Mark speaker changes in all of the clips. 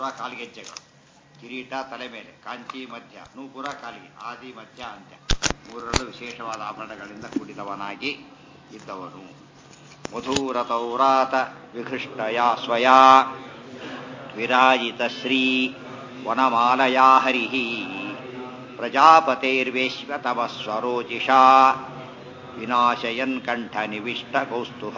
Speaker 1: ನೂಪುರ ಕಾಲ್ಗೆಜ್ಜೆಗಳು ಕಿರೀಟ ತಲೆ ಮೇಲೆ ಕಾಂಚಿ ಮಧ್ಯ ನೂಪುರ ಕಾಲಿಗೆ ಆದಿ ಮಧ್ಯ ಅಂತ್ಯ ಮೂರರಲ್ಲೂ ವಿಶೇಷವಾದ ಆಭರಣಗಳಿಂದ ಕೂಡಿದವನಾಗಿ ಇದ್ದವನು ಮಧುರತೌರಾತ ವಿಘೃಷ್ಟಯ ಸ್ವಯಾ ವಿರಾಜಿತ ಶ್ರೀ ವನಮಾಲಯಾ ಹರಿ ಪ್ರಜಾಪತೈರ್ವೇಶ್ವತಮ ಸ್ವರೋಚಿಷಾ ವಿನಾಶಯನ್ ಕಂಠ ನಿವಿಷ್ಟ ಕೌಸ್ತುಭ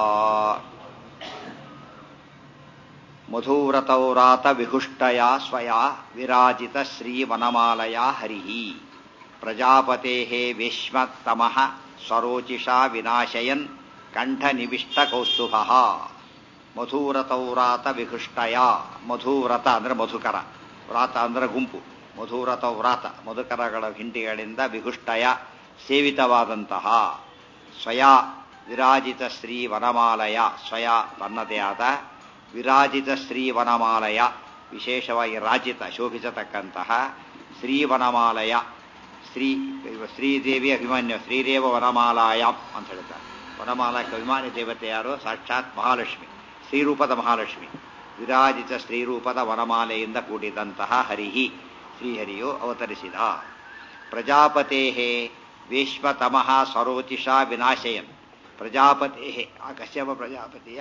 Speaker 1: ಮಧುವ್ರತೌರಾತ ವಿಹುಷ್ಟಯ ಸ್ವಯಾ ವಿರಾಜಿತ ಶ್ರೀ ವನಮಾಲಯಾ ಹರಿ ಪ್ರಜಾಪತೆ ವೇಶ್ಮತಮಃ ಸ್ವರೋಚಿಷಾ ವಿನಾಶಯನ್ ಕಂಠ ನಿವಿಷ್ಟ ಕೌಸ್ತುಭ ಮಧುವ್ರತೌರಾತ ವಿಹುಷ್ಟಯ ಮಧುವ್ರತ ಅಂದ್ರೆ ಮಧುಕರ ವ್ರಾತ ಅಂದ್ರೆ ಗುಂಪು ಮಧುವ್ರತ ವ್ರಾತ ಮಧುಕರಗಳ ಹಿಂಡಿಗಳಿಂದ ವಿಹುಷ್ಟಯ ಸೇವಿತವಾದಂತಹ ಸ್ವಯ ವಿರಾಜಿತ ಶ್ರೀ ವನಮಾಲಯ ಸ್ವಯ ತನ್ನದೇ ಆದ ವಿರಾಜಿತ ಶ್ರೀ ವನಮಾಲಯ ವಿಶೇಷವಾಗಿ ರಾಜಿತ ಶೋಭಿಸತಕ್ಕಂತಹ ಶ್ರೀ ವನಮಾಲಯ ಶ್ರೀ ಶ್ರೀದೇವಿ ಅಭಿಮನ್ಯು ಶ್ರೀದೇವ ವನಮಾಲಾಯ ಅಂತ ಹೇಳ್ತಾರೆ ವನಮಾಲಯಕ್ಕೆ ಅಭಿಮಾನಿ ದೇವತೆ ಯಾರು ಸಾಕ್ಷಾತ್ ಮಹಾಲಕ್ಷ್ಮಿ ಶ್ರೀರೂಪದ ಮಹಾಲಕ್ಷ್ಮಿ ವಿರಾಜಿತ ಶ್ರೀರೂಪದ ವನಮಾಲೆಯಿಂದ ಕೂಡಿದಂತಹ ಹರಿಹಿ ಶ್ರೀಹರಿಯು ಅವತರಿಸಿದ ಪ್ರಜಾಪತೆ ವೇಶ್ವತಮಃ ಸ್ವರೋಚಿಷಾ ವಿನಾಶಯನ್ ಪ್ರಜಾಪತೆ ಆ ಕಶ್ಯಪ ಪ್ರಜಾಪತಿಯ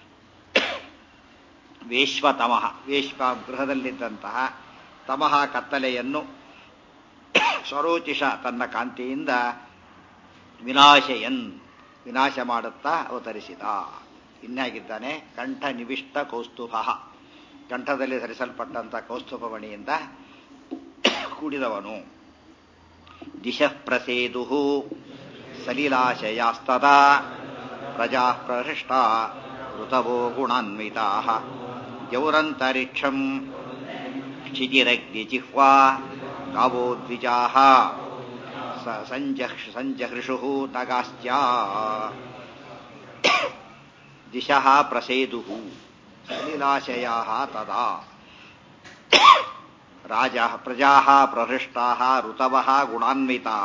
Speaker 1: ವೇಶ್ವತಮಃ ವೇಶ್ವ ಗೃಹದಲ್ಲಿದ್ದಂತಹ ತಮಃ ಕತ್ತಲೆಯನ್ನು ಸ್ವರೋಚಿಷ ತನ್ನ ಕಾಂತಿಯಿಂದ ವಿನಾಶಯನ್ ವಿನಾಶ ಮಾಡುತ್ತಾ ಅವತರಿಸಿದ ಇನ್ನಾಗಿದ್ದಾನೆ ಕಂಠ ನಿವಿಷ್ಟ ಕೌಸ್ತುಭ ಕಂಠದಲ್ಲಿ ಧರಿಸಲ್ಪಟ್ಟಂಥ ಕೌಸ್ತುಭಮಣಿಯಿಂದ ಕೂಡಿದವನು ದಿಶಃ ಪ್ರಸೇದು ಸಲಿಲಾಶಯಾಸ್ತದಾ ಪ್ರಜಾ ಪ್ರಹೃಷ್ಟ ಋತವೋ ಗುಣಾನ್ವಿತಾ ಜೌರಂತರಿಕ್ಷಂ ಕ್ಷಿತಿರಗ್ನಿಜಿಹ್ವಾ ಗಾವೋ ದ್ವಿಜಾ ಸಂಜಹೃಷು ನಗಾಶ್ಚ ದಿಶಃ ಪ್ರಸೇದು ಸಲಿಲಾಶಯ ತದಾ ರಾಜ ಪ್ರಜಾ ಪ್ರಹೃಷ್ಟಾ ಋತವ ಗುಣಾನ್ವಿತಾ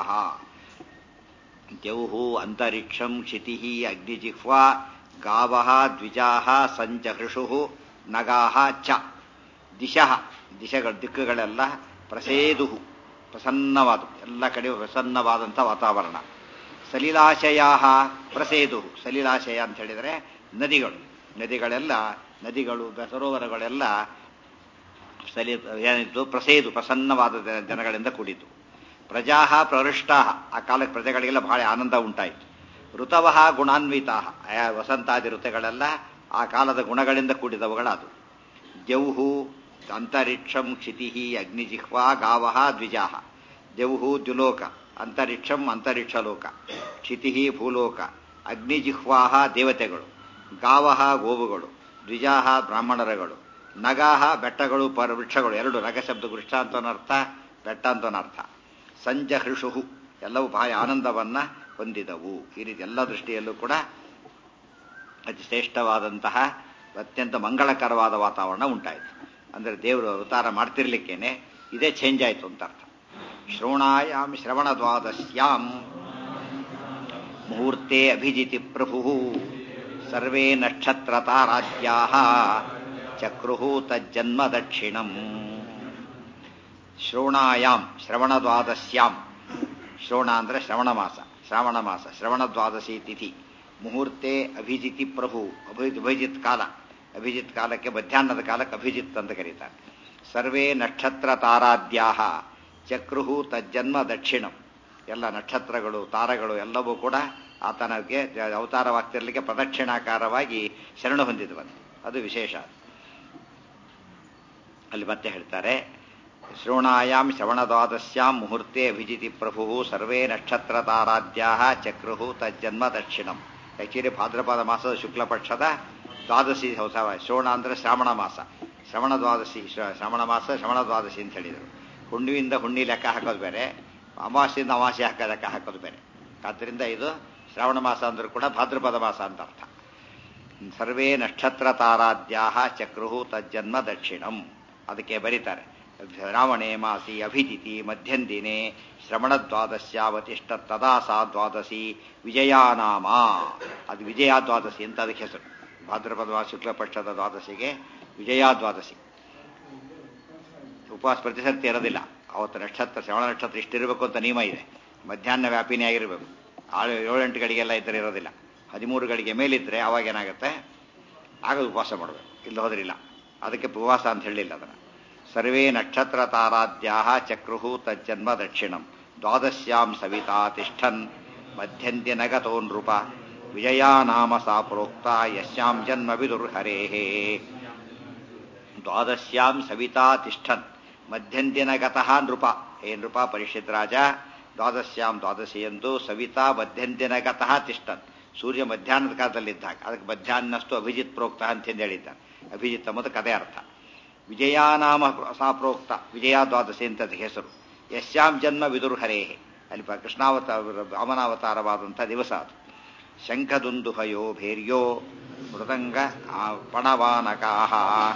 Speaker 1: ದ್ಯೌ ಅಂತರಿಕ್ಷಂ ಕ್ಷಿತಿ ಅಗ್ನಿಜಿಹ್ವಾ ಗಾವ ದ್ವಿಜಾ ಸಂಚಹೃಷು ನಗಾ ಚ ದಿಶಃ ದಿಶಗಳ ದಿಕ್ಕುಗಳೆಲ್ಲ ಪ್ರಸೇದು ಪ್ರಸನ್ನವಾದ ಎಲ್ಲ ಕಡೆ ಪ್ರಸನ್ನವಾದಂಥ ವಾತಾವರಣ ಸಲಿಲಾಶಯ ಪ್ರಸೇದು ಸಲಿಲಾಶಯ ಅಂತ ಹೇಳಿದರೆ ನದಿಗಳು ನದಿಗಳೆಲ್ಲ ನದಿಗಳು ಸರೋವರಗಳೆಲ್ಲ ಸಲಿ ಏನಿತ್ತು ಪ್ರಸೇದು ಪ್ರಸನ್ನವಾದ ಜನಗಳಿಂದ ಕೂಡಿತು ಪ್ರಜಾ ಪ್ರವೃಷ್ಟಾ ಆ ಕಾಲಕ್ಕೆ ಪ್ರಜೆಗಳಿಗೆಲ್ಲ ಬಹಳ ಆನಂದ ಉಂಟಾಯಿತು ಋತವಃ ಗುಣಾನ್ವಿತಾ ವಸಂತಾದಿ ಋತುಗಳೆಲ್ಲ ಆ ಕಾಲದ ಗುಣಗಳಿಂದ ಕೂಡಿದವುಗಳದು ಜೌಹು ಅಂತರಿಕ್ಷಂ ಕ್ಷಿತಿ ಅಗ್ನಿಜಿಹ್ವಾ ಗಾವ ದ್ವಿಜಾ ಜೌಹು ದ್ಯುಲೋಕ ಅಂತರಿಕ್ಷಂ ಅಂತರಿಕ್ಷಲೋಕ ಕ್ಷಿತಿ ಭೂಲೋಕ ಅಗ್ನಿಜಿಹ್ವಾ ದೇವತೆಗಳು ಗಾವ ಗೋವುಗಳು ದ್ವಿಜಾ ಬ್ರಾಹ್ಮಣರಗಳು ನಗಾಹ ಬೆಟ್ಟಗಳು ಪರ ವೃಕ್ಷಗಳು ಎರಡು ನಗ ಶಬ್ದ ವೃಕ್ಷ ಅಂತನರ್ಥ ಬೆಟ್ಟ ಅಂತನರ್ಥ ಸಂಜಹೃಷು ಎಲ್ಲವೂ ಬಹಳ ಆನಂದವನ್ನ ಹೊಂದಿದವು ಈ ರೀತಿ ಎಲ್ಲ ದೃಷ್ಟಿಯಲ್ಲೂ ಕೂಡ ಅತಿ ಶ್ರೇಷ್ಠವಾದಂತಹ ಅತ್ಯಂತ ಮಂಗಳಕರವಾದ ವಾತಾವರಣ ಉಂಟಾಯಿತು ಅಂದರೆ ದೇವರು ಅವತಾರ ಮಾಡ್ತಿರ್ಲಿಕ್ಕೇನೆ ಇದೇ ಚೇಂಜ್ ಆಯಿತು ಅಂತ ಅರ್ಥ ಶ್ರವಣಾಯಾಮ್ ಶ್ರವಣ ದ್ವಾದಶ್ಯಾಂ ಮುಹೂರ್ತೆ ಅಭಿಜಿತಿ ಪ್ರಭು ಸರ್ವೇ ನಕ್ಷತ್ರ ತಾರಾಜ್ಯಾ ಚಕ್ರು ತಜ್ಜನ್ಮ ದಕ್ಷಿಣಂ ಶ್ರವಣಾಯಾಮ್ ಶ್ರವಣ ದ್ವಾದಶ್ಯಾಂ ಶ್ರವಣ ಅಂದರೆ ಶ್ರವಣ ಮಾಸ ಶ್ರಾವಣ ಮಾಸ ಶ್ರವಣ ದ್ವಾದಶಿ ತಿಥಿ ಮುಹೂರ್ತೆ ಅಭಿಜಿತಿ ಪ್ರಭು ಅಭಿಜಿತ್ ಅಭಿಜಿತ್ ಕಾಲ ಅಭಿಜಿತ್ ಕಾಲಕ್ಕೆ ಮಧ್ಯಾಹ್ನದ ಕಾಲಕ್ಕೆ ಅಭಿಜಿತ್ ಅಂತ ಕರೀತಾರೆ ಸರ್ವೇ ನಕ್ಷತ್ರ ತಾರಾದ್ಯಾ ಚಕ್ರುಹು ತಜ್ಜನ್ಮ ದಕ್ಷಿಣಂ ಎಲ್ಲ ನಕ್ಷತ್ರಗಳು ತಾರಗಳು ಎಲ್ಲವೂ ಕೂಡ ಆತನಿಗೆ ಅವತಾರವಾಗ್ತಿರ್ಲಿಕ್ಕೆ ಪ್ರದಕ್ಷಿಣಾಕಾರವಾಗಿ ಶರಣ ಹೊಂದಿದವಂತೆ ಅದು ವಿಶೇಷ ಅಲ್ಲಿ ಮತ್ತೆ ಹೇಳ್ತಾರೆ ಶ್ರವಣಾಯಾಮ್ ಶ್ರವಣದ್ವಾದಶ್ಯಾಂ ಮುಹೂರ್ತೆ ಅಭಿಜಿತಿ ಪ್ರಭು ಸರ್ವೇ ನಕ್ಷತ್ರ ತಾರಾದ್ಯಾ ಚಕ್ರುಹು ತಜ್ಜನ್ಮ ದಕ್ಷಿಣಂ ಆಕ್ಚುಲಿ ಭಾದ್ರಪದ ಮಾಸದ ಶುಕ್ಲ ಪಕ್ಷದ ದ್ವಾದಶಿ ಹೊಸ ಶ್ರವಣ ಅಂದ್ರೆ ಶ್ರಾವಣ ಮಾಸ ಶ್ರವಣ ದ್ವಾದಶಿ ಶ್ರವಣ ಮಾಸ ಶ್ರವಣ ದ್ವಾದಶಿ ಅಂತ ಹೇಳಿದರು ಹುಣ್ಣಿಯಿಂದ ಹುಣ್ಣಿ ಲೆಕ್ಕ ಹಾಕೋದು ಬೇರೆ ಅಮಾವಾಸ್ಯೆಯಿಂದ ಅಮಾವಾಸ್ಯೆ ಹಾಕ ಲೆಕ್ಕ ಹಾಕೋದು ಬೇರೆ ಆದ್ದರಿಂದ ಇದು ಶ್ರಾವಣ ಮಾಸ ಅಂದ್ರೂ ಕೂಡ ಭಾದ್ರಪದ ಮಾಸ ಅಂತ ಅರ್ಥ ಸರ್ವೇ ನಕ್ಷತ್ರ ತಾರಾದ್ಯಾ ಚಕ್ರುಹು ತಜ್ಜನ್ಮ ದಕ್ಷಿಣಂ ಅದಕ್ಕೆ ಬರೀತಾರೆ ಶ್ರಾವಣೆ ಮಾಸಿ ಅಭಿಜಿತಿ ಮಧ್ಯಂದಿನೇ ಶ್ರವಣ ದ್ವಾದಶ್ಯಾವತಿಷ್ಠ ತದಾ ಸಾ ದ್ವಾದಶಿ ವಿಜಯಾನಾಮ ಅದು ವಿಜಯ ದ್ವಾದಶಿ ಅಂತ ಅದಕ್ಕೆ ಹೆಸರು ಭಾದ್ರಪದ ಶುಕ್ಲ ಪಕ್ಷದ ದ್ವಾದಶಿಗೆ ವಿಜಯ ದ್ವಾದಶಿ ಉಪವಾಸ ಪ್ರತಿ ಸರ್ತಿ ಇರೋದಿಲ್ಲ ಅವತ್ತು ನಕ್ಷತ್ರ ಶ್ರವಣ ನಕ್ಷತ್ರ ಇಷ್ಟಿರಬೇಕು ಅಂತ ನಿಯಮ ಇದೆ ಮಧ್ಯಾಹ್ನ ವ್ಯಾಪಿನೇ ಆಗಿರಬೇಕು ಆಳು ಏಳೆಂಟು ಗಡಿಗೆಲ್ಲ ಇದ್ದರೆ ಇರೋದಿಲ್ಲ ಹದಿಮೂರು ಗಡಿಗೆ ಮೇಲಿದ್ರೆ ಅವಾಗ ಏನಾಗುತ್ತೆ ಆಗ ಉಪವಾಸ ಮಾಡಬೇಕು ಇಲ್ಲ ಹೋದ್ರಿಲ್ಲ ಅದಕ್ಕೆ ಉಪವಾಸ ಅಂತ ಹೇಳಿಲ್ಲ ಅದನ್ನು ಸರ್ವೇ ನಕ್ಷತ್ರ ತಾರಾದ್ಯಾ ಚಕ್ರುಹು ತಜ್ಜನ್ಮ ದಕ್ಷಿಣಂ ದ್ವಾದಶ್ಯಾಂ ಸವಿತಾ ತಿಷ್ಠನ್ ಮಧ್ಯಂತ್ಯ ನಗತೋ ನೃಪ ವಿಜಯಾ ನಾಮ ಸಾ ಪ್ರೋಕ್ತ ಯಶ್ಯಾಂ ಜನ್ಮ ವಿದುರ್ಹರೇಹೇ ದ್ವಾದಶ್ಯಾಂ ಸವಿತಾ ತಿಷ್ಠನ್ ಮಧ್ಯಂತಿನ ಗತಃ ನೃಪ ಹೇ ನೃಪ ಪರಿಷತ್ ರಾಜ ದ್ವಾದಶ್ಯಾಂ ದ್ವಾದಶಿಯಂದು ಸವಿತಾ ಮಧ್ಯಂತಿನ ಗತಃ ತಿಷ್ಠನ್ ಸೂರ್ಯ ಮಧ್ಯಾಹ್ನದ ಕಾಲದಲ್ಲಿದ್ದಾಗ ಅದಕ್ಕೆ ಮಧ್ಯಾಹ್ನಷ್ಟು ಅಭಿಜಿತ್ ಪ್ರೋಕ್ತ ಅಂತಂದು ಹೇಳಿದ್ದಾನೆ ಅಭಿಜಿತ್ ಎಂಬುದು ಕಥೆ ಅರ್ಥ ವಿಜಯಾನಾಮ ಸಾ ಪ್ರೋಕ್ತ ವಿಜಯ ದ್ವಾದಶಿ ಅಂತ ಅದಕ್ಕೆ ಹೆಸರು ಯಶ್ಯಾಂ ಜನ್ಮ ವಿದುರ್ಹರೇಹೆ ಅಲ್ಲಿ ಕೃಷ್ಣಾವತಾರ ವಾಮನಾವತಾರವಾದಂಥ ದಿವಸ ಅದು ಶಂಖದುಂದುಹಯೋ ಭೇರ್ಯೋ ಮೃದಂಗ ಪಣವಾನಕಾಹ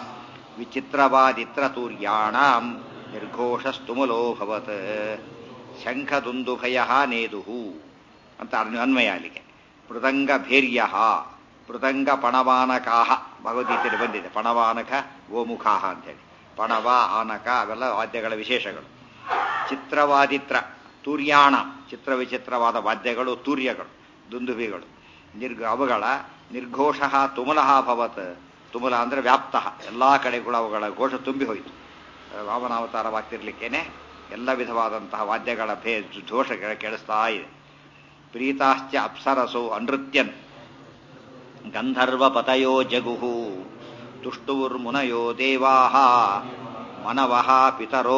Speaker 1: ವಿಚಿತ್ರವಾದಿತ್ರತೂರ್ಯಾಣಾಂ ನಿರ್ಘೋಷಸ್ತುಮುಲೋಭವತ್ ಶಂಖದುಂದುಭಯ ನೇದುಹು ಅಂತ ಅನ್ವಯ ಅಲ್ಲಿಗೆ ಮೃದಂಗ ಭೇರ್ಯ ಮೃದಂಗ ಪಣವಾನಕಾಹ ಭಗವದ್ಗೀತೆಯಲ್ಲಿ ಬಂದಿದೆ ಪಣವಾನಕ ಗೋಮುಖಾಹ ಅಂತೇಳಿ ಪಣವ ಆನಕ ಅವೆಲ್ಲ ವಾದ್ಯಗಳ ವಿಶೇಷಗಳು ಚಿತ್ರವಾದಿತ್ರ ತೂರ್ಯಾಣ ಚಿತ್ರ ವಿಚಿತ್ರವಾದ ವಾದ್ಯಗಳು ತೂರ್ಯಗಳು ದುಂದುಬಿಗಳು ನಿರ್ಗ ಅವುಗಳ ನಿರ್ಘೋಷ ತುಮುಲಹ ಭವತ್ ತುಮುಲ ಅಂದ್ರೆ ವ್ಯಾಪ್ತ ಎಲ್ಲಾ ಕಡೆಗಳು ಅವುಗಳ ಘೋಷ ತುಂಬಿ ಹೋಯಿತು ವಾಮನಾವತಾರವಾಗ್ತಿರ್ಲಿಕ್ಕೇನೆ ಎಲ್ಲ ವಿಧವಾದಂತಹ ವಾದ್ಯಗಳ ಭೇ ಘೋಷಗಳ ಕೇಳಿಸ್ತಾ ಇದೆ ಪ್ರೀತಾಶ್ಚ ಅಪ್ಸರಸೋ ಅನೃತ್ಯನ್ ಗಂಧರ್ವ ಪತಯೋ ಜಗುಹು ತುಷ್ಟುರ್ಮುನಯೋ ದೇವಾ ಮನವಃ ಪಿತರೋ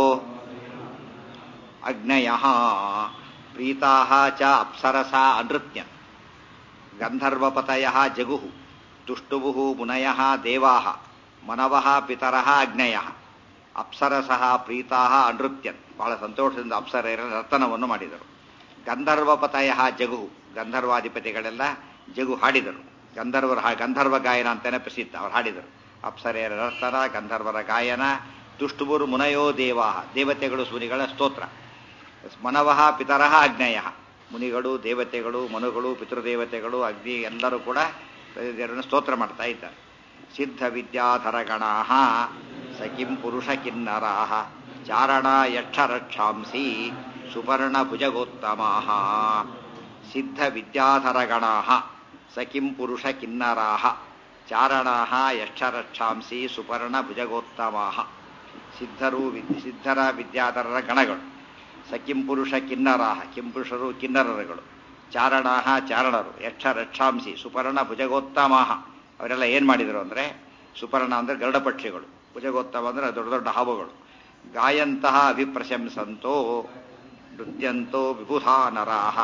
Speaker 1: ಅಗ್ನಯ ಪ್ರೀತಾ ಚ ಅಪ್ಸರಸ ಅನೃತ್ಯನ್ ಗಂಧರ್ವಪತಯ ಜಗುಹು ತುಷ್ಟುವು ಮುನಯ ದೇವಾ ಮನವ ಪಿತರ ಅಗ್ನಯ ಅಪ್ಸರಸ ಪ್ರೀತಾ ಅನೃತ್ಯನ್ ಬಹಳ ಸಂತೋಷದಿಂದ ಅಪ್ಸರೆಯರ ನರ್ತನವನ್ನು ಮಾಡಿದರು ಗಂಧರ್ವಪತಯ ಜಗುಹು ಗಂಧರ್ವಾಧಿಪತಿಗಳೆಲ್ಲ ಜಗು ಹಾಡಿದರು ಗಂಧರ್ವರ ಗಂಧರ್ವ ಗಾಯನ ಅಂತಾನೆ ಪ್ರಸಿದ್ಧ ಅವರು ಹಾಡಿದರು ಅಪ್ಸರೆಯರ ನರ್ತನ ಗಂಧರ್ವರ ಗಾಯನ ತುಷ್ಟುಬುರು ಮುನಯೋ ದೇವಾ ದೇವತೆಗಳು ಸೂರಿಗಳ ಸ್ತೋತ್ರ ಮನವಃ ಪಿತರಃ ಅಗ್ನೇಯ ಮುನಿಗಳು ದೇವತೆಗಳು ಮನುಗಳು ಪಿತೃದೇವತೆಗಳು ಅಗ್ನಿ ಎಲ್ಲರೂ ಕೂಡ ದೇವರನ್ನು ಸ್ತೋತ್ರ ಮಾಡ್ತಾ ಇದ್ದಾರೆ ಸಿದ್ಧ ವಿದ್ಯಾಧರಗಣಾ ಸಕಿಂ ಪುರುಷ ಕಿನ್ನರಾ ಚಾರಣ ಯಕ್ಷರಕ್ಷಾಂಸಿ ಸುಪರ್ಣ ಭುಜಗೋತ್ತಮಾ ಸಿದ್ಧ ವಿದ್ಯಾಧರಗಣಾ ಸಕಿಂ ಪುರುಷ ಕಿನ್ನರಾ ಚಾರಣಾ ಯಕ್ಷರಕ್ಷಾಂಸಿ ಸುಪರ್ಣ ಭುಜಗೋತ್ತಮಾ ಸಿದ್ಧರು ಸಿದ್ಧರ ವಿದ್ಯಾಧರರ ಗಣಗಳು ಸಕಿಂ ಪುರುಷ ಕಿನ್ನರಾಹ ಕಿಂಪುರುಷರು ಕಿನ್ನರರುಗಳು ಚಾರಣಾಹ ಚಾರಣರು ಯಕ್ಷ ರಕ್ಷಾಂಸಿ ಸುಪರ್ಣ ಭುಜಗೋತ್ತಮಾಹ ಅವರೆಲ್ಲ ಏನ್ ಮಾಡಿದರು ಅಂದ್ರೆ ಸುಪರ್ಣ ಅಂದ್ರೆ ಗರುಡ ಪಕ್ಷಿಗಳು ಭುಜಗೋತ್ತಮ ಅಂದ್ರೆ ದೊಡ್ಡ ದೊಡ್ಡ ಹಾವುಗಳು ಗಾಯಂತಹ ಅಭಿಪ್ರಶಂಸಂತೋ ನೃತ್ಯಂತೋ ವಿಬುಧಾ ನರಾಹ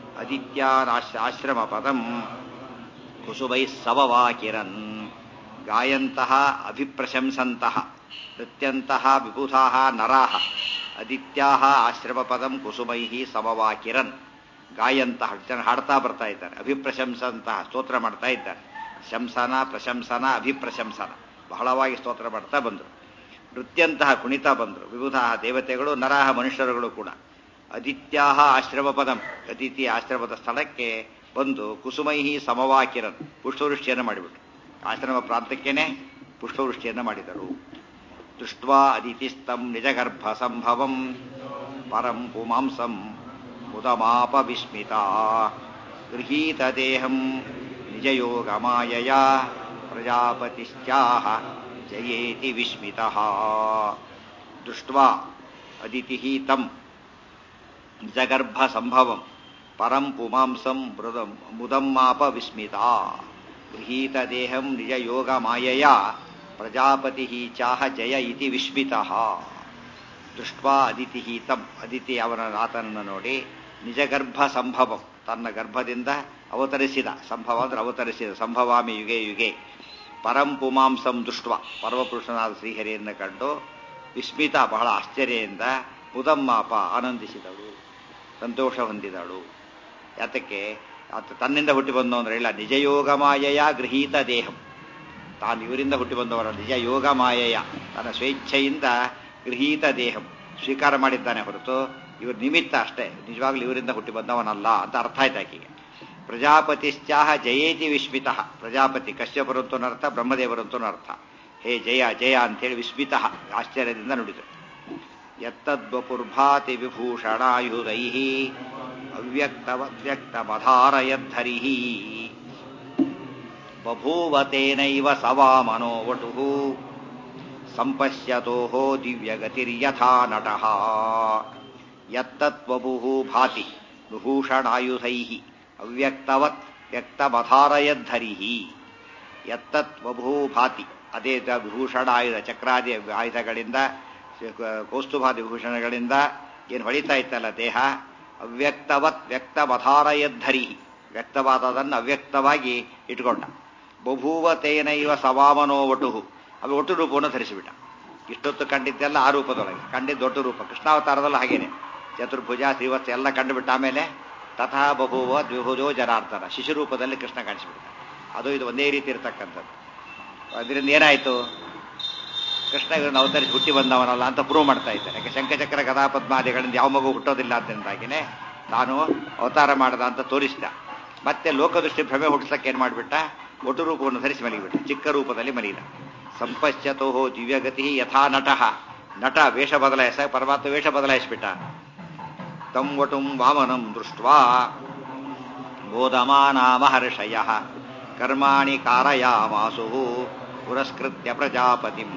Speaker 1: ಆದಿತ್ಯಾಶ್ರಮ ಪದಂ ಕುಸುಬೈ ಸವವಾಕಿರನ್ ಗಾಯಂತಹ ಅಭಿಪ್ರಶಂಸಂತಹ ನೃತ್ಯಂತಹ ವಿಬುಧಾ ನರಾಹ ಅದಿತ್ಯಾ ಆಶ್ರಮ ಪದಂ ಕುಸುಮೈ ಸಮವಾಕಿರನ್ ಗಾಯಂತಹ ಜನ ಹಾಡ್ತಾ ಬರ್ತಾ ಇದ್ದಾರೆ ಅಭಿಪ್ರಶಂಸಂತಹ ಸ್ತೋತ್ರ ಮಾಡ್ತಾ ಇದ್ದಾರೆ ಶಂಸನ ಪ್ರಶಂಸನ ಅಭಿಪ್ರಶಂಸನ ಬಹಳವಾಗಿ ಸ್ತೋತ್ರ ಮಾಡ್ತಾ ಬಂದರು ನೃತ್ಯಂತಹ ಕುಣಿತಾ ಬಂದರು ವಿವಿಧ ದೇವತೆಗಳು ನರಾಹ ಮನುಷ್ಯರುಗಳು ಕೂಡ ಅದಿತ್ಯಾಹ ಆಶ್ರಮ ಪದಂ ಅದಿತಿ ಆಶ್ರಮದ ಸ್ಥಳಕ್ಕೆ ಬಂದು ಕುಸುಮೈಹಿ ಸಮವಾಕಿರನ್ ಪುಷ್ಪವೃಷ್ಟಿಯನ್ನು ಮಾಡಿಬಿಟ್ರು ಆಶ್ರಮ ಪ್ರಾಂತಕ್ಕೇನೆ ಪುಷ್ಪವೃಷ್ಟಿಯನ್ನು ಮಾಡಿದರು ದೃಷ್ಟ್ವಾ ಅದಿತಿಸ್ತಂ ನಿಜಗರ್ಭ ಸಂಭವಂ ಪರಂ ಪುಮಾಂಸಂ ಮುದಮಾಪ ವಿಸ್ಮಿತ ಗೃಹೀತ ದೇಹಂ ನಿಜಯೋಗಮಾಯಯ ಪ್ರಜಾಪತಿಶ್ಚಾಹ ಜಯೇತಿ ವಿಸ್ಮಿತ ದೃಷ್ಟ್ವಾ ಅದಿತಿ ತಂ ನಿಜಗರ್ಭ ಸಂಭವಂ ಪರಂ ಪುಮಾಂಸಂ ಮೃದಂ ಮುದಮ್ಮಾಪ ವಿಸ್ಮಿತ ಗೃಹೀತ ದೇಹಂ ನಿಜಯೋಗಮಾಯಯ ಪ್ರಜಾಪತಿ ಚಾಹ ಜಯ ಇತಿ ವಿಸ್ಮಿತ ದೃಷ್ಟ್ವಾ ಅದಿತಿ ತಂ ಅದಿತಿ ಅವನ ಆತನನ್ನು ನೋಡಿ ನಿಜಗರ್ಭ ಸಂಭವಂ ತನ್ನ ಗರ್ಭದಿಂದ ಅವತರಿಸಿದ ಸಂಭವ ಅಂದ್ರೆ ಅವತರಿಸಿದ ಸಂಭವಾಮಿ ಯುಗೆ ಯುಗೆ ಪರಂ ಪುಮಾಂಸಂ ದೃಷ್ಟ ಪರಮಪುರುಷನಾದ ಶ್ರೀಹರಿಯನ್ನು ಕಂಡು ವಿಸ್ಮಿತ ಬಹಳ ಆಶ್ಚರ್ಯದಿಂದ ಮುದಮ್ಮಾಪ ಆನಂದಿಸಿದಳು ಸಂತೋಷ ಹೊಂದಿದಳು ಯಾತಕ್ಕೆ ಆತ ತನ್ನಿಂದ ಹುಟ್ಟಿ ಬಂದು ಅಂದ್ರೆ ಇಲ್ಲ ನಿಜಯೋಗ ಮಾಯಯ ಗೃಹೀತ ದೇಹಂ ತಾನು ಇವರಿಂದ ಹುಟ್ಟಿ ಬಂದವರ ನಿಜ ಯೋಗ ಮಾಯಯ ತನ್ನ ಸ್ವೇಚ್ಛೆಯಿಂದ ಗೃಹೀತ ದೇಹಂ ಸ್ವೀಕಾರ ಮಾಡಿದ್ದಾನೆ ಹೊರತು ಇವರು ನಿಮಿತ್ತ ಅಷ್ಟೇ ನಿಜವಾಗ್ಲೂ ಇವರಿಂದ ಹುಟ್ಟಿ ಬಂದವನಲ್ಲ ಅಂತ ಅರ್ಥ ಆಯ್ತು ಆಕೆಗೆ ಪ್ರಜಾಪತಿಶ್ಚಾಹ ಜಯೇತಿ ವಿಸ್ಮಿತ ಪ್ರಜಾಪತಿ ಕಶ್ಯಪರಂತೂ ಅರ್ಥ ಬ್ರಹ್ಮದೇವರಂತೂ ಅರ್ಥ ಹೇ ಜಯ ಜಯ ಅಂತೇಳಿ ವಿಸ್ಮಿತ ಆಶ್ಚರ್ಯದಿಂದ ನುಡಿದರು ಯತ್ತದ್ವಪುರ್ಭಾತಿ ವಿಭೂಷಣಾಯುಧೈ ಅವ್ಯಕ್ತವ್ಯಕ್ತಮಧಾರಯದ್ಧರಿ ಬಭೂವ ತೇನೈವ ಸವಾಮನೋ ವಟುಃ ಸಂಪಶ್ಯತೋ ದಿವ್ಯಗತಿರ್ಯಥಾ ನಟಃ ಯತ್ತತ್ವಭುಃ ಭಾತಿ ವಿಭೂಷಣಾಯುಧೈ ಅವ್ಯಕ್ತವತ್ ವ್ಯಕ್ತಮಧಾರಯದ್ಧರಿ ಯತ್ತತ್ವಭೂ ಭಾತಿ ಅದೇ ದ- ವಿಭೂಷಣ ಆಯುಧ ಚಕ್ರಾದಿ ಆಯುಧಗಳಿಂದ ಕೌಸ್ತುಭಾದಿ ವಿಭೂಷಣಗಳಿಂದ ಏನು ಹೊಳಿತಾ ಇತ್ತಲ್ಲ ದೇಹ ಅವ್ಯಕ್ತವತ್ ವ್ಯಕ್ತಮಧಾರಯದ್ಧರಿ ವ್ಯಕ್ತವಾದದನ್ನು ಅವ್ಯಕ್ತವಾಗಿ ಇಟ್ಕೊಂಡ ಬಭೂವ ತೇನೈವ ಸವಾಮನೋ ವಟುಹು ಅದು ಒಟ್ಟು ರೂಪವನ್ನು ಧರಿಸಿಬಿಟ್ಟ ಇಷ್ಟೊತ್ತು ಕಂಡಿದ್ದೆಲ್ಲ ಆ ರೂಪದೊಳಗೆ ಕಂಡಿದ್ದು ದೊಡ್ಡ ರೂಪ ಕೃಷ್ಣಾವತಾರದಲ್ಲಿ ಹಾಗೇನೆ ಚತುರ್ಭುಜ ಶ್ರೀವತ್ಸ ಎಲ್ಲ ಕಂಡುಬಿಟ್ಟ ಆಮೇಲೆ ತಥಾ ಬಭೂವ ದ್ವಿಭುಜೋ ಜನಾರ್ದನ ಶಿಶುರೂಪದಲ್ಲಿ ಕೃಷ್ಣ ಕಾಣಿಸಿಬಿಟ್ಟ ಅದು ಇದು ಒಂದೇ ರೀತಿ ಇರತಕ್ಕಂಥದ್ದು ಅದರಿಂದ ಏನಾಯಿತು ಕೃಷ್ಣ ಇವರನ್ನು ಅವತರಿಸಿ ಹುಟ್ಟಿ ಬಂದವನಲ್ಲ ಅಂತ ಪ್ರೂವ್ ಮಾಡ್ತಾ ಇದ್ದಾರೆ ಯಾಕೆ ಶಂಖಚಕ್ರ ಗದಾಪದ್ಮಾದಿಗಳಿಂದ ಯಾವ ಮಗು ಹುಟ್ಟೋದಿಲ್ಲ ಅದರಿಂದಾಗಿನೇ ನಾನು ಅವತಾರ ಮಾಡದ ಅಂತ ತೋರಿಸಿದ ಮತ್ತೆ ಲೋಕದೃಷ್ಟಿ ಭ್ರಮೆ ಹುಟ್ಟಿಸಕ್ಕೆ ಏನು ಮಾಡಿಬಿಟ್ಟ ಒಟ್ಟು ರೂಪವನ್ನು ಧರಿಸಿ ಮಲಗಿಬಿಟ್ಟ ಚಿಕ್ಕ ರೂಪದಲ್ಲಿ ಮಲಗಿದ ಸಂಪಶ್ಚತೋ ದಿವ್ಯಗತಿ ಯಥಾ ನಟಃ ನಟ ವೇಷ ಬದಲಾಯಿಸ ಪರಮಾತ್ಮ ವೇಷ ಬದಲಾಯಿಸಿಬಿಟ್ಟ ತಂ ವಟುಂ ವಾಮನಂ ದೃಷ್ಟ್ವಾ ಬೋಧಮಾನಾ ಮಹರ್ಷಯ ಕರ್ಮಾಣಿ ಕಾರಯಾಮಾಸು ಪುರಸ್ಕೃತ್ಯ ಪ್ರಜಾಪತಿಂ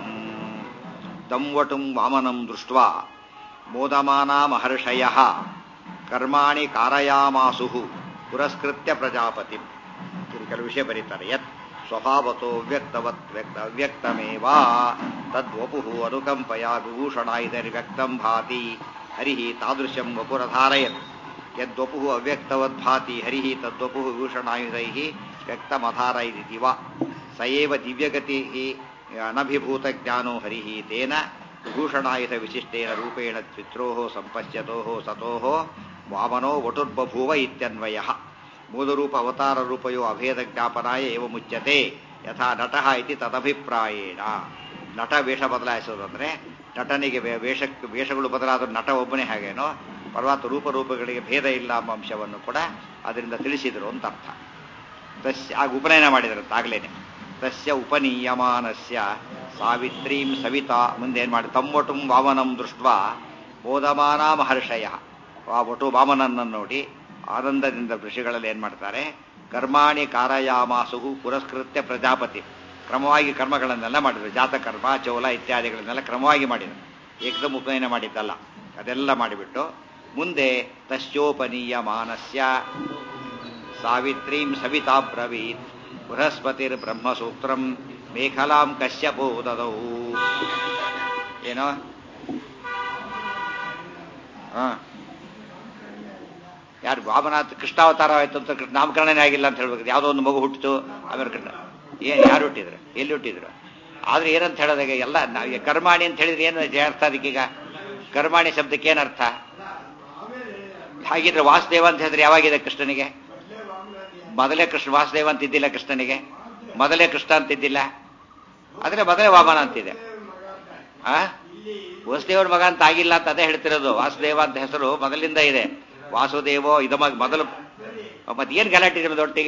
Speaker 1: ತಂ ವಟುಂ ವಾಮನಂ ದೃಷ್ಟ್ವಾ ಮೋದಮಾನಾ ಮಹರ್ಷಯ ಕರ್ಮಾಣಿ ಕಾರಯಾಮಾಸು ಪುರಸ್ಕೃತ್ಯ ಪ್ರಜಾಪತಿಂ ಇಲ್ಲಿ ಕೆಲವು ವಿಷಯ ಬರೀತಾರೆ ಯತ್ ಸ್ವಭಾವತೋ ವ್ಯಕ್ತವತ್ ವ್ಯಕ್ತ ಅವ್ಯಕ್ತಮೇವ ತದ್ವಪು ಅನುಕಂಪಯ ವಿಭೂಷಣ ಇದರ್ವ್ಯಕ್ತಂ ಭಾತಿ ಹರಿ ತಾದೃಶಂ ವಪುರಧಾರಯತ್ ಯದ್ವಪು ಅವ್ಯಕ್ತವದ್ಭಾತಿ ಹರಿ ತದ್ವಪು ವಿಭೂಷಣಾಯುಧೈ ವ್ಯಕ್ತಮಧಾರಯದಿತಿ ವಾ ಸ ಏವ ದಿವ್ಯಗತಿ ಅನಭಿಭೂತ ಜ್ಞಾನೋ ಹರಿ ತೇನ ವಿಭೂಷಣಾಯುಧ ವಿಶಿಷ್ಟೇನ ರೂಪೇಣ ಪಿತ್ರೋ ಸಂಪಶ್ಯತೋ ಸತೋ ವಾಮನೋ ವಟುರ್ಬಭೂವ ಇತ್ಯನ್ವಯ ಮೂಲರೂಪ ಅವತಾರ ರೂಪಯೋ ಅಭೇದ ಜ್ಞಾಪನಾಯ ಏವ ಮುಚ್ಯತೆ ಯಥಾ ನಟಃ ಇತಿ ತದಭಿಪ್ರಾಯೇಣ ನಟ ವೇಷ ಬದಲಾಯಿಸೋದಂದ್ರೆ ನಟನಿಗೆ ವೇ- ವೇಷಕ್ಕೆ ವೇಷಗಳು ಬದಲಾದರೂ ನಟ ಒಬ್ಬನೇ ಹಾಗೇನೋ ಪರ್ವತ ರೂಪರೂಪಗಳಿಗೆ ಭೇದ ಇಲ್ಲ ಎಂಬ ಅಂಶವನ್ನು ಕೂಡ ಅದರಿಂದ ತಿಳಿಸಿದರು ಅಂತ ಅರ್ಥ ತಸ್ಯ ಆಗ ಉಪನಯನ ಮಾಡಿದ್ರಂತ ಆಗ್ಲೇನೆ ತಸ್ಯ ಉಪನೀಯಮಾನಸ್ಯ ಸಾವಿತ್ರೀಂ ಸವಿತಾ ಮುಂದೇನ್ ಮಾಡಿ ತಮ್ಮೊಟುಂ ವಾಮನಂ ದೃಷ್ಟ ಬೋಧಮಾನ ಮಹರ್ಷಯ ಆ ಒಟು ವಾಮನನ್ನು ನೋಡಿ ಆನಂದದಿಂದ ಋಷಿಗಳಲ್ಲಿ ಏನ್ ಮಾಡ್ತಾರೆ ಕರ್ಮಾಣಿ ಕಾರಯಾಮಾಸುಹು ಪುರಸ್ಕೃತ್ಯ ಪ್ರಜಾಪತಿ ಕ್ರಮವಾಗಿ ಕರ್ಮಗಳನ್ನೆಲ್ಲ ಮಾಡಿದ್ರು ಜಾತಕರ್ಮ ಚೌಲ ಇತ್ಯಾದಿಗಳನ್ನೆಲ್ಲ ಕ್ರಮವಾಗಿ ಮಾಡಿದರು ಏಕದಮ್ ಉಪನಯನ ಮಾಡಿದ್ದಲ್ಲ ಅದೆಲ್ಲ ಮಾಡಿಬಿಟ್ಟು ಮುಂದೆ ತಸ್ಯೋಪನೀಯ ಮಾನಸ್ಯ ಸಾವಿತ್ರೀಂ ಸವಿತಾ ಬ್ರವೀತ್ ಬೃಹಸ್ಪತಿರ್ ಬ್ರಹ್ಮಸೂತ್ರಂ ಮೇಖಲಾಂ ಕಶ್ಯಪೋ ದದೌ ಏನೋ ಹಾ ಯಾರು ವಾಮನಾಥ್ ಕೃಷ್ಣಾವತಾರ ಆಯ್ತು ಅಂತ ಕೃಷ್ಣ ನಾಮಕರಣನೇ ಆಗಿಲ್ಲ ಅಂತ ಹೇಳ್ಬೇಕು ಯಾವುದೋ ಒಂದು ಮಗು ಹುಟ್ಟಿತು ಆಮೇಲೆ ಕೃಷ್ಣ ಏನ್ ಯಾರು ಹುಟ್ಟಿದ್ರು ಎಲ್ಲಿ ಹುಟ್ಟಿದ್ರು ಆದ್ರೆ ಏನಂತ ಹೇಳೋದಾಗ ಎಲ್ಲ ನಾವು ಕರ್ಮಾಣಿ ಅಂತ ಹೇಳಿದ್ರೆ ಏನು ಅರ್ಥ ಅದಕ್ಕೀಗ ಕರ್ಮಾಣಿ ಶಬ್ದಕ್ಕೆ ಏನರ್ಥ ಹಾಗಿದ್ರೆ ವಾಸುದೇವ ಅಂತ ಹೇಳಿದ್ರೆ ಯಾವಾಗಿದೆ ಕೃಷ್ಣನಿಗೆ ಮೊದಲೇ ಕೃಷ್ಣ ವಾಸುದೇವ ಅಂತ ಇದ್ದಿಲ್ಲ ಕೃಷ್ಣನಿಗೆ ಮೊದಲೇ ಕೃಷ್ಣ ಅಂತಿದ್ದಿಲ್ಲ ಆದ್ರೆ ಮೊದಲೇ ವಾಮನ ಅಂತಿದೆ ಆ ವಸುದೇವರ ಮಗ ಅಂತ ಆಗಿಲ್ಲ ಅಂತ ಅದೇ ಹೇಳ್ತಿರೋದು ವಾಸುದೇವ ಅಂತ ಹೆಸರು ಮೊದಲಿಂದ ಇದೆ ವಾಸುದೇವೋ ಇದು ಮಗ ಮೊದಲು ಮತ್ತೆ ಏನ್ ಗಲಾಟೆ ಇದೆ ದೊಡ್ಡೀಗ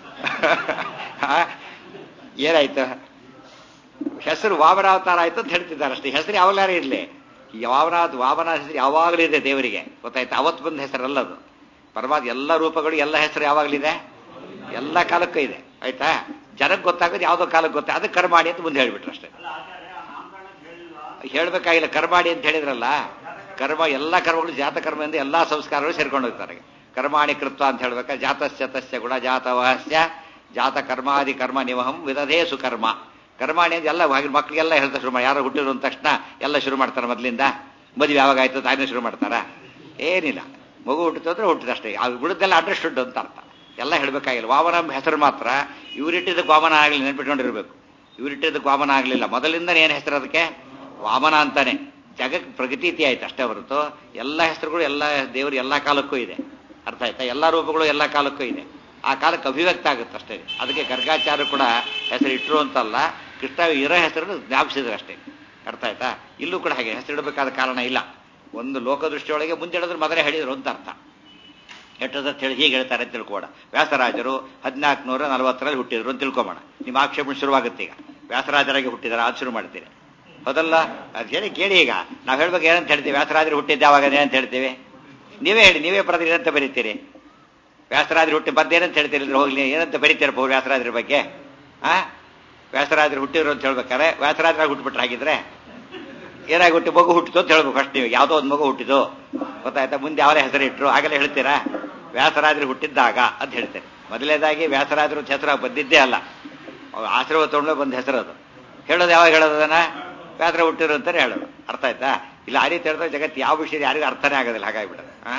Speaker 1: ಏನಾಯ್ತು ಹೆಸರು ವಾಮನಾವತಾರ ಆಯ್ತು ಅಂತ ಹೇಳ್ತಿದ್ದಾರೆ ಅಷ್ಟೇ ಹೆಸರು ಯಾವಾಗಲಾರ ಇರಲಿ ವಾಮನಾಥ ವಾಮನ ಹೆಸರು ಯಾವಾಗಲೂ ಇದೆ ದೇವರಿಗೆ ಗೊತ್ತಾಯ್ತು ಅವತ್ತು ಬಂದ ಹೆಸರಲ್ಲದು ಪರಮಾತ್ಮ ಎಲ್ಲ ರೂಪಗಳು ಎಲ್ಲ ಹೆಸರು ಯಾವಾಗಲಿದೆ ಎಲ್ಲ ಕಾಲಕ್ಕೂ ಇದೆ ಆಯ್ತಾ ಜನಕ್ಕೆ ಗೊತ್ತಾಗೋದು ಯಾವುದೋ ಕಾಲಕ್ಕೆ ಗೊತ್ತಾ ಅದಕ್ಕೆ ಕರ್ಮಾಡಿ ಅಂತ ಮುಂದೆ ಹೇಳ್ಬಿಟ್ರು ಅಷ್ಟೇ ಹೇಳ್ಬೇಕಾಗಿಲ್ಲ ಕರ್ಮಾಡಿ ಅಂತ ಹೇಳಿದ್ರಲ್ಲ ಕರ್ಮ ಎಲ್ಲ ಕರ್ಮಗಳು ಜಾತ ಕರ್ಮದಿಂದ ಎಲ್ಲಾ ಸಂಸ್ಕಾರಗಳು ಸೇರ್ಕೊಂಡು ಹೋಗ್ತಾರೆ ಕರ್ಮಾಣಿ ಕೃತ್ವ ಅಂತ ಹೇಳ್ಬೇಕಾ ಜಾತಸ್ಯ ತಸ್ಯ ಗುಣ ಜಾತವಹಸ್ಯ ಜಾತ ಕರ್ಮಾದಿ ಕರ್ಮ ನಿವಹಂ ವಿದಧೇ ಸುಕರ್ಮ ಕರ್ಮಾಣಿ ಅಂತ ಎಲ್ಲ ಹಾಗೆ ಮಕ್ಕಳಿಗೆಲ್ಲ ಹೇಳ್ತಾ ಶುರು ಮಾಡಿ ಯಾರು ಹುಟ್ಟಿದ್ರು ಅಂದ ತಕ್ಷಣ ಎಲ್ಲ ಶುರು ಮಾಡ್ತಾರೆ ಮೊದಲಿಂದ ಮದುವೆ ಯಾವಾಗ ಆಯ್ತು ತಾನೇ ಶುರು ಮಾಡ್ತಾರ ಏನಿಲ್ಲ ಮಗು ಹುಟ್ಟಿತು ಅಂದ್ರೆ ಹುಟ್ಟಿದಷ್ಟೇ ಅದು ಉಳಿದೆಲ್ಲ ಅಂಡರ್ಸ್ಟುಡ್ ಅಂತ ಅರ್ಥ ಎಲ್ಲ ಹೇಳ್ಬೇಕಾಗಿಲ್ಲ ವಾಮನ ಹೆಸರು ಮಾತ್ರ ಇವರಿಟ್ಟಿದ್ದಕ್ಕೆ ವಾಮನ ಆಗಲಿ ನೆನ್ಪಿಟ್ಕೊಂಡಿರ್ಬೇಕು ಇವರಿಟ್ಟಿದ್ದಕ್ಕೆ ವಾಮನ ಆಗಲಿಲ್ಲ ಮೊದಲಿಂದ ಏನು ಹೆಸರು ಅದಕ್ಕೆ ವಾಮನ ಅಂತಾನೆ ಜಗಕ್ಕೆ ಪ್ರಗತೀತಿ ಆಯ್ತು ಅಷ್ಟೇ ಹೊರತು ಎಲ್ಲ ಹೆಸರುಗಳು ಎಲ್ಲ ದೇವರು ಎಲ್ಲ ಕಾಲಕ್ಕೂ ಇದೆ ಅರ್ಥ ಆಯ್ತಾ ಎಲ್ಲ ರೂಪಗಳು ಎಲ್ಲ ಕಾಲಕ್ಕೂ ಇದೆ ಆ ಕಾಲಕ್ಕೆ ಅಭಿವ್ಯಕ್ತ ಆಗುತ್ತೆ ಅಷ್ಟೇ ಅದಕ್ಕೆ ಗರ್ಗಾಚಾರ್ಯ ಕೂಡ ಹೆಸರು ಇಟ್ಟರು ಅಂತಲ್ಲ ಕೃಷ್ಣ ಇರೋ ಹೆಸರನ್ನು ಜ್ಞಾಪಿಸಿದ್ರು ಅಷ್ಟೇ ಅರ್ಥ ಆಯ್ತಾ ಇಲ್ಲೂ ಕೂಡ ಹಾಗೆ ಹೆಸರಿಡಬೇಕಾದ ಕಾರಣ ಇಲ್ಲ ಒಂದು ಲೋಕದೃಷ್ಟಿಯೊಳಗೆ ಮುಂದೆ ಹೇಳಿದ್ರೆ ಮೊದಲೇ ಹೇಳಿದ್ರು ಅಂತ ಅರ್ಥ ಎಟ್ಟದ ಹೇಳಿ ಹೀಗೆ ಹೇಳ್ತಾರೆ ಅಂತ ತಿಳ್ಕೋಣ ವ್ಯಾಸರಾಜರು ಹದಿನಾಲ್ಕು ನೂರ ನಲವತ್ತರಲ್ಲಿ ಹುಟ್ಟಿದ್ರು ಅಂತ ತಿಳ್ಕೊಬೋಣ ನಿಮ್ಮ ಆಕ್ಷೇಪಣೆ ಶುರುವಾಗುತ್ತೆ ಈಗ ವ್ಯಾಸರಾಜರಾಗಿ ಹುಟ್ಟಿದಾರೆ ಅದು ಶುರು ಮಾಡ್ತೀರಿ ಹೌದಲ್ಲ ಅದು ಹೇಳಿ ಕೇಳಿ ಈಗ ನಾವು ಹೇಳ್ಬೇಕು ಏನಂತ ಹೇಳ್ತೀವಿ ವ್ಯಾಸರಾದ್ರೆ ಹುಟ್ಟಿದ್ದೆ ಯಾವಾಗ ಏನಂತ ಹೇಳ್ತೀವಿ ನೀವೇ ಹೇಳಿ ನೀವೇ ಪ್ರತಿ ಏನಂತ ಬರೀತೀರಿ ವ್ಯಾಸರಾದ್ರೆ ಹುಟ್ಟಿ ಬಂದೇನಂತ ಹೇಳ್ತೀರಿ ಇದ್ರೆ ಹೋಗ್ಲಿ ಏನಂತ ಬರೀತೀರಪ್ಪ ವ್ಯಾಸರಾದ್ರ ಬಗ್ಗೆ ಆ ವ್ಯಾಸರಾದ್ರೆ ಹುಟ್ಟಿದ್ರು ಅಂತ ಹೇಳ್ಬೇಕಾರೆ ವ್ಯಾಸರಾದ್ರೆ ಹುಟ್ಬಿಟ್ರೆ ಹಾಗಿದ್ರೆ ಏನಾಗಿ ಹುಟ್ಟಿ ಮಗು ಹುಟ್ಟಿತು ಅಂತ ಹೇಳ್ಬೇಕು ಫಸ್ಟ್ ನೀವು ಯಾವುದೋ ಒಂದು ಮಗು ಹುಟ್ಟಿತು ಗೊತ್ತಾಯ್ತಾ ಮುಂದೆ ಅವರೇ ಹೆಸರು ಇಟ್ರು ಆಗಲೇ ಹೇಳ್ತೀರಾ ವ್ಯಾಸರಾದ್ರೆ ಹುಟ್ಟಿದ್ದಾಗ ಅಂತ ಹೇಳ್ತೇನೆ ಮೊದಲನೇದಾಗಿ ವ್ಯಾಸರಾದ್ರು ಹೆಸರು ಬಂದಿದ್ದೇ ಅಲ್ಲ ಅವ್ರು ಆಶೀರ್ವಾದ ತಗೊಂಡು ಬಂದ ಹೆಸರು ಅದು ಹೇಳೋದು ಯಾವಾಗ ಹೇಳೋದು ಅದನ್ನ ವ್ಯಾಸರ ಹುಟ್ಟಿರು ಅಂತಾನೆ ಹೇಳೋದು ಅರ್ಥ ಆಯ್ತಾ ಇಲ್ಲ ಆ ರೀತಿ ಹೇಳಿದ್ರೆ ಜಗತ್ತು ಯಾವ ವಿಷಯ ಯಾರಿಗೂ ಅರ್ಥನೇ ಆಗೋದಿಲ್ಲ ಹಾಗಾಗ್ಬಿಡೋದು ಆ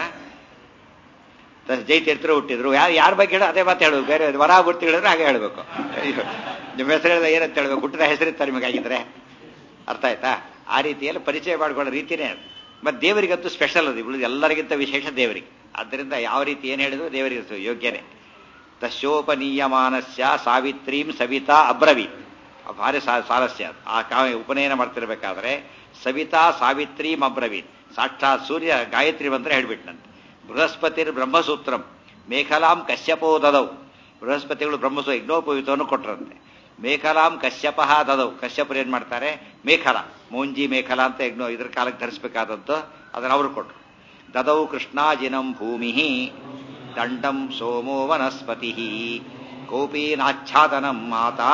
Speaker 1: ಜೈತೀರ್ಥರು ಹುಟ್ಟಿದ್ರು ಯಾರು ಯಾರ ಬಗ್ಗೆ ಹೇಳೋ ಅದೇ ಮಾತು ಹೇಳೋದು ಬೇರೆ ವರ ಗುರ್ತಿ ಹೇಳಿದ್ರೆ ಹಾಗೆ ಹೇಳಬೇಕು ನಿಮ್ಮ ಹೆಸರು ಹೇಳಿದ್ರೆ ಏನಂತ ಹೇಳ್ಬೇಕು ಹುಟ್ಟಿದ ಹೆಸರಿರ್ತಾರೆ ನಿಮಗಾಗಿದ್ರೆ ಅರ್ಥ ಆಯ್ತಾ ಆ ರೀತಿಯಲ್ಲಿ ಪರಿಚಯ ಮಾಡಿಕೊಳ್ಳೋ ರೀತಿನೇ ಅದು ಮತ್ತೆ ದೇವರಿಗಂತೂ ಸ್ಪೆಷಲ್ ಅದು ಉಳಿದ ಎಲ್ಲರಿಗಿಂತ ವಿಶೇಷ ದೇವರಿಗೆ ಆದ್ದರಿಂದ ಯಾವ ರೀತಿ ಏನು ಹೇಳಿದ್ರು ದೇವರಿಗೆ ಯೋಗ್ಯನೇ ತಶೋಪನೀಯಮಾನಸ್ಯ ಸಾವಿತ್ರೀಂ ಸವಿತಾ ಅಬ್ರವೀತ್ ಭಾರಿ ಸಾರಸ್ಯ ಅದು ಆ ಕಾ ಉಪನಯನ ಮಾಡ್ತಿರ್ಬೇಕಾದ್ರೆ ಸವಿತಾ ಸಾವಿತ್ರೀಂ ಅಬ್ರವೀತ್ ಸಾಕ್ಷಾತ್ ಸೂರ್ಯ ಗಾಯತ್ರಿ ಮಂತ್ರ ಹೇಳ್ಬಿಟ್ನಂತೆ ಬೃಹಸ್ಪತಿರ್ ಬ್ರಹ್ಮಸೂತ್ರಂ ಮೇಖಲಾಂ ಕಶ್ಯಪೋ ದದವು ಬೃಹಸ್ಪತಿಗಳು ಬ್ರಹ್ಮಸೂ ಯಜ್ಞೋಪಯುತವನ್ನು ಕೊಟ್ಟರಂತೆ ಮೇಖಲಾಂ ಕಶ್ಯಪ ದದವು ಕಶ್ಯಪರು ಏನ್ ಮಾಡ್ತಾರೆ ಮೇಖಲ ಮೋಂಜಿ ಮೇಖಲ ಅಂತ ಯಜ್ಞ ಇದ್ರ ಕಾಲಕ್ಕೆ ಧರಿಸಬೇಕಾದದ್ದು ಅದನ್ನ ಅವರು ಕೊಟ್ಟರು ದದೌ ಕೃಷ್ಣಾಜಿನಂ ಭೂಮಿ ದಂಡಂ ಸೋಮೋ ವನಸ್ಪತಿ ಕೌಪೀನಾಚ್ಛಾದನಂ ಮಾತಾ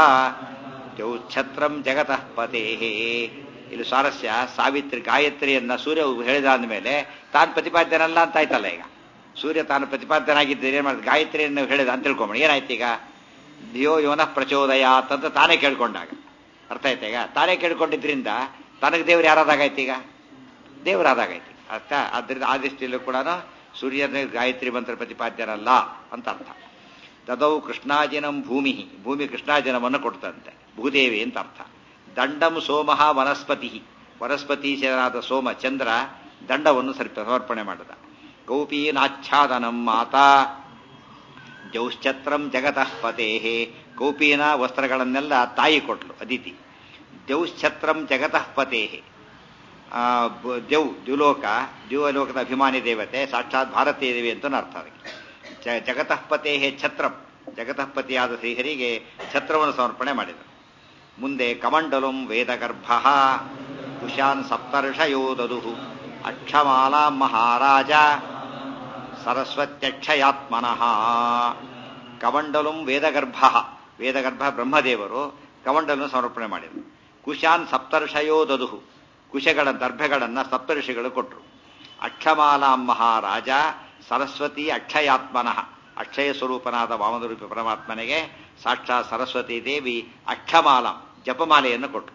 Speaker 1: ಛತ್ರಂ ಜಗತಃ ಪತೇ ಇಲ್ಲಿ ಸ್ವಾರಸ್ಯ ಸಾವಿತ್ರಿ ಗಾಯತ್ರಿಯನ್ನ ಸೂರ್ಯ ಹೇಳಿದಾದ ಮೇಲೆ ತಾನು ಪ್ರತಿಪಾದ್ಯನಲ್ಲ ಅಂತ ಆಯ್ತಲ್ಲ ಈಗ ಸೂರ್ಯ ತಾನು ಪ್ರತಿಪಾದ್ಯನಾಗಿದ್ದರೆ ಏನ್ ಮಾಡಿದ ಗಾಯತ್ರಿಯನ್ನು ಹೇಳಿದ ಅಂತ ತಿಳ್ಕೊಂಬ ಏನಾಯ್ತು ಈಗ ಧಿಯೋ ಯೋನ ಪ್ರಚೋದಯಾತ್ ಅಂತ ತಾನೇ ಕೇಳ್ಕೊಂಡಾಗ ಅರ್ಥ ಆಯ್ತಾ ಈಗ ತಾನೇ ಕೇಳ್ಕೊಂಡಿದ್ರಿಂದ ತನಗೆ ದೇವ್ರು ಯಾರಾದಾಗಾಯ್ತು ಈಗ ದೇವರಾದಾಗಾಯ್ತು ಅರ್ಥ ಆದ್ರಿಂದ ಆ ದೃಷ್ಟಿಯಲ್ಲೂ ಕೂಡ ಸೂರ್ಯನ ಗಾಯತ್ರಿ ಮಂತ್ರ ಪ್ರತಿಪಾದ್ಯರಲ್ಲ ಅಂತ ಅರ್ಥ ತದೌ ಕೃಷ್ಣಾಜಿನಂ ಭೂಮಿ ಭೂಮಿ ಕೃಷ್ಣಾಜಿನವನ್ನು ಕೊಡ್ತಂತೆ ಭೂದೇವಿ ಅಂತ ಅರ್ಥ ದಂಡಂ ಸೋಮಃ ವನಸ್ಪತಿ ವನಸ್ಪತಿ ಸೇರಾದ ಸೋಮ ಚಂದ್ರ ದಂಡವನ್ನು ಸಮರ್ಪಣೆ ಮಾಡಿದ ಕೌಪೀನಾಚ್ಛಾದನಂ ಮಾತಾ ಜೌಶ್ಚತ್ರಂ ಜಗತಃ ಪತೇ ಕೌಪೀನ ವಸ್ತ್ರಗಳನ್ನೆಲ್ಲ ತಾಯಿ ಕೊಟ್ಲು ಅದಿತಿ ಜೌಶ್ಛತ್ರಂ ಜಗತಃ ಪತೇ ದೇವ್ ದ್ಯುಲೋಕ ದ್ಯುವಲೋಕದ ಅಭಿಮಾನಿ ದೇವತೆ ಸಾಕ್ಷಾತ್ ಭಾರತೀಯ ದೇವಿ ಅಂತ ಅರ್ಥ ಅದಕ್ಕೆ ಜಗತಃ ಪತೇ ಛತ್ರಂ ಜಗತಃ ಪತಿಯಾದ ಶ್ರೀಹರಿಗೆ ಛತ್ರವನ್ನು ಸಮರ್ಪಣೆ ಮಾಡಿದರು ಮುಂದೆ ಕಮಂಡಲಂ ವೇದಗರ್ಭ ಕುಶಾನ್ ಸಪ್ತರ್ಷಯೋದದು ಅಕ್ಷಮಾಲಾ ಮಹಾರಾಜ ಸರಸ್ವತ್ಯಕ್ಷಯಾತ್ಮನಃ ಕಮಂಡಲಂ ವೇದಗರ್ಭ ವೇದಗರ್ಭ ಬ್ರಹ್ಮದೇವರು ಕಮಂಡಲನ್ನು ಸಮರ್ಪಣೆ ಮಾಡಿದರು ಕುಶಾನ್ ಸಪ್ತರ್ಷಯೋದದು ಕುಶಗಳ ದರ್ಭೆಗಳನ್ನು ಸಪ್ತರ್ಷಿಗಳು ಕೊಟ್ಟರು ಅಕ್ಷಮಾಲಾ ಮಹಾರಾಜ ಸರಸ್ವತಿ ಅಕ್ಷಯಾತ್ಮನಃ ಅಕ್ಷಯ ಸ್ವರೂಪನಾದ ವಾಮನರೂಪಿ ಪರಮಾತ್ಮನಿಗೆ ಸಾಕ್ಷಾತ್ ಸರಸ್ವತಿ ದೇವಿ ಅಕ್ಷಮಾಲ ಜಪಮಾಲೆಯನ್ನು ಕೊಟ್ಟರು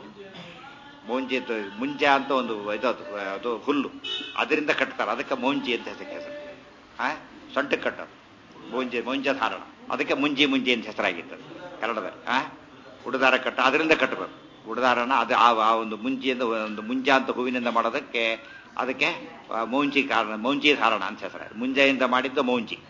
Speaker 1: ಮೌಂಜಿ ಮುಂಜ ಅಂತ ಒಂದು ಇದು ಅದು ಹುಲ್ಲು ಅದರಿಂದ ಕಟ್ತಾರೆ ಅದಕ್ಕೆ ಮೌಂಜಿ ಅಂತ ಹೆಸರು ಹೆಸರು ಆ ಸೊಂಟಕ್ಕೆ ಕಟ್ಟೋದು ಮುಂಜಿ ಮುಂಜ ಧಾರಣ ಅದಕ್ಕೆ ಮುಂಜಿ ಮುಂಜಿ ಅಂತ ಹೆಸರಾಗಿತ್ತು ಕನ್ನಡದಲ್ಲಿ ಆ ಉಡದಾರ ಕಟ್ಟ ಅದರಿಂದ ಕಟ್ಟಬೇಕು ಉಡದಾರನ ಅದು ಆ ಒಂದು ಮುಂಜಿಯಿಂದ ಒಂದು ಮುಂಜ ಅಂತ ಹೂವಿನಿಂದ ಮಾಡೋದಕ್ಕೆ ಅದಕ್ಕೆ ಮೌಂಜಿ ಕಾರಣ ಮೌಂಜಿ ಧಾರಣ ಅಂತ ಹೆಸರು ಮುಂಜೆಯಿಂದ ಮಾಡಿದ್ದು ಮೌಂಜಿ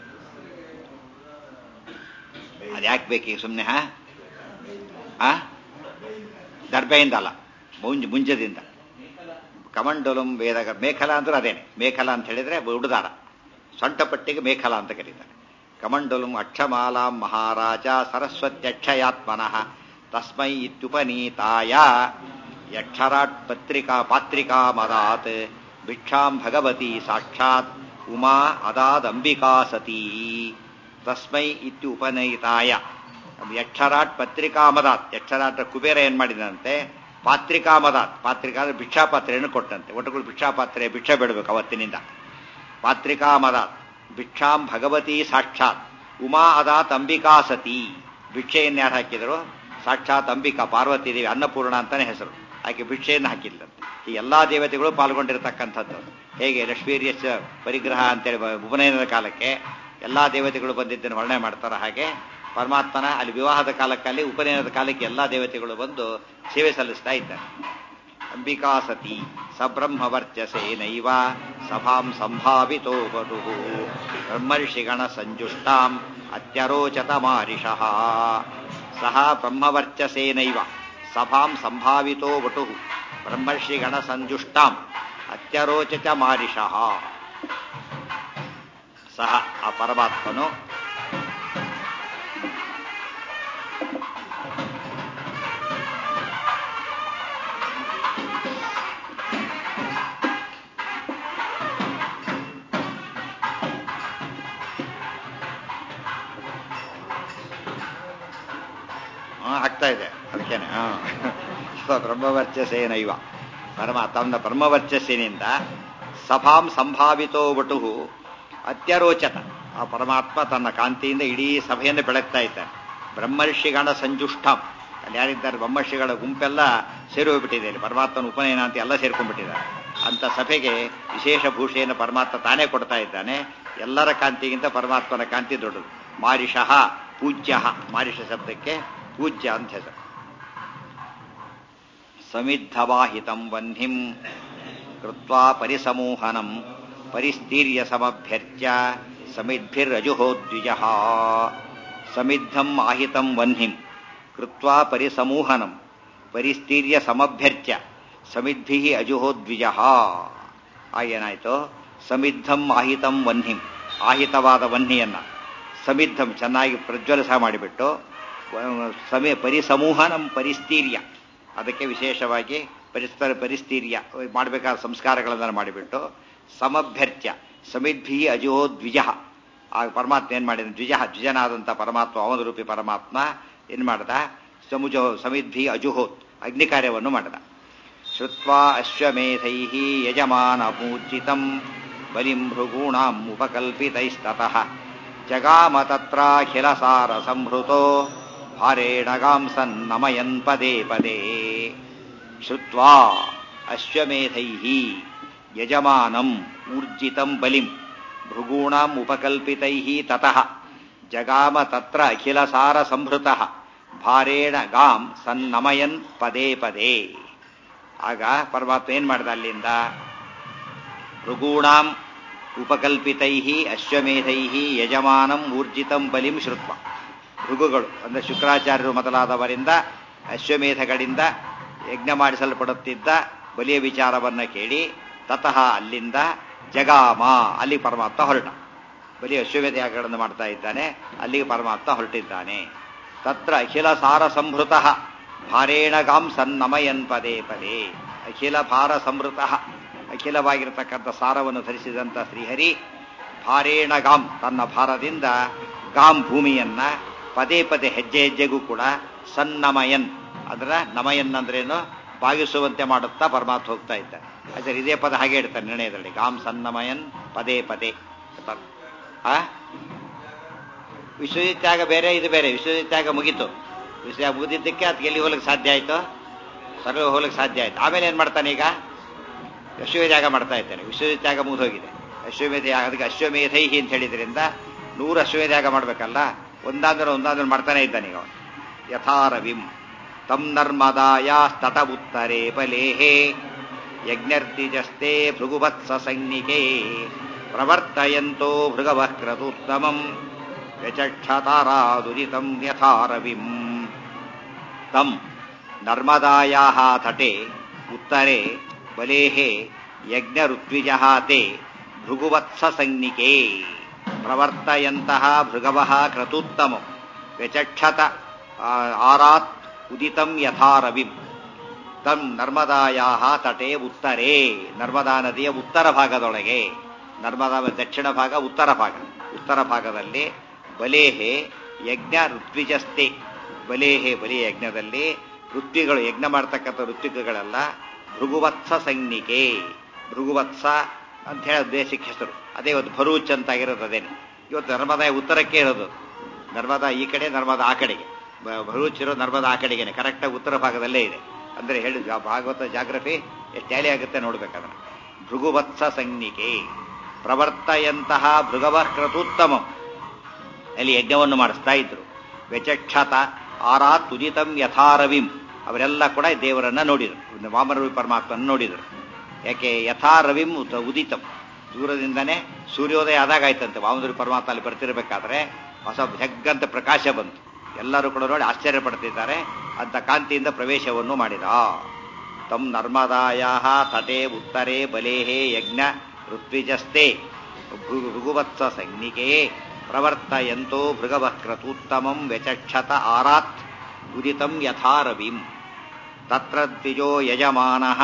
Speaker 1: ಅದ್ಯಾಕೆ ಬೇಕೀಗ ಸುಮ್ಮನೆ ಹಾ ದರ್ಬೆಯಿಂದ ಅಲ್ಲ ಮುಂಜ ಮುಂಜದಿಂದ ಕಮಂಡಲಂ ವೇದಗ ಮೇಖಲ ಅಂದ್ರೆ ಅದೇನೆ ಮೇಖಲ ಅಂತ ಹೇಳಿದ್ರೆ ಉಡುದಾರ ಸೊಂಟಪಟ್ಟಿಗೆ ಮೇಖಲ ಅಂತ ಕರೀತಾರೆ ಕಮಂಡಲಂ ಅಕ್ಷಮಾಲಾ ಮಹಾರಾಜ ಸರಸ್ವತ್ಯಕ್ಷಯಾತ್ಮನಃ ತಸ್ಮೈ ಇತ್ಯುಪನೀತಾಯ ಯಕ್ಷರಾಟ್ ಪತ್ರಿಕಾ ಪಾತ್ರಿಕಾ ಮದಾತ್ ಭಿಕ್ಷಾಂ ಭಗವತಿ ಸಾಕ್ಷಾತ್ ಉಮಾ ಅದಾದಂಬಿಕಾ ಸತೀ ತಸ್ಮೈ ಇತ್ಯು ಉಪನಯಿತಾಯ ಯಕ್ಷರಾಟ್ ಪತ್ರಿಕಾ ಮದಾತ್ ಯಕ್ಷರಾಟ್ ಕುಬೇರ ಏನ್ ಮಾಡಿದಂತೆ ಪಾತ್ರಿಕಾ ಮದಾತ್ ಪಾತ್ರಿಕಾ ಅಂದ್ರೆ ಭಿಕ್ಷಾ ಪಾತ್ರೆಯನ್ನು ಕೊಟ್ಟಂತೆ ಒಟ್ಟುಗಳು ಭಿಕ್ಷಾ ಪಾತ್ರೆ ಭಿಕ್ಷೆ ಬಿಡಬೇಕು ಅವತ್ತಿನಿಂದ ಪಾತ್ರಿಕಾ ಮದಾತ್ ಭಿಕ್ಷಾಂ ಭಗವತಿ ಸಾಕ್ಷಾತ್ ಉಮಾ ಅದಾತ್ ಅಂಬಿಕಾ ಸತಿ ಭಿಕ್ಷೆಯನ್ನು ಯಾರು ಹಾಕಿದರು ಸಾಕ್ಷಾತ್ ಅಂಬಿಕಾ ಪಾರ್ವತಿ ದೇವಿ ಅನ್ನಪೂರ್ಣ ಅಂತಾನೆ ಹೆಸರು ಆಕೆ ಭಿಕ್ಷೆಯನ್ನು ಹಾಕಿಲ್ಲಂತೆ ಈ ಎಲ್ಲಾ ದೇವತೆಗಳು ಪಾಲ್ಗೊಂಡಿರತಕ್ಕಂಥದ್ದು ಹೇಗೆ ಲಕ್ಷ್ಮೀರ್ಯಸ್ ಪರಿಗ್ರಹ ಅಂತೇಳಿ ಉಪನಯನದ ಕಾಲಕ್ಕೆ ಎಲ್ಲಾ ದೇವತೆಗಳು ಬಂದಿದ್ದನ್ನು ವರ್ಣನೆ ಮಾಡ್ತಾರೆ ಹಾಗೆ ಪರಮಾತ್ಮನ ಅಲ್ಲಿ ವಿವಾಹದ ಕಾಲಕ್ಕಲ್ಲಿ ಉಪನಯನದ ಕಾಲಕ್ಕೆ ಎಲ್ಲಾ ದೇವತೆಗಳು ಬಂದು ಸೇವೆ ಸಲ್ಲಿಸ್ತಾ ಇದ್ದಾರೆ ಅಂಬಿಕಾ ಸತಿ ಸಬ್ರಹ್ಮವರ್ಚಸೇನೈವ ಸಭಾಂ ಸಂಭಾವಿತೋ ವಟು ಬ್ರಹ್ಮರ್ಷಿಗಣ ಸಂಜುಷ್ಟಾಂ ಅತ್ಯರೋಚತ ಮಾರಿಷಃ ಸಹ ಬ್ರಹ್ಮವರ್ಚಸೇನೈವ ಸಭಾಂ ಸಂಭಾವಿತೋ ವಟು ಬ್ರಹ್ಮರ್ಷಿಗಣ ಸಂಜುಷ್ಟಾಂ ಅತ್ಯರೋಚತ ಮಾರಿಷಃ ಸಹ ಆ ಪರಮಾತ್ಮನು ಅದಕ್ಕೇನೆ ಸೊ ಬ್ರಹ್ಮವರ್ಚಸ್ಸೇನೈವ ಪರಮ ತನ್ನ ಬ್ರಹ್ಮವರ್ಚಸ್ಸಿನಿಂದ ಸಭಾಂ ಸಂಭಾವಿತೋ ವಟು ಅತ್ಯರೋಚತ ಆ ಪರಮಾತ್ಮ ತನ್ನ ಕಾಂತಿಯಿಂದ ಇಡೀ ಸಭೆಯನ್ನು ಬೆಳಗ್ತಾ ಇದ್ದಾನೆ ಬ್ರಹ್ಮರ್ಷಿಗಣ ಸಂಜುಷ್ಟಂ ಅಲ್ಲಿ ಯಾರಿದ್ದಾರೆ ಬ್ರಹ್ಮರ್ಷಿಗಳ ಗುಂಪೆಲ್ಲ ಸೇರಿ ಹೋಗ್ಬಿಟ್ಟಿದೆ ಇಲ್ಲಿ ಪರಮಾತ್ಮನ ಉಪನಯನ ಅಂತ ಎಲ್ಲ ಸೇರ್ಕೊಂಡ್ಬಿಟ್ಟಿದ್ದಾರೆ ಅಂತ ಸಭೆಗೆ ವಿಶೇಷ ಭೂಷೆಯನ್ನು ಪರಮಾತ್ಮ ತಾನೇ ಕೊಡ್ತಾ ಇದ್ದಾನೆ ಎಲ್ಲರ ಕಾಂತಿಗಿಂತ ಪರಮಾತ್ಮನ ಕಾಂತಿ ದೊಡ್ಡದು ಮಾರಿಷಃ ಪೂಜ್ಯ ಮಾರಿಷ ಶಬ್ದಕ್ಕೆ ಪೂಜ್ಯ ಅಂತ ಹೆಸರು ಸಮಿದ್ಧವಾಹಿತಂ ವಹ್ನಿಂ ಕೃತ್ವಾ ಪರಿಸಮೂಹನಂ ಪರಿಸ್ತೀರ್ಯ ಸಮಭ್ಯರ್ಚ್ಯ ಸಮಿದ್ಭಿರಜುಹೋದ್ವಿಜ ಸಮಿದ್ಧಂ ಆಹಿತಂ ವಹ್ನಿಂ ಕೃತ್ವಾ ಪರಿಸಮೂಹನಂ ಪರಿಸ್ತೀರ್ಯ ಸಮಭ್ಯರ್ಚ್ಯ ಸಮಿದ್ಭಿ ಅಜುಹೋದ್ವಿಜ ಆಗೇನಾಯ್ತು ಸಮಿದ್ಧಂ ಆಹಿತಂ ವಹ್ನಿಂ ಆಹಿತವಾದ ವಹ್ನಿಯನ್ನ ಸಮಿದ್ಧಂ ಚೆನ್ನಾಗಿ ಪ್ರಜ್ವಲಿಸ ಮಾಡಿಬಿಟ್ಟು ಸಮಿ ಪರಿಸಮೂಹನಂ ಪರಿಸ್ತೀರ್ಯ ಅದಕ್ಕೆ ವಿಶೇಷವಾಗಿ ಪರಿಸ್ತರ ಪರಿಸ್ಥೀರ್ಯ ಮಾಡಬೇಕಾದ ಸಂಸ್ಕಾರಗಳನ್ನು ಮಾಡಿಬಿಟ್ಟು ಸಮಭ್ಯರ್ಚ್ಯ ಸಮಿದ್ಭಿ ಅಜೋ ದ್ವಿಜ ಆ ಪರಮಾತ್ಮ ಏನ್ ಮಾಡಿದ ದ್ವಿಜ ದ್ವಿಜನಾದಂಥ ಪರಮಾತ್ಮ ಅವನ ರೂಪಿ ಪರಮಾತ್ಮ ಏನ್ ಮಾಡ್ದ ಸಮುಜೋ ಸಮಿದ್ಭಿ ಅಜುಹೋತ್ ಅಗ್ನಿ ಕಾರ್ಯವನ್ನು ಮಾಡಿದ ಶ್ರುತ್ವಾ ಅಶ್ವಮೇಧೈ ಯಜಮಾನ ಪೂಜಿತಂ ಬಲಿಂ ಭೃಗೂಣಾಂ ಉಪಕಲ್ಪಿತೈಸ್ತತಃ ಜಗಾಮ ತತ್ರಾಖಿಲಸಾರ ಸಂಹೃತೋ ಭಾರೇಣ ಗಾಂಸನ್ ನಮಯನ್ ಪದೇ ಪದೇ ಶ್ರುತ್ವಾ ಅಶ್ವಮೇಧೈ ಯಜಮಾನಂ ಊರ್ಜಿತಂ ಬಲಿಂ ಭೃಗೂಣಾಂ ಉಪಕಲ್ಪಿತೈ ತತಃ ಜಗಾಮ ತತ್ರ ಅಖಿಲಸಾರ ಸಂಭೃತಃ ಭಾರೇಣ ಗಾಂ ಸನ್ನಮಯನ್ ಪದೇ ಪದೇ ಆಗ ಪರಮಾತ್ಮ ಏನ್ ಮಾಡಿದ ಅಲ್ಲಿಂದ ಭೃಗೂಣಾಂ ಉಪಕಲ್ಪಿತೈ ಅಶ್ವಮೇಧೈ ಯಜಮಾನಂ ಊರ್ಜಿತಂ ಬಲಿಂ ಶ್ರುತ್ವ ಭೃಗುಗಳು ಅಂದರೆ ಶುಕ್ರಾಚಾರ್ಯರು ಮೊದಲಾದವರಿಂದ ಅಶ್ವಮೇಧಗಳಿಂದ ಯಜ್ಞ ಮಾಡಿಸಲ್ಪಡುತ್ತಿದ್ದ ಬಲಿಯ ವಿಚಾರವನ್ನ ಕೇಳಿ ತತಃ ಅಲ್ಲಿಂದ ಜಗಾಮ ಅಲ್ಲಿ ಪರಮಾತ್ಮ ಹೊರಟ ಬಲಿ ಅಶ್ವಮೇಧ ಯಾಗಗಳನ್ನು ಮಾಡ್ತಾ ಇದ್ದಾನೆ ಅಲ್ಲಿಗೆ ಪರಮಾತ್ಮ ಹೊರಟಿದ್ದಾನೆ ತತ್ರ ಅಖಿಲ ಸಾರ ಸಂಭೃತ ಭಾರೇಣ ಗಾಂ ಸನ್ನಮಯನ್ ಪದೇ ಪದೇ ಅಖಿಲ ಭಾರ ಸಂಭೃತ ಅಖಿಲವಾಗಿರತಕ್ಕಂಥ ಸಾರವನ್ನು ಧರಿಸಿದಂಥ ಶ್ರೀಹರಿ ಭಾರೇಣ ಗಾಂ ತನ್ನ ಭಾರದಿಂದ ಗಾಂ ಭೂಮಿಯನ್ನ ಪದೇ ಪದೇ ಹೆಜ್ಜೆ ಹೆಜ್ಜೆಗೂ ಕೂಡ ಸನ್ನಮಯನ್ ಅದರ ನಮಯನ್ ಅಂದ್ರೇನು ಬಾಗಿಸುವಂತೆ ಮಾಡುತ್ತಾ ಪರಮಾತ್ಮ ಹೋಗ್ತಾ ಇದ್ದಾನೆ ಆದರೆ ಇದೇ ಪದ ಹಾಗೆ ಇಡ್ತಾನೆ ನಿರ್ಣಯದಲ್ಲಿ ಗಾಂ ಸನ್ನಮಯನ್ ಪದೇ ಪದೇ ಆ ವಿಶ್ವಜಿತ್ಯಾಗ ಬೇರೆ ಇದು ಬೇರೆ ವಿಶ್ವಜಿತ್ಯಾಗ ಮುಗೀತು ವಿಶ್ವ ಮುಗಿದಿದ್ದಕ್ಕೆ ಅದಕ್ಕೆ ಎಲ್ಲಿ ಹೋಗ್ಲಿಕ್ಕೆ ಸಾಧ್ಯ ಆಯ್ತು ಸರ್ವ ಹೋಗ್ಲಿಕ್ಕೆ ಸಾಧ್ಯ ಆಯ್ತು ಆಮೇಲೆ ಏನ್ ಮಾಡ್ತಾನೆ ಈಗ ಅಶ್ವಮೇಧಾಗ ಮಾಡ್ತಾ ಇದ್ದಾನೆ ವಿಶ್ವಜಿತ್ಯಾಗ ಮುಗಿದೋಗಿದೆ ಅಶ್ವಮೇಧ ಅದಕ್ಕೆ ಅಶ್ವಮೇಧೈಹಿ ಅಂತ ಹೇಳಿದ್ರಿಂದ ನೂರು ಅಶ್ವಮೇಧಾಗ ಮಾಡ್ಬೇಕಲ್ಲ ಒಂದಾಂದ್ರೆ ಒಂದಾಂದ್ರೆ ಮಾಡ್ತಾನೆ ಇದ್ದಾನೆ ಈಗ ಅವನು ಯಥಾರವಿಂ ತಂ ನರ್ಮದಾಯ ತಟ ಉತ್ತರೇ ಬಲೇಹೇ ಯಜ್ಞರ್ತಿಜಸ್ತೆ ಭೃಗುವತ್ಸ ಸೈನಿಕೆ ಪ್ರವರ್ತಯಂತೋ ಭೃಗವ ಕ್ರತುತ್ತಮಂ ವ್ಯಚಕ್ಷತಾರಾದುರಿತಂ ಯಥಾರವಿಂ ತಂ ನರ್ಮದಾಯಾ ತಟೆ ಉತ್ತರೆ ಬಲೇಹೇ ಯಜ್ಞಋತ್ವಿಜ ತೇ ಭೃಗುವತ್ಸ ಸೈನಿಕೆ ಪ್ರವರ್ತಯಂತಹ ಭೃಗವ ಕ್ರತುತ್ತಮಂ ವ್ಯಚಕ್ಷತ ಆರಾತ್ ಉದಿತಂ ಯಥಾರವಿಂ ತಂ ನರ್ಮದಾಯಾ ತಟೆ ಉತ್ತರೇ ನರ್ಮದಾ ನದಿಯ ಉತ್ತರ ಭಾಗದೊಳಗೆ ನರ್ಮದಾ ದಕ್ಷಿಣ ಭಾಗ ಉತ್ತರ ಭಾಗ ಉತ್ತರ ಭಾಗದಲ್ಲಿ ಬಲೇಹೆ ಯಜ್ಞ ಋತ್ವಿಜಸ್ತೆ ಬಲೇಹೆ ಬಲಿ ಯಜ್ಞದಲ್ಲಿ ಋತ್ವಿಗಳು ಯಜ್ಞ ಮಾಡ್ತಕ್ಕಂಥ ಋತ್ವಿಕಗಳೆಲ್ಲ ಭೃಗುವತ್ಸ ಸೈನಿಕೆ ಭೃಗುವತ್ಸ ಅಂತ ಹೇಳಿ ದೇಶಕ್ಕೆ ಹೆಸರು ಅದೇ ಇವತ್ತು ಭರೂಚ್ ಅಂತ ಆಗಿರೋದು ಅದೇನೆ ಇವತ್ತು ನರ್ಮದಾ ಉತ್ತರಕ್ಕೆ ಇರೋದು ನರ್ಮದಾ ಈ ಕಡೆ ನರ್ಮದಾ ಆ ಕಡೆಗೆ ಭರೂಚ್ ಇರೋ ನರ್ಮದಾ ಆ ಕಡೆಗೇನೆ ಕರೆಕ್ಟಾಗಿ ಉತ್ತರ ಭಾಗದಲ್ಲೇ ಇದೆ ಅಂದ್ರೆ ಹೇಳಿ ಭಾಗವತ ಜಾಗ್ರಫಿ ಎಷ್ಟು ಟ್ಯಾಲಿ ಆಗುತ್ತೆ ನೋಡ್ಬೇಕದನ್ನ ಭೃಗುವತ್ಸ ಸೈನಿಕೆ ಪ್ರವರ್ತಯಂತಹ ಭೃಗವ ಕ್ರತುತ್ತಮಂ ಅಲ್ಲಿ ಯಜ್ಞವನ್ನು ಮಾಡಿಸ್ತಾ ಇದ್ರು ವ್ಯಚಕ್ಷತ ಆರಾತ್ ಉದಿತಂ ಯಥಾರವಿಂ ಅವರೆಲ್ಲ ಕೂಡ ದೇವರನ್ನ ನೋಡಿದರು ವಾಮರವಿ ಪರಮಾತ್ಮನ ನೋಡಿದರು ಯಾಕೆ ಯಥಾರವಿಂ ಉದಿತಂ ದೂರದಿಂದನೇ ಸೂರ್ಯೋದಯ ಆದಾಗ ಆಯ್ತಂತೆ ವಾಮದೇವಿ ಪರಮಾತ್ಮ ಅಲ್ಲಿ ಬರ್ತಿರ್ಬೇಕಾದ್ರೆ ಹೊಸ ಜಗ್ಗಂತ ಪ್ರಕಾಶ ಬಂತು ಎಲ್ಲರೂ ಕೂಡ ನೋಡಿ ಆಶ್ಚರ್ಯ ಪಡ್ತಿದ್ದಾರೆ ಅಂತ ಕಾಂತಿಯಿಂದ ಪ್ರವೇಶವನ್ನು ಮಾಡಿದ ತಂ ನರ್ಮದಾಯ ತಟೆ ಉತ್ತರೆ ಬಲೇಹೇ ಯಜ್ಞ ಋತ್ವಿಜಸ್ತೆ ಭೃಗುವತ್ಸ ಸೈನಿಕೆ ಪ್ರವರ್ತಯಂತೋ ಭೃಗವ ಕ್ರತೂತ್ತಮಂ ವ್ಯಚಕ್ಷತ ಆರಾತ್ ಉದಿತಂ ಯಥಾರವಿಂ ತತ್ರ ದ್ವಿಜೋ ಯಜಮಾನಃ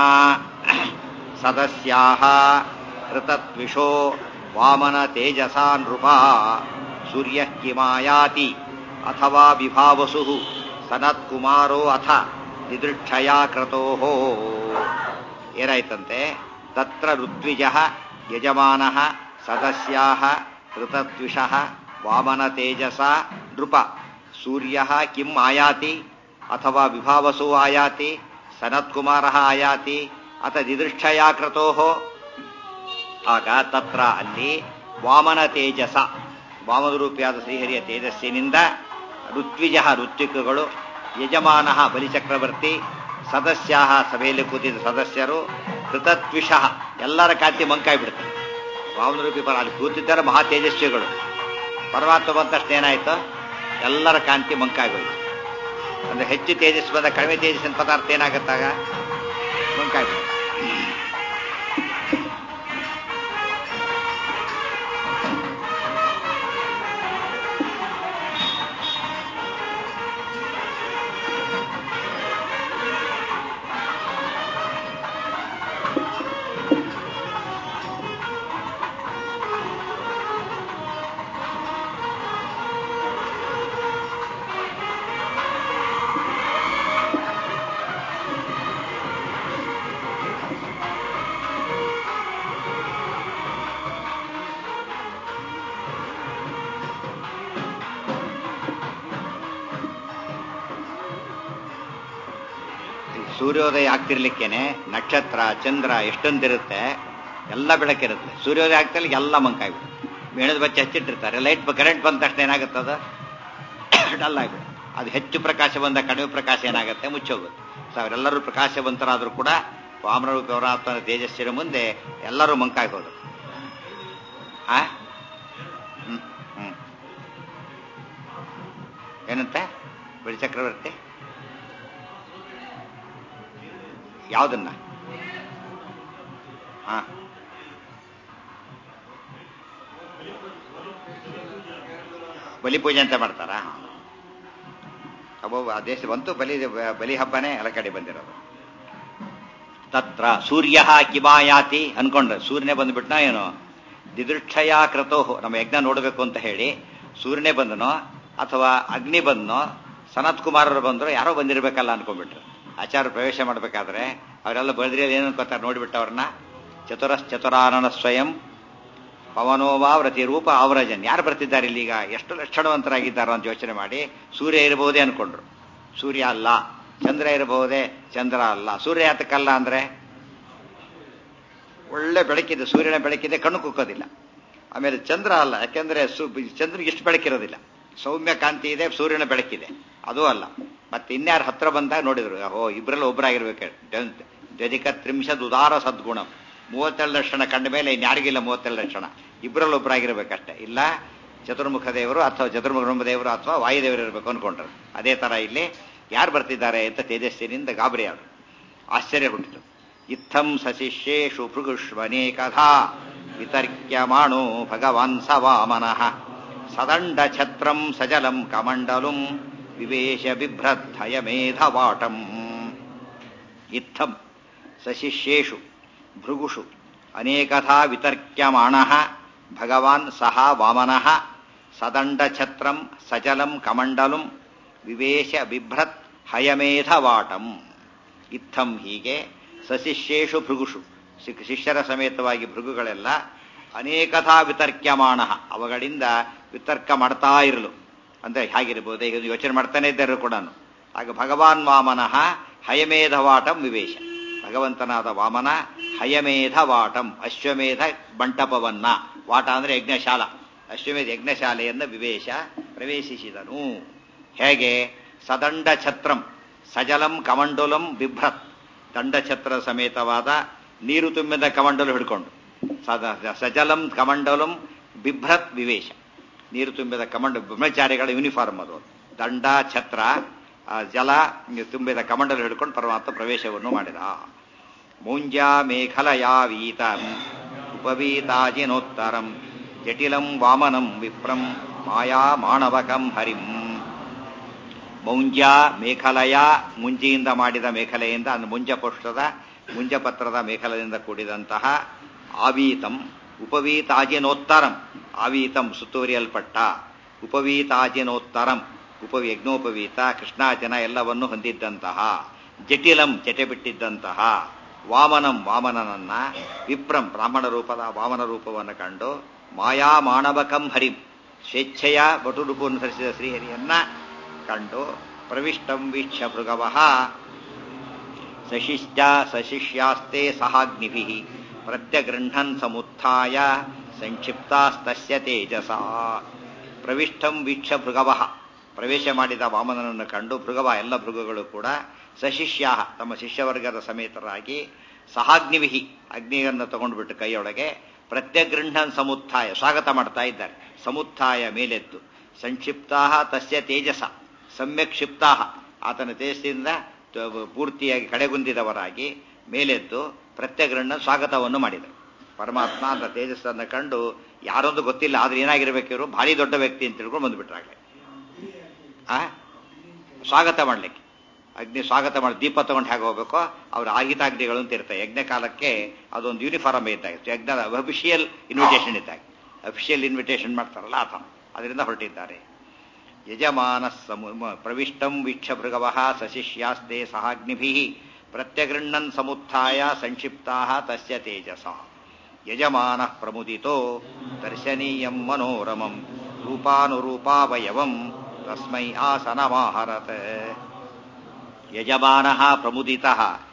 Speaker 1: ಸದಸ್ಯಾಃ ಋತತ್ವಿಷೋ ವಾಮನ ತೇಜಸಾ ನೃಪ ಸೂರ್ಯ ಕಿಮಾಯಾತಿ ಅಥವಾ ವಿಭಾವಸು ಸನತ್ ಕುಮಾರೋ ಅಥ ದಿದೃಕ್ಷಯ ಕ್ರತೋ ಏನಾಯ್ತಂತೆ ತತ್ರ ಋತ್ವಿಜ ಯಜಮಾನ ಸದಸ್ಯಾ ಋತದ್ವಿಷ ವಾಮನ ತೇಜಸ ನೃಪ ಸೂರ್ಯ ಕಿಂ ಆಯಾತಿ ಅಥವಾ ವಿಭಾವಸೋ ಆಯಾತಿ ಸನತ್ಕುಮಾರ ಆಯಾತಿ ಅಥ ದಿದೃಕ್ಷಯ ಕ್ರತೋ ಆಗ ತತ್ರ ಅಲ್ಲಿ ವಾಮನ ತೇಜಸ ವಾಮನರೂಪಿಯಾದ ಶ್ರೀಹರಿಯ ತೇಜಸ್ಸಿನಿಂದ ಋತ್ವಿಜ ಋತ್ವಿಕಗಳು ಯಜಮಾನ ಬಲಿಚಕ್ರವರ್ತಿ ಸದಸ್ಯ ಸಭೆಯಲ್ಲಿ ಕೂತಿದ್ದ ಸದಸ್ಯರು ಕೃತತ್ವಿಷ ಎಲ್ಲರ ಕಾಂತಿ ಮಂಕಾಯಿ ಬಿಡ್ತಾರೆ ವಾಮನರೂಪಿ ಪರ ಅಲ್ಲಿ ಕೂತಿದ್ದಾರೆ ಮಹಾ ತೇಜಸ್ವಿಗಳು ಪರಮಾತ್ಮ ಬಂದ ತಕ್ಷಣ ಏನಾಯ್ತು ಎಲ್ಲರ ಕಾಂತಿ ಮಂಕಾಗೋಯ್ತು ಅಂದ್ರೆ ಹೆಚ್ಚು ತೇಜಸ್ವಿ ಬಂದ ಕಡಿಮೆ ತೇಜಸ್ಸಿನ ಪದಾರ್ಥ ಏನಾಗತ್ತಾಗ ಮಂಕಾಯಿ ಬಿಡುತ್ತೆ ಸೂರ್ಯೋದಯ ಆಗ್ತಿರ್ಲಿಕ್ಕೇನೆ ನಕ್ಷತ್ರ ಚಂದ್ರ ಎಷ್ಟೊಂದಿರುತ್ತೆ ಎಲ್ಲ ಬೆಳಕಿರುತ್ತೆ ಸೂರ್ಯೋದಯ ಆಗ್ತಿರ್ಲಿ ಎಲ್ಲ ಮಂಕಾಗ್ಬಿಡುತ್ತೆ ಮೇಣದ ಬಚ್ಚಿ ಹಚ್ಚಿಟ್ಟಿರ್ತಾರೆ ಲೈಟ್ ಕರೆಂಟ್ ಬಂದ ತಕ್ಷಣ ಏನಾಗುತ್ತದ ಡಲ್ ಆಗ್ಬಿಡುತ್ತೆ ಅದು ಹೆಚ್ಚು ಪ್ರಕಾಶ ಬಂದ ಕಡಿಮೆ ಪ್ರಕಾಶ ಏನಾಗುತ್ತೆ ಮುಚ್ಚೋಗುತ್ತೆ ಸೊ ಅವರೆಲ್ಲರೂ ಪ್ರಕಾಶವಂತರಾದರೂ ಕೂಡ ವಾಮನರೂಪಿ ಪರಮಾತ್ಮನ ತೇಜಸ್ಸಿನ ಮುಂದೆ ಎಲ್ಲರೂ ಮಂಕಾಗಿ ಹೋದರು ಆ ಹ್ಮ್ ಹ್ಮ್ ಏನಂತೆ ಬಳಿ ಚಕ್ರವರ್ತಿ ಯಾವುದನ್ನ ಹಾ ಬಲಿ ಪೂಜೆ ಅಂತ ಮಾಡ್ತಾರಾ ಅಬ್ಬಬ್ಬ, ಆ ದೇಶ ಬಂತು ಬಲಿ ಬಲಿ ಹಬ್ಬನೇ ಎಲ್ಲ ಕಡೆ ಬಂದಿರೋದು ತತ್ರ ಸೂರ್ಯ ಕಿಮಾಯಾತಿ ಅನ್ಕೊಂಡ್ರೆ ಸೂರ್ಯನೇ ಬಂದ್ಬಿಟ್ನ ಏನು ದಿದೃಕ್ಷಯ ಕ್ರತೋ ನಮ್ಮ ಯಜ್ಞ ನೋಡಬೇಕು ಅಂತ ಹೇಳಿ ಸೂರ್ಯನೇ ಬಂದನೋ ಅಥವಾ ಅಗ್ನಿ ಬಂದನೋ ಸನತ್ ಕುಮಾರರು ಬಂದ್ರು ಯಾರೋ ಬಂದಿರಬೇಕಲ್ಲ ಅನ್ಕೊಂಡ್ಬಿಟ್ರು ಆಚಾರ ಪ್ರವೇಶ ಮಾಡಬೇಕಾದ್ರೆ ಅವರೆಲ್ಲ ಬದ್ರಿಯಲ್ಲಿ ಏನು ಅನ್ಕೋತಾರೆ ನೋಡ್ಬಿಟ್ಟು ಅವ್ರನ್ನ ಚತುರಸ್ ಚತುರಾನನ ಸ್ವಯಂ ಪವನೋವಾ ವ್ರತಿ ರೂಪ ಅವರಜನ್ ಯಾರು ಬರ್ತಿದ್ದಾರೆ ಇಲ್ಲೀಗ ಎಷ್ಟು ಲಕ್ಷಣವಂತರಾಗಿದ್ದಾರೋ ಅಂತ ಯೋಚನೆ ಮಾಡಿ ಸೂರ್ಯ ಇರಬಹುದೇ ಅನ್ಕೊಂಡ್ರು ಸೂರ್ಯ ಅಲ್ಲ ಚಂದ್ರ ಇರಬಹುದೇ ಚಂದ್ರ ಅಲ್ಲ ಸೂರ್ಯ ಯಾತಕ್ಕಲ್ಲ ಅಂದ್ರೆ ಒಳ್ಳೆ ಬೆಳಕಿದೆ ಸೂರ್ಯನ ಬೆಳಕಿದೆ ಕಣ್ಣು ಕುಕ್ಕೋದಿಲ್ಲ ಆಮೇಲೆ ಚಂದ್ರ ಅಲ್ಲ ಯಾಕೆಂದ್ರೆ ಚಂದ್ರನಿಗೆ ಇಷ್ಟು ಬೆಳಕಿರೋದಿಲ್ಲ ಸೌಮ್ಯ ಕಾಂತಿ ಇದೆ ಸೂರ್ಯನ ಬೆಳಕಿದೆ ಅದೂ ಅಲ್ಲ ಮತ್ತೆ ಇನ್ಯಾರು ಹತ್ರ ಬಂದಾಗ ನೋಡಿದ್ರು ಓ ಇಬ್ಬರಲ್ಲಿ ಒಬ್ಬರಾಗಿರ್ಬೇಕು ಜದಿಕ ತ್ರಿಂಶದ್ ಉದಾರ ಸದ್ಗುಣ ಮೂವತ್ತೆರಡು ಲಕ್ಷಣ ಕಂಡ ಮೇಲೆ ಇನ್ಯಾರಿಗಿಲ್ಲ ಮೂವತ್ತೆರಡು ಲಕ್ಷಣ ಇಬ್ಬರಲ್ಲಿ ಒಬ್ಬರಾಗಿರ್ಬೇಕಷ್ಟೇ ಇಲ್ಲ ಚತುರ್ಮುಖ ದೇವರು ಅಥವಾ ಚತುರ್ಮುಖ ದೇವರು ಅಥವಾ ವಾಯುದೇವರು ಇರಬೇಕು ಅನ್ಕೊಂಡ್ರು ಅದೇ ತರ ಇಲ್ಲಿ ಯಾರು ಬರ್ತಿದ್ದಾರೆ ಅಂತ ತೇಜಸ್ಸಿನಿಂದ ಗಾಬರಿ ಆದ್ರು ಆಶ್ಚರ್ಯ ಹುಟ್ಟಿತು ಇತ್ತಂ ಸಶಿಷ್ಯೇಷು ಭೃಗುಷ್ವನೇಕಧಾ ವಿತರ್ಕ್ಯಮಾಣೋ ಭಗವಾನ್ ಸ ವಾಮನಃ ಸದಂಡ ಛತ್ರಂ ಸಜಲಂ ಕಮಂಡಲುಂ ವಿವೇಶ ಬಿಭ್ರದ್ಧಯ ಮೇಧವಾಟಂ ಇತ್ತಂ ಸಶಿಷ್ಯೇಷು ಭೃಗುಷು ಅನೇಕಥಾ ವಿತರ್ಕ್ಯಮಾಣ ಭಗವಾನ್ ಸಹ ವಾಮನಃ ಸದಂಡ ಛತ್ರಂ ಸಜಲಂ ಕಮಂಡಲುಂ ವಿವೇಶ ಬಿಭ್ರತ್ ಹಯಮೇಧವಾಟಂ ಇತ್ತಂ ಹೀಗೆ ಸಶಿಷ್ಯೇಷು ಭೃಗುಷು ಶಿಕ್- ಶಿಷ್ಯರ ಸಮೇತವಾಗಿ ಭೃಗುಗಳೆಲ್ಲ ಅನೇಕಥಾ ವಿತರ್ಕ್ಯಮಾಣ ಅವುಗಳಿಂದ ವಿತರ್ಕ ಮಾಡ್ತಾ ಇರಲು ಅಂದ್ರೆ ಹೇಗಿರ್ಬೋದು ಈಗ ಯೋಚನೆ ಮಾಡ್ತಾನೆ ಇದ್ದರು ಕೂಡ ಆಗ ಭಗವಾನ್ ವಾಮನಃ ಹಯಮೇಧವಾಟಂ ವಿವೇಶ ಭಗವಂತನಾದ ವಾಮನ ಹಯಮೇಧ ವಾಟಂ ಅಶ್ವಮೇಧ ಬಂಟಪವನ್ನ ವಾಟ ಅಂದ್ರೆ ಯಜ್ಞಶಾಲ ಅಶ್ವಮೇಧ ಯಜ್ಞಶಾಲೆಯನ್ನು ವಿವೇಶ ಪ್ರವೇಶಿಸಿದನು ಹೇಗೆ ಸದಂಡ ಛತ್ರಂ ಸಜಲಂ ಕಮಂಡಲಂ ಬಿಭ್ರತ್ ದಂಡಛತ್ರ ಸಮೇತವಾದ ನೀರು ತುಂಬಿದ ಕಮಂಡಲು ಹಿಡ್ಕೊಂಡು ಸದ- ಸಜಲಂ ಕಮಂಡಲಂ ಬಿಭ್ರತ್ ವಿವೇಶ ನೀರು ತುಂಬಿದ ಕಮಂಡ ಬ್ರಹ್ಮಚಾರಿಗಳ ಯೂನಿಫಾರ್ಮ್ ಅದು ದಂಡ ಛತ್ರ ಆ ಜಲ ತುಂಬಿದ ಕಮಂಡಲು ಹಿಡ್ಕೊಂಡು ಪರಮಾತ್ಮ ಪ್ರವೇಶವನ್ನು ಮಾಡಿದ ಮೌಂಜಾ ಮೇಖಲಯಾವೀತ ಉಪವೀತಾಜಿನೋತ್ತರಂ ಜಟಿಲಂ ವಾಮನಂ ವಿಪ್ರಂ ಮಾಯಾ ಮಾಣವಕಂ ಹರಿಂ ಮೌಂಜ ಮೇಖಲಯ ಮುಂಜಿಯಿಂದ ಮಾಡಿದ ಮೇಖಲೆಯಿಂದ ಅಂದ್ರೆ ಮುಂಜಪುಷ್ಟದ ಮುಂಜಪತ್ರದ ಮೇಖಲದಿಂದ ಕೂಡಿದಂತಹ ಆವೀತಂ ಉಪವೀತಾಜಿನೋತ್ತರಂ ಆವೀತಂ ಸುತ್ತುವರಿಯಲ್ಪಟ್ಟ ಉಪವೀತಾಜಿನೋತ್ತರಂ ಉಪಯಜ್ಞೋಪವೀತ ಕೃಷ್ಣಾಚನ ಎಲ್ಲವನ್ನು ಹೊಂದಿದ್ದಂತಹ ಜಟಿಲಂ ಚಟೆ ಬಿಟ್ಟಿದ್ದಂತಹ ವಾಮನಂ ವಾಮನನನ್ನ ವಿಪ್ರಂ ಬ್ರಾಹ್ಮಣ ರೂಪದ ವಾಮನ ರೂಪವನ್ನು ಕಂಡು ಮಾಯಾ ಮಾಣವಕಂ ಹರಿಂ ಸ್ವೇಚ್ಛೆಯ ಬಟುಡುಪನ್ನು ಧರಿಸಿದ ಶ್ರೀಹರಿಯನ್ನ ಕಂಡು ಪ್ರವಿಷ್ಟಂ ವೀಕ್ಷ ಭೃಗವಃ ಸಶಿಷ್ಟ ಸಶಿಷ್ಯಾಸ್ತೆ ಸಹಾಗ್ನಿಭಿ ಪ್ರತ್ಯಗೃಹನ್ ಸಮುತ್ಥಾಯ ಸಂಕ್ಷಿಪ್ತಾಸ್ತಸ್ಯ ತೇಜಸ ಪ್ರವಿಷ್ಟಂ ವೀಕ್ಷ ಭೃಗವಃ ಪ್ರವೇಶ ಮಾಡಿದ ವಾಮನನನ್ನು ಕಂಡು ಭೃಗವ ಎಲ್ಲ ಭೃಗಗಳು ಕೂಡ ಸಶಿಷ್ಯ ತಮ್ಮ ಶಿಷ್ಯವರ್ಗದ ಸಮೇತರಾಗಿ ಸಹಾಗ್ನಿವಿಹಿ ಅಗ್ನಿಯನ್ನು ತಗೊಂಡ್ಬಿಟ್ಟು ಕೈಯೊಳಗೆ ಪ್ರತ್ಯಗೃಹನ್ ಸಮುತ್ಥಾಯ ಸ್ವಾಗತ ಮಾಡ್ತಾ ಇದ್ದಾರೆ ಸಮುತ್ಥಾಯ ಮೇಲೆದ್ದು ಸಂಕ್ಷಿಪ್ತಾ ತಸ್ಯ ತೇಜಸ ಸಮ್ಯಕ್ ಕ್ಷಿಪ್ತಾ ಆತನ ತೇಜಸ್ಸಿಂದ ಪೂರ್ತಿಯಾಗಿ ಕಡೆಗುಂದಿದವರಾಗಿ ಮೇಲೆದ್ದು ಪ್ರತ್ಯಗ್ರಹಣ ಸ್ವಾಗತವನ್ನು ಮಾಡಿದರು ಪರಮಾತ್ಮ ಅಂತ ತೇಜಸ್ಸನ್ನು ಕಂಡು ಯಾರೊಂದು ಗೊತ್ತಿಲ್ಲ ಆದ್ರೆ ಏನಾಗಿರ್ಬೇಕಿವರು ಭಾರಿ ದೊಡ್ಡ ವ್ಯಕ್ತಿ ಅಂತ ತಿಳ್ಕೊಂಡು ಬಂದ್ಬಿಟ್ರಾಗಲೇ ಆ ಸ್ವಾಗತ ಮಾಡ್ಲಿಕ್ಕೆ ಅಗ್ನಿ ಸ್ವಾಗತ ಮಾಡಿ ದೀಪ ತಗೊಂಡು ಹೇಗೆ ಹೋಗ್ಬೇಕೋ ಅವ್ರ ಆಗಿತಾಗ್ನಿಗಳು ಅಂತ ಇರ್ತಾರೆ ಯಜ್ಞ ಕಾಲಕ್ಕೆ ಅದೊಂದು ಯೂನಿಫಾರ್ಮ್ ಇದ್ದಾಗ ಯಜ್ಞದ ಅಫಿಷಿಯಲ್ ಇನ್ವಿಟೇಷನ್ ಇದ್ದಾಗ ಅಫಿಷಿಯಲ್ ಇನ್ವಿಟೇಷನ್ ಮಾಡ್ತಾರಲ್ಲ ಆತ ಅದರಿಂದ ಹೊರಟಿದ್ದಾರೆ ಯಜಮಾನ ಪ್ರವಿಷ್ಟಂ ವೀಕ್ಷ ಭೃಗವ ಸಶಿಷ್ಯಾಸ್ತೆ ಸಹಾಗ್ನಿಭಿ ಪ್ರತ್ಯಗೃಹನ್ ಸಮುತ್ಥಾಯ ಸಂಕ್ಷಿಪ್ತಾ ತಸ್ಯ ತೇಜಸ ಯಜಮಾನ ಪ್ರಮುದಿತೋ ದರ್ಶನೀಯಂ ಮನೋರಮಂ ರೂಪಾನುರೂಪಾವಯವಂ ತಸ್ಮೈ ಆಸನಮಾಹರತ್ ಯಜಮಾನ ಪ್ರಮುದಿತ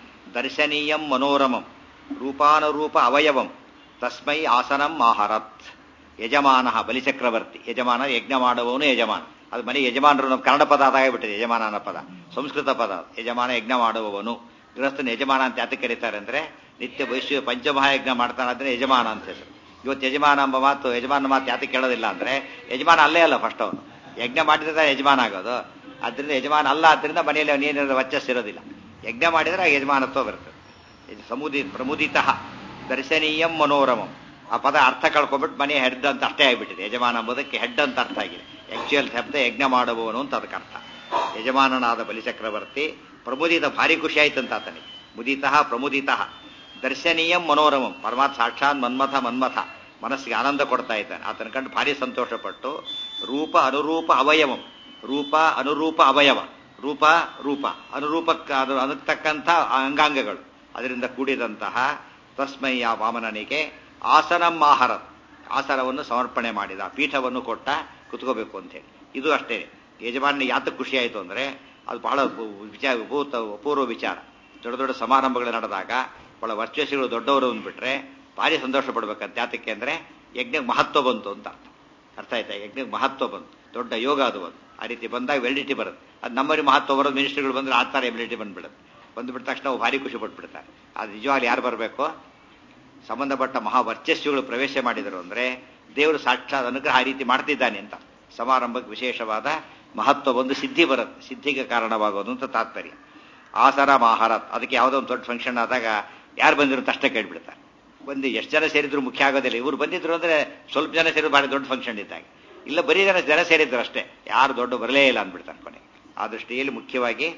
Speaker 1: ದರ್ಶನೀಯಂ ಮನೋರಮಂ ರೂಪಾನುರೂಪ ಅವಯವಂ ತಸ್ಮೈ ಆಸನಂ ಆಹರತ್ ಯಜಮಾನ ಬಲಿಚಕ್ರವರ್ತಿ ಯಜಮಾನ ಯಜ್ಞ ಮಾಡುವವನು ಯಜಮಾನ ಅದು ಮನೆ ಯಜಮಾನರು ನಮ್ಮ ಕನ್ನಡ ಪದ ಅದಾಗಿಬಿಟ್ಟಿದೆ ಯಜಮಾನ ಅನ್ನೋ ಪದ ಸಂಸ್ಕೃತ ಪದ ಯಜಮಾನ ಯಜ್ಞ ಮಾಡುವವನು ಗೃಹಸ್ಥನ ಯಜಮಾನ ಅಂತ ಯಾತಕ್ಕೆ ಕರೀತಾರೆ ಅಂದ್ರೆ ನಿತ್ಯ ವೈಶ್ವ ಪಂಚಮಹಾಯಜ್ಞ ಮಾಡ್ತಾನಾದ್ರೆ ಯಜಮಾನ ಅಂತ ಹೆಸರು ಇವತ್ತು ಯಜಮಾನ ಎಂಬ ಮಾತು ಯಜಮಾನ ಮಾತು ಯಾತಕ್ಕೆ ಕೇಳೋದಿಲ್ಲ ಅಂದ್ರೆ ಯಜಮಾನ ಅಲ್ಲೇ ಅಲ್ಲ ಫಸ್ಟ್ ಅವನು ಯಜ್ಞ ಮಾಡಿದ್ರೆ ಯಜಮಾನ ಆಗೋದು ಅದರಿಂದ ಯಜಮಾನ ಅಲ್ಲ ಅದರಿಂದ ಮನೆಯಲ್ಲಿ ಅವನೇನಿರೋ ವರ್ಚಸ್ಸಿರೋದಿಲ್ಲ ಯಜ್ಞ ಮಾಡಿದ್ರೆ ಆ ಯಜಮಾನತ್ವ ಬರ್ತದೆ ಸಮುದಿ ಪ್ರಮುದಿತ ದರ್ಶನೀಯಂ ಮನೋರಮಂ ಆ ಪದ ಅರ್ಥ ಕಳ್ಕೊಂಡ್ಬಿಟ್ಟು ಮನೆ ಹೆಡ್ ಅಂತ ಅಷ್ಟೇ ಆಗಿಬಿಟ್ಟಿದೆ ಯಜಮಾನ ಎಂಬುದಕ್ಕೆ ಹೆಡ್ ಅಂತ ಅರ್ಥ ಆಗಿದೆ ಆಕ್ಚುಯಲ್ ಶಬ್ದ ಯಜ್ಞ ಮಾಡುವವನು ಅಂತ ಅದಕ್ಕೆ ಅರ್ಥ ಯಜಮಾನನಾದ ಬಲಿಚಕ್ರವರ್ತಿ ಪ್ರಮುದಿತ ಭಾರಿ ಖುಷಿ ಆಯ್ತಂತ ಆತನಿಗೆ ಮುದಿತಃ ಪ್ರಮುದಿತಃ ದರ್ಶನೀಯಂ ಮನೋರಮಂ ಪರಮಾತ್ಮ ಸಾಕ್ಷಾತ್ ಮನ್ಮಥ ಮನ್ಮಥ ಮನಸ್ಸಿಗೆ ಆನಂದ ಕೊಡ್ತಾ ಇದ್ದಾನೆ ಆತನ ಕಂಡು ಭಾರಿ ಸಂತೋಷಪಟ್ಟು ರೂಪ ಅನುರೂಪ ಅವಯವಂ ರೂಪ ಅನುರೂಪ ಅವಯವ ರೂಪ ರೂಪ ಅನುರೂಪಕ್ಕೆ ಅದು ಅದಕ್ಕೆ ತಕ್ಕಂಥ ಅಂಗಾಂಗಗಳು ಅದರಿಂದ ಕೂಡಿದಂತಹ ತಸ್ಮೈ ಆ ವಾಮನನಿಗೆ ಆಸನಂ ಆಹಾರ ಆಸನವನ್ನು ಸಮರ್ಪಣೆ ಮಾಡಿದ ಪೀಠವನ್ನು ಕೊಟ್ಟ ಕುತ್ಕೋಬೇಕು ಅಂತೇಳಿ ಇದು ಅಷ್ಟೇ ಯಜಮಾನ ಯಾತಕ್ಕೆ ಖುಷಿ ಆಯಿತು ಅಂದ್ರೆ ಅದು ಬಹಳ ವಿಚಾರ ಭೂತ ಅಪೂರ್ವ ವಿಚಾರ ದೊಡ್ಡ ದೊಡ್ಡ ಸಮಾರಂಭಗಳು ನಡೆದಾಗ ಬಹಳ ವರ್ಚಸ್ಸುಗಳು ದೊಡ್ಡವರು ಅಂದ್ಬಿಟ್ರೆ ಭಾರಿ ಸಂತೋಷ ಪಡ್ಬೇಕಂತ ಯಾತಕ್ಕೆ ಅಂದ್ರೆ ಯಜ್ಞಕ್ಕೆ ಮಹತ್ವ ಬಂತು ಅಂತ ಅರ್ಥ ಅರ್ಥ ಆಯ್ತಾ ಯಜ್ಞಕ್ಕೆ ಮಹತ್ವ ಬಂತು ದೊಡ್ಡ ಯೋಗ ಅದು ಒಂದು ಆ ರೀತಿ ಬಂದಾಗ ವೆಲಿಡಿಟಿ ಬರುತ್ತೆ ಅದು ನಮ್ಮಲ್ಲಿ ಮಹತ್ವ ಬರೋದು ಮಿನಿಸ್ಟ್ರಿಗಳು ಬಂದ್ರೆ ಆ ಥರ ಎಬಿಲಿಟಿ ಬಂದ್ಬಿಡುತ್ತೆ ಬಂದ್ಬಿಟ್ಟ ತಕ್ಷಣ ಅವು ಭಾರಿ ಖುಷಿ ಪಟ್ಬಿಡ್ತಾರೆ ಅದು ನಿಜವಾಗ್ಲಿ ಯಾರು ಬರಬೇಕು ಸಂಬಂಧಪಟ್ಟ ಮಹಾವರ್ಚಸ್ಸುಗಳು ಪ್ರವೇಶ ಮಾಡಿದರು ಅಂದ್ರೆ ದೇವರು ಸಾಕ್ಷಾತ್ ಅನುಗ್ರಹ ಆ ರೀತಿ ಮಾಡ್ತಿದ್ದಾನೆ ಅಂತ ಸಮಾರಂಭಕ್ಕೆ ವಿಶೇಷವಾದ ಮಹತ್ವ ಒಂದು ಸಿದ್ಧಿ ಬರುತ್ತೆ ಸಿದ್ಧಿಗೆ ಕಾರಣವಾಗೋದು ಅಂತ ತಾತ್ಪರ್ಯ ಆಸರ ಮಾಹಾರತ್ ಅದಕ್ಕೆ ಯಾವುದೋ ಒಂದು ದೊಡ್ಡ ಫಂಕ್ಷನ್ ಆದಾಗ ಯಾರು ಬಂದಿರೋ ಅಷ್ಟೇ ಕೇಳ್ಬಿಡ್ತಾರೆ ಬಂದು ಎಷ್ಟು ಜನ ಸೇರಿದ್ರು ಮುಖ್ಯ ಆಗೋದಿಲ್ಲ ಇವರು ಬಂದಿದ್ರು ಅಂದ್ರೆ ಸ್ವಲ್ಪ ಜನ ಸೇರಿದ್ರು ಭಾರಿ ದೊಡ್ಡ ಫಂಕ್ಷನ್ ಇದ್ದಾಗ ಇಲ್ಲ ಬರೀ ಜನ ಜನ ಸೇರಿದ್ರು ಅಷ್ಟೇ ಯಾರು ದೊಡ್ಡ ಬರಲೇ ಇಲ್ಲ ಅಂದ್ಬಿಡ್ತಾರೆ ಕೊನೆಗೆ ಆ ದೃಷ್ಟಿಯಲ್ಲಿ ಮುಖ್ಯವಾಗಿ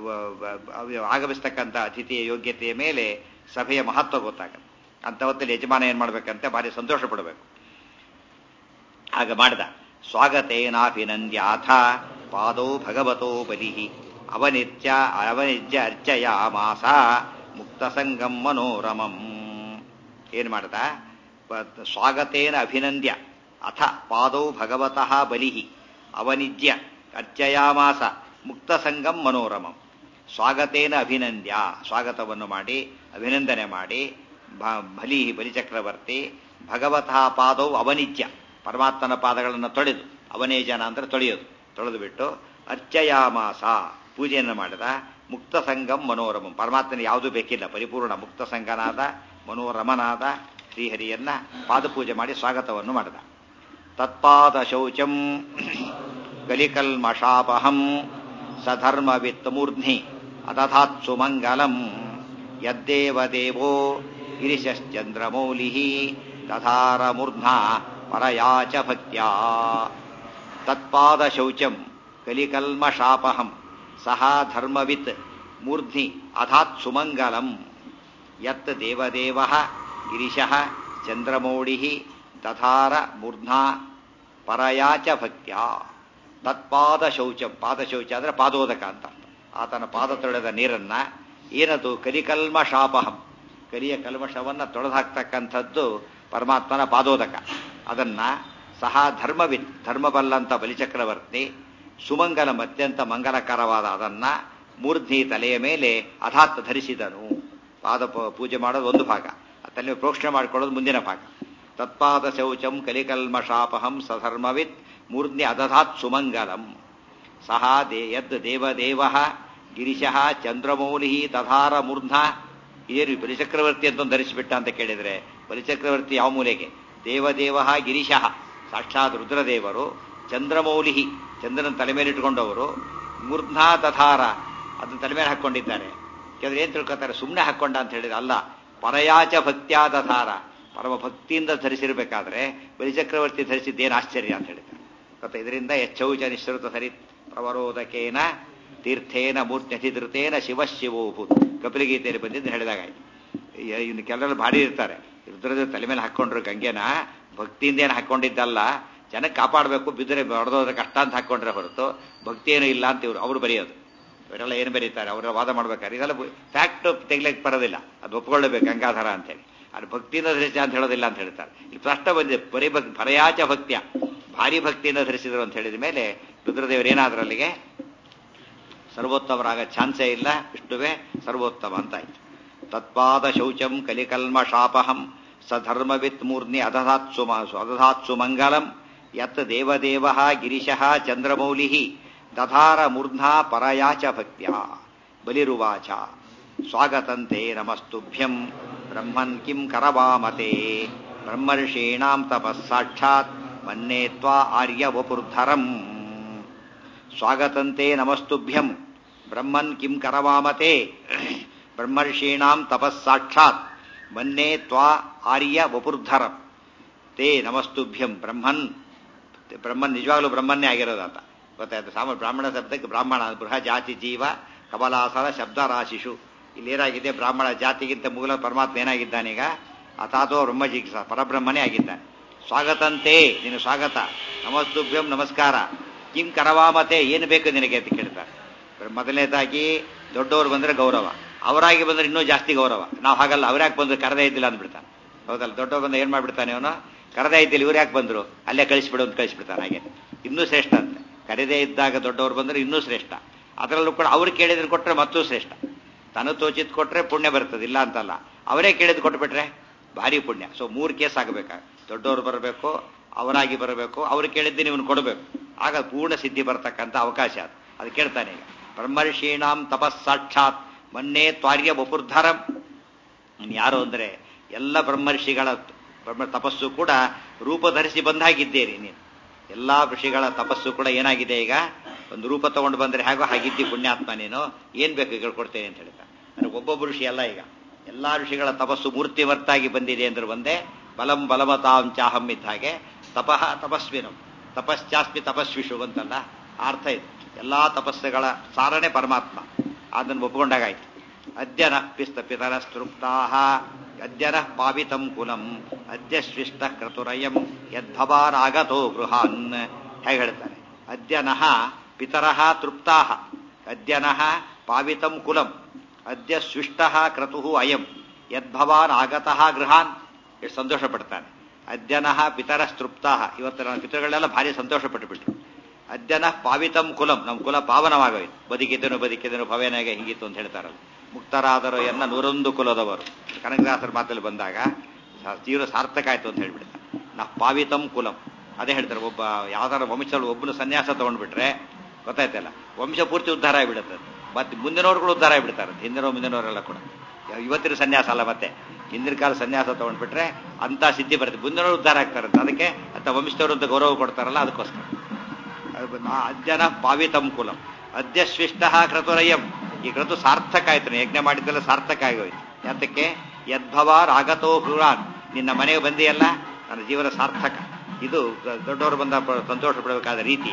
Speaker 1: ಆಗಮಿಸ್ತಕ್ಕಂಥ ಅತಿಥಿಯ ಯೋಗ್ಯತೆಯ ಮೇಲೆ ಸಭೆಯ ಮಹತ್ವ ಗೊತ್ತಾಗುತ್ತೆ ಅಂತ ಹೊತ್ತಲ್ಲಿ ಯಜಮಾನ ಏನ್ ಮಾಡ್ಬೇಕಂತೆ ಭಾರಿ ಸಂತೋಷ ಪಡಬೇಕು ಹಾಗೆ ಮಾಡಿದ ಸ್ವಾಗತೇನಾಭಿನಂದ್ಯಾಥ ಪಾದೋ ಭಗವತೋ ಬಲಿ ಅವನಿತ್ಯ ಅವನಿಜ್ಯ ಅರ್ಚಯ ಮಾಸ ಮುಕ್ತ ಸಂಗಂ ಮನೋರಮಂ ಏನ್ ಮಾಡ್ದ ಸ್ವಾಗತೇನ ಅಭಿನಂದ್ಯ ಅಥ ಪಾದೌ ಭಗವತಃ ಬಲಿ ಅವನಿಜ್ಯ ಅರ್ಚಯಾಮಾಸ ಮುಕ್ತ ಸಂಗಂ ಮನೋರಮಂ ಸ್ವಾಗತೇನ ಅಭಿನಂದ್ಯ ಸ್ವಾಗತವನ್ನು ಮಾಡಿ ಅಭಿನಂದನೆ ಮಾಡಿ ಬಲಿ ಬಲಿಚಕ್ರವರ್ತಿ ಭಗವತಃ ಪಾದವು ಅವನಿಜ್ಯ ಪರಮಾತ್ಮನ ಪಾದಗಳನ್ನು ತೊಳೆದು ಅವನೇಜನ ಅಂದ್ರೆ ತೊಳೆಯೋದು ತೊಳೆದು ಬಿಟ್ಟು ಅರ್ಚಯಾಮಾಸ ಪೂಜೆಯನ್ನು ಮಾಡಿದ ಮುಕ್ತ ಸಂಗಂ ಮನೋರಮಂ ಪರಮಾತ್ಮನ ಯಾವುದೂ ಬೇಕಿಲ್ಲ ಪರಿಪೂರ್ಣ ಮುಕ್ತ ಸಂಗನಾದ ಮನೋರಮನಾದ ಶ್ರೀಹರಿಯನ್ನ ಪಾದಪೂಜೆ ಮಾಡಿ ಸ್ವಾಗತವನ್ನು ಮಾಡಿದ ತತ್ಪಾದ ಶೌಚಂ ಕಲಿಕಲ್ಮಷಾಪಹಂ ಸಧರ್ಮವಿತ್ತಮೂರ್ಧ್ನಿ ಅದಧಾತ್ಸು ಮಂಗಲಂ ಯದ್ದೇವ ದೇವೋ ಗಿರಿಶ್ಚಂದ್ರಮೌಲಿ ತಥಾರ ಮೂರ್ಧ್ನಾ ಪರಯಾಚ ಭಕ್ತ್ಯಾ ತತ್ಪಾದ ಶೌಚಂ ಕಲಿಕಲ್ಮಷಾಪಹಂ ಸಹ ಧರ್ಮವಿತ್ ಮೂರ್ಧ್ನಿ ಅಧಾತ್ ಸುಮಂಗಲಂ ಯತ್ ದೇವದೇವ ಗಿರಿಶಃ ಚಂದ್ರಮೌಳಿ ದಧಾರ ಮೂರ್ಧ್ನಾ ಪರಯಾಚ ಭಕ್ತ್ಯಾ ತತ್ಪಾದ ಶೌಚಂ ಪಾದ ಶೌಚ ಅಂದ್ರೆ ಪಾದೋದಕ ಅಂತ ಅರ್ಥ ಆತನ ಪಾದ ತೊಳೆದ ನೀರನ್ನ ಏನದು ಕಲಿಕಲ್ಮ ಶಾಪಹಂ ಕಲಿಯ ಕಲ್ಮಶವನ್ನ ತೊಳೆದು ಹಾಕ್ತಕ್ಕಂಥದ್ದು ಪರಮಾತ್ಮನ ಪಾದೋದಕ ಅದನ್ನ ಸಹ ಧರ್ಮವಿತ್ ಧರ್ಮಬಲ್ಲಂತ ಬಲಿಚಕ್ರವರ್ತಿ ಸುಮಂಗಲ ಅತ್ಯಂತ ಮಂಗಲಕರವಾದ ಅದನ್ನ ಮೂರ್ಧ್ನಿ ತಲೆಯ ಮೇಲೆ ಅಧಾತ್ ಧರಿಸಿದನು ಪಾದ ಪ- ಪೂಜೆ ಮಾಡೋದು ಒಂದು ಭಾಗ ತಲೆ ಪ್ರೋಕ್ಷಣೆ ಮಾಡಿಕೊಳ್ಳೋದು ಮುಂದಿನ ಭಾಗ ತತ್ಪಾದ ಶೌಚಂ ಕಲಿಕಲ್ಮ ಶಾಪಹಂ ಸಧರ್ಮವಿತ್ ಮೂರ್ಧ್ನಿ ಅದಧಾತ್ ಸುಮಂಗಲಂ ಸಹ ದೇ ಯದ್ ದೇವದೇವ ಗಿರಿಶಃ ಚಂದ್ರಮೌಲಿ ದಧಾರ ಮೂರ್ಧ ಏನು ಬಲಿಚಕ್ರವರ್ತಿ ಅಂತ ಒಂದು ಧರಿಸಿಬಿಟ್ಟ ಅಂತ ಕೇಳಿದ್ರೆ ಬಲಿಚಕ್ರವರ್ತಿ ಯಾವ ಮೂಲೆಗೆ ದೇವದೇವ ಗಿರಿಶಃ ಸಾಕ್ಷಾತ್ ರುದ್ರದೇವರು ಚಂದ್ರಮೌಲಿ ಚಂದ್ರನ ತಲೆ ಮೇಲೆ ಇಟ್ಕೊಂಡವರು ಮೂರ್ಧ್ನಾ ದಧಾರ ಅದನ್ನ ತಲೆ ಮೇಲೆ ಹಾಕೊಂಡಿದ್ದಾರೆ ಕೆಲವರು ಏನ್ ತಿಳ್ಕೊತಾರೆ ಸುಮ್ಮನೆ ಹಾಕೊಂಡ ಅಂತ ಹೇಳಿದ್ರೆ ಅಲ್ಲ ಪರಯಾಚ ಭಕ್ತ್ಯಾ ದಧಾರ ಪರಮ ಭಕ್ತಿಯಿಂದ ಧರಿಸಿರ್ಬೇಕಾದ್ರೆ ಬಲಿಚಕ್ರವರ್ತಿ ಧರಿಸಿದ್ದೇನು ಆಶ್ಚರ್ಯ ಅಂತ ಹೇಳಿದ್ದಾರೆ ಗೊತ್ತಾ ಇದರಿಂದ ಯಚ್ಚೌಚ ನಿಶ್ರುತ ಸರಿ ಪ್ರವರೋದಕೇನ ತೀರ್ಥೇನ ಮೂರ್ತ್ಯಧಿಧೃತೇನ ಶಿವ ಶಿವೋಭೂತ್ ಕಪಿಲಗೀತೆಯಲ್ಲಿ ಬಂದಿದ್ದು ಹೇಳಿದಾಗಾಯ್ತು ಈ- ಇನ್ನು ಕೆಲವರು ಭಾರಿ ಇರ್ತಾರೆ ರುದ್ರದ ತಲೆ ಮೇಲೆ ಹಾಕೊಂಡ್ರು ಗಂಗೆನ ಭಕ್ತಿಯಿಂದ ಏನು ಹಾಕೊಂಡಿದ್ದಲ್ಲ ಜನಕ್ಕೆ ಕಾಪಾಡಬೇಕು ಬಿದ್ದರೆ ಹೊಡೆದೋದ್ರೆ ಕಷ್ಟ ಅಂತ ಹಾಕೊಂಡ್ರೆ ಹೊರತು ಭಕ್ತಿ ಏನೂ ಇಲ್ಲ ಅಂತ ಇವರು ಅವರು ಬರೆಯೋದು ಇವರೆಲ್ಲ ಏನು ಬರೀತಾರೆ ಅವರ ವಾದ ಮಾಡ್ಬೇಕಾದ್ರೆ ಇದೆಲ್ಲ ಫ್ಯಾಕ್ಟ್ ತೆಗ್ಲಿಕ್ಕೆ ಬರೋದಿಲ್ಲ ಅದು ಒಪ್ಕೊಳ್ಳಬೇಕು ಗಂಗಾಧರ ಅಂತೇಳಿ ಅದು ಭಕ್ತಿಯಿಂದ ಧರಿಸಿ ಅಂತ ಹೇಳೋದಿಲ್ಲ ಅಂತ ಹೇಳ್ತಾರೆ ಇಲ್ಲಿ ಪ್ರಶ್ನೆ ಬಂದಿದೆ ಬರೀ ಭಕ್ ಪರಯಾಚ ಭಕ್ತಿಯ ಭಾರಿ ಭಕ್ತಿಯಿಂದ ಧರಿಸಿದ್ರು ಅಂತ ಹೇಳಿದ ಮೇಲೆ ರುದ್ರದೇವರು ಏನಾದ್ರು ಅಲ್ಲಿಗೆ ಸರ್ವೋತ್ತಮರಾಗ ಚಾನ್ಸೇ ಇಲ್ಲ ವಿಷ್ಣುವೇ ಸರ್ವೋತ್ತಮ ಅಂತಾಯ್ತು ತತ್ಪಾದ ಶೌಚಂ ಕಲಿಕಲ್ಮ ಶಾಪಹಂ ಸಧರ್ಮವಿತ್ ಮೂರ್ನಿ ಅದಧಾತ್ ಸುಮ ಅದಧಾತ್ ಸುಮಂಗಲಂ ಯತ್ ದೇವದೇವ ಗಿರಿಶಃ ಚಂದ್ರಮೌಲಿ ದಧಾರ ಮೂರ್ಧ್ನಾ ಪರಯಾಚ ಭಕ್ತ್ಯ ಬಲಿರುವಾಚ ಸ್ವಾಗತಂತೆ ನಮಸ್ತುಭ್ಯಂ ಬ್ರಹ್ಮನ್ ಕಿಂ ಕರವಾಮತೆ ಬ್ರಹ್ಮರ್ಷೀಣಾಂ ತಪಸ್ಸಾಕ್ಷಾತ್ ಮನ್ನೇ ತ್ವಾ ಆರ್ಯ ವಪುರ್ಧರಂ ಸ್ವಾಗತಂತೆ ನಮಸ್ತುಭ್ಯಂ ಬ್ರಹ್ಮನ್ ಕಿಂ ಕರವಾಮತೆ ಬ್ರಹ್ಮರ್ಷೀಣಾಂ ತಪಸ್ಸಾಕ್ಷಾತ್ ಮನ್ನೇ ತ್ವಾ ಆರ್ಯ ವಪುರ್ಧರಂ ತೇ ನಮಸ್ತುಭ್ಯಂ ಬ್ರಹ್ಮನ್ ಬ್ರಹ್ಮನ್ ನಿಜವಾಗ್ಲೂ ಬ್ರಹ್ಮನ್ನೇ ಆಗಿರೋದಾತ ಗೊತ್ತಾಯ್ತು ಸಾಮ ಬ್ರಾಹ್ಮಣ ಶಬ್ದಕ್ಕೆ ಬ್ರಾಹ್ಮಣ ಬೃಹ ಜಾತಿ ಜೀವ ಕಮಲಾಸನ ಶಬ್ದ ರಾಶಿಷು ಇಲ್ಲಿ ಏನಾಗಿದೆ ಬ್ರಾಹ್ಮಣ ಜಾತಿಗಿಂತ ಮೂಲ ಪರಮಾತ್ಮ ಏನಾಗಿದ್ದಾನೀಗ ಅಥಾತೋ ಬ್ರಹ್ಮಜಿಗಿಸ ಪರಬ್ರಹ್ಮನೇ ಆಗಿದ್ದಾನೆ ಸ್ವಾಗತಂತೆ ನಿನ್ನ ಸ್ವಾಗತ ನಮಸ್ತುಭ್ಯಂ ನಮಸ್ಕಾರ ಕಿಂ ಕರವಾಮತೆ ಏನು ಬೇಕು ನಿನಗೆ ಅಂತ ಕೇಳ್ತಾರೆ ಮೊದಲನೇದಾಗಿ ದೊಡ್ಡವರು ಬಂದ್ರೆ ಗೌರವ ಅವರಾಗಿ ಬಂದ್ರೆ ಇನ್ನೂ ಜಾಸ್ತಿ ಗೌರವ ನಾವು ಹಾಗಲ್ಲ ಅವ್ರ್ಯಾಕೆ ಬಂದ್ರು ಕರೆದೇ ಇದ್ದಿಲ್ಲ ಅಂದ್ಬಿಡ್ತಾನೆ ಹೌದಲ್ಲ ದೊಡ್ಡವ ಬಂದ ಏನ್ ಮಾಡ್ಬಿಡ್ತಾನೆ ಅವನು ಕರೆದೇ ಇದ್ದಿಲ್ಲ ಇವ್ರು ಯಾಕೆ ಬಂದ್ರು ಅಲ್ಲೇ ಕಳಿಸ್ಬಿಡು ಅಂತ ಕಳಿಸ್ಬಿಡ್ತಾನೆ ಹಾಗೆ ಇನ್ನೂ ಶ್ರೇಷ್ಠ ಅಂತ ಕರೆದೇ ಇದ್ದಾಗ ದೊಡ್ಡವರು ಬಂದ್ರೆ ಇನ್ನೂ ಶ್ರೇಷ್ಠ ಅದರಲ್ಲೂ ಕೂಡ ಅವ್ರು ಕೇಳಿದ್ರೆ ಕೊಟ್ರೆ ಮತ್ತೂ ಶ್ರೇಷ್ಠ ತನು ತೋಚಿದ್ ಕೊಟ್ರೆ ಪುಣ್ಯ ಬರ್ತದೆ ಇಲ್ಲ ಅಂತಲ್ಲ ಅವರೇ ಕೇಳಿದ್ ಕೊಟ್ಬಿಟ್ರೆ ಭಾರಿ ಪುಣ್ಯ ಸೊ ಮೂರು ಕೇಸ್ ಆಗಬೇಕಾಗ ದೊಡ್ಡವರು ಬರಬೇಕು ಅವರಾಗಿ ಬರಬೇಕು ಅವ್ರು ಕೇಳಿದ್ದು ನೀವು ಕೊಡಬೇಕು ಆಗ ಪೂರ್ಣ ಸಿದ್ಧಿ ಬರ್ತಕ್ಕಂಥ ಅವಕಾಶ ಅದು ಅದು ಕೇಳ್ತಾನೆ ಈಗ ಬ್ರಹ್ಮರ್ಷೀಣಾಂ ತಪಸ್ಸಾಕ್ಷಾತ್ ಮನ್ನೇ ತ್ವಾರ್ಯ ವಪುರ್ಧರಂ ನೀನು ಯಾರು ಅಂದ್ರೆ ಎಲ್ಲ ಬ್ರಹ್ಮರ್ಷಿಗಳ ಬ್ರಹ್ಮ ತಪಸ್ಸು ಕೂಡ ರೂಪ ಧರಿಸಿ ಬಂದಾಗಿದ್ದೀರಿ ನೀನು ಎಲ್ಲಾ ಋಷಿಗಳ ತಪಸ್ಸು ಕೂಡ ಏನಾಗಿದೆ ಈಗ ಒಂದು ರೂಪ ತಗೊಂಡು ಬಂದ್ರೆ ಹೇಗೋ ಹಾಗಿದ್ದಿ ಪುಣ್ಯಾತ್ಮ ನೀನು ಏನ್ ಬೇಕು ಈಗ ಕೊಡ್ತೇನೆ ಅಂತ ಹೇಳ್ತಾರೆ ಅಂದ್ರೆ ಒಬ್ಬೊಬ್ಬ ಋಷಿ ಅಲ್ಲ ಈಗ ಎಲ್ಲಾ ಋಷಿಗಳ ತಪಸ್ಸು ಮೂರ್ತಿವರ್ತಾಗಿ ಬಂದಿದೆ ಅಂದ್ರೆ ಒಂದೇ ಬಲಂ ಬಲವತಾಂ ಚಾಹಂ ಇದ್ದ ಹಾಗೆ ತಪಃ ತಪಸ್ವಿನಂ ತಪಶ್ಚಾಸ್ಮಿ ತಪಸ್ವಿಷು ಅಂತಲ್ಲ ಆ ಅರ್ಥ ಇದೆ ಎಲ್ಲಾ ತಪಸ್ಸುಗಳ ಸಾರನೆ ಪರಮಾತ್ಮ ಅದನ್ನು ಒಪ್ಕೊಂಡಾಗಾಯ್ತು ಅದ್ಯನ ಪಿಸ್ತ ಪಿತರಸ್ತೃಪ್ತಾ ಅದ್ಯನ ಪಾವಿತಂ ಕುಲಂ ಅದ್ಯ ಶಿಷ್ಟ ಕ್ರತುರಯಂ ಯದ್ಭವಾರಾಗತೋ ಗೃಹಾನ್ ಹೇಗೆ ಹೇಳ್ತಾರೆ ಅದ್ಯನಃ ಪಿತರಃ ತೃಪ್ತಾ ಅದ್ಯನಃ ಪಾವಿತಂ ಕುಲಂ ಅದ್ಯ ಸ್ವಿಷ್ಟ ಕ್ರತು ಅಯಂ ಯದ್ಭವಾನ್ ಆಗತಃ ಗೃಹಾನ್ ಎಷ್ಟು ಸಂತೋಷ ಪಡ್ತಾನೆ ಅದ್ಯನಃ ಪಿತರಸ್ತೃಪ್ತಾ ಇವತ್ತು ನನ್ನ ಪಿತೃಗಳೆಲ್ಲ ಭಾರಿ ಸಂತೋಷ ಪಟ್ಟುಬಿಟ್ರು ಅದ್ಯನ ಪಾವಿತಂ ಕುಲಂ ನಮ್ಮ ಕುಲ ಪಾವನವಾಗೋಯ್ತು ಬದುಕಿದ್ದನು ಬದುಕಿದ್ದನು ಭವೇನಾಗೆ ಹಿಂಗಿತ್ತು ಅಂತ ಹೇಳ್ತಾರಲ್ಲ ಮುಕ್ತರಾದರು ಎನ್ನ ನೂರೊಂದು ಕುಲದವರು ಕನಕದಾಸರ ಮಾತಲ್ಲಿ ಬಂದಾಗ ತೀವ್ರ ಸಾರ್ಥಕ ಆಯ್ತು ಅಂತ ಹೇಳ್ಬಿಡ್ತಾರೆ ನಾ ಪಾವಿತಂ ಕುಲಂ ಅದೇ ಹೇಳ್ತಾರೆ ಒಬ್ಬ ಯಾವ್ದಾರ ವಂಶದಲ್ಲಿ ಒಬ್ಬನು ಸನ್ಯಾಸ ತಗೊಂಡ್ಬಿಟ್ರೆ ಗೊತ್ತಾಯ್ತಲ್ಲ ವಂಶ ಪೂರ್ತಿ ಉದ್ಧಾರ ಆಗಿಬಿಡುತ್ತೆ ಮತ್ತೆ ಮುಂದಿನವ್ರುಗಳು ಉದ್ಧಾರ ಆಗಿಬಿಡ್ತಾರೆ ಹಿಂದಿನ ಮುಂದಿನವರೆಲ್ಲ ಕೂಡ ಇವತ್ತಿನ ಸನ್ಯಾಸ ಅಲ್ಲ ಮತ್ತೆ ಹಿಂದಿನ ಕಾಲ ಸನ್ಯಾಸ ತಗೊಂಡ್ಬಿಟ್ರೆ ಅಂತ ಸಿದ್ಧಿ ಬರುತ್ತೆ ಮುಂದಿನವರು ಉದ್ಧಾರ ಆಗ್ತಾರಂತ ಅದಕ್ಕೆ ಅಂತ ವಂಶದವರು ಅಂತ ಗೌರವ ಕೊಡ್ತಾರಲ್ಲ ಅದಕ್ಕೋಸ್ಕರ ಅದ್ಯನ ಪಾವಿತಂ ಕುಲಂ ಅದ್ಯ ಸ್ವಿಷ್ಟ ಕ್ರತುರಯಂ ಈ ಕ್ರತು ಸಾರ್ಥಕ ಆಯ್ತು ಯಜ್ಞ ಮಾಡಿದ್ದೆಲ್ಲ ಸಾರ್ಥಕ ಆಗೋಯ್ತು ಯಾತಕ್ಕೆ ಯದ್ಭವಾರ್ ಆಗತೋ ಹುರಾನ್ ನಿನ್ನ ಮನೆಗೆ ಬಂದಿಯಲ್ಲ ನನ್ನ ಜೀವನ ಸಾರ್ಥಕ ಇದು ದೊಡ್ಡವರು ಬಂದ ಸಂತೋಷ ಪಡಬೇಕಾದ ರೀತಿ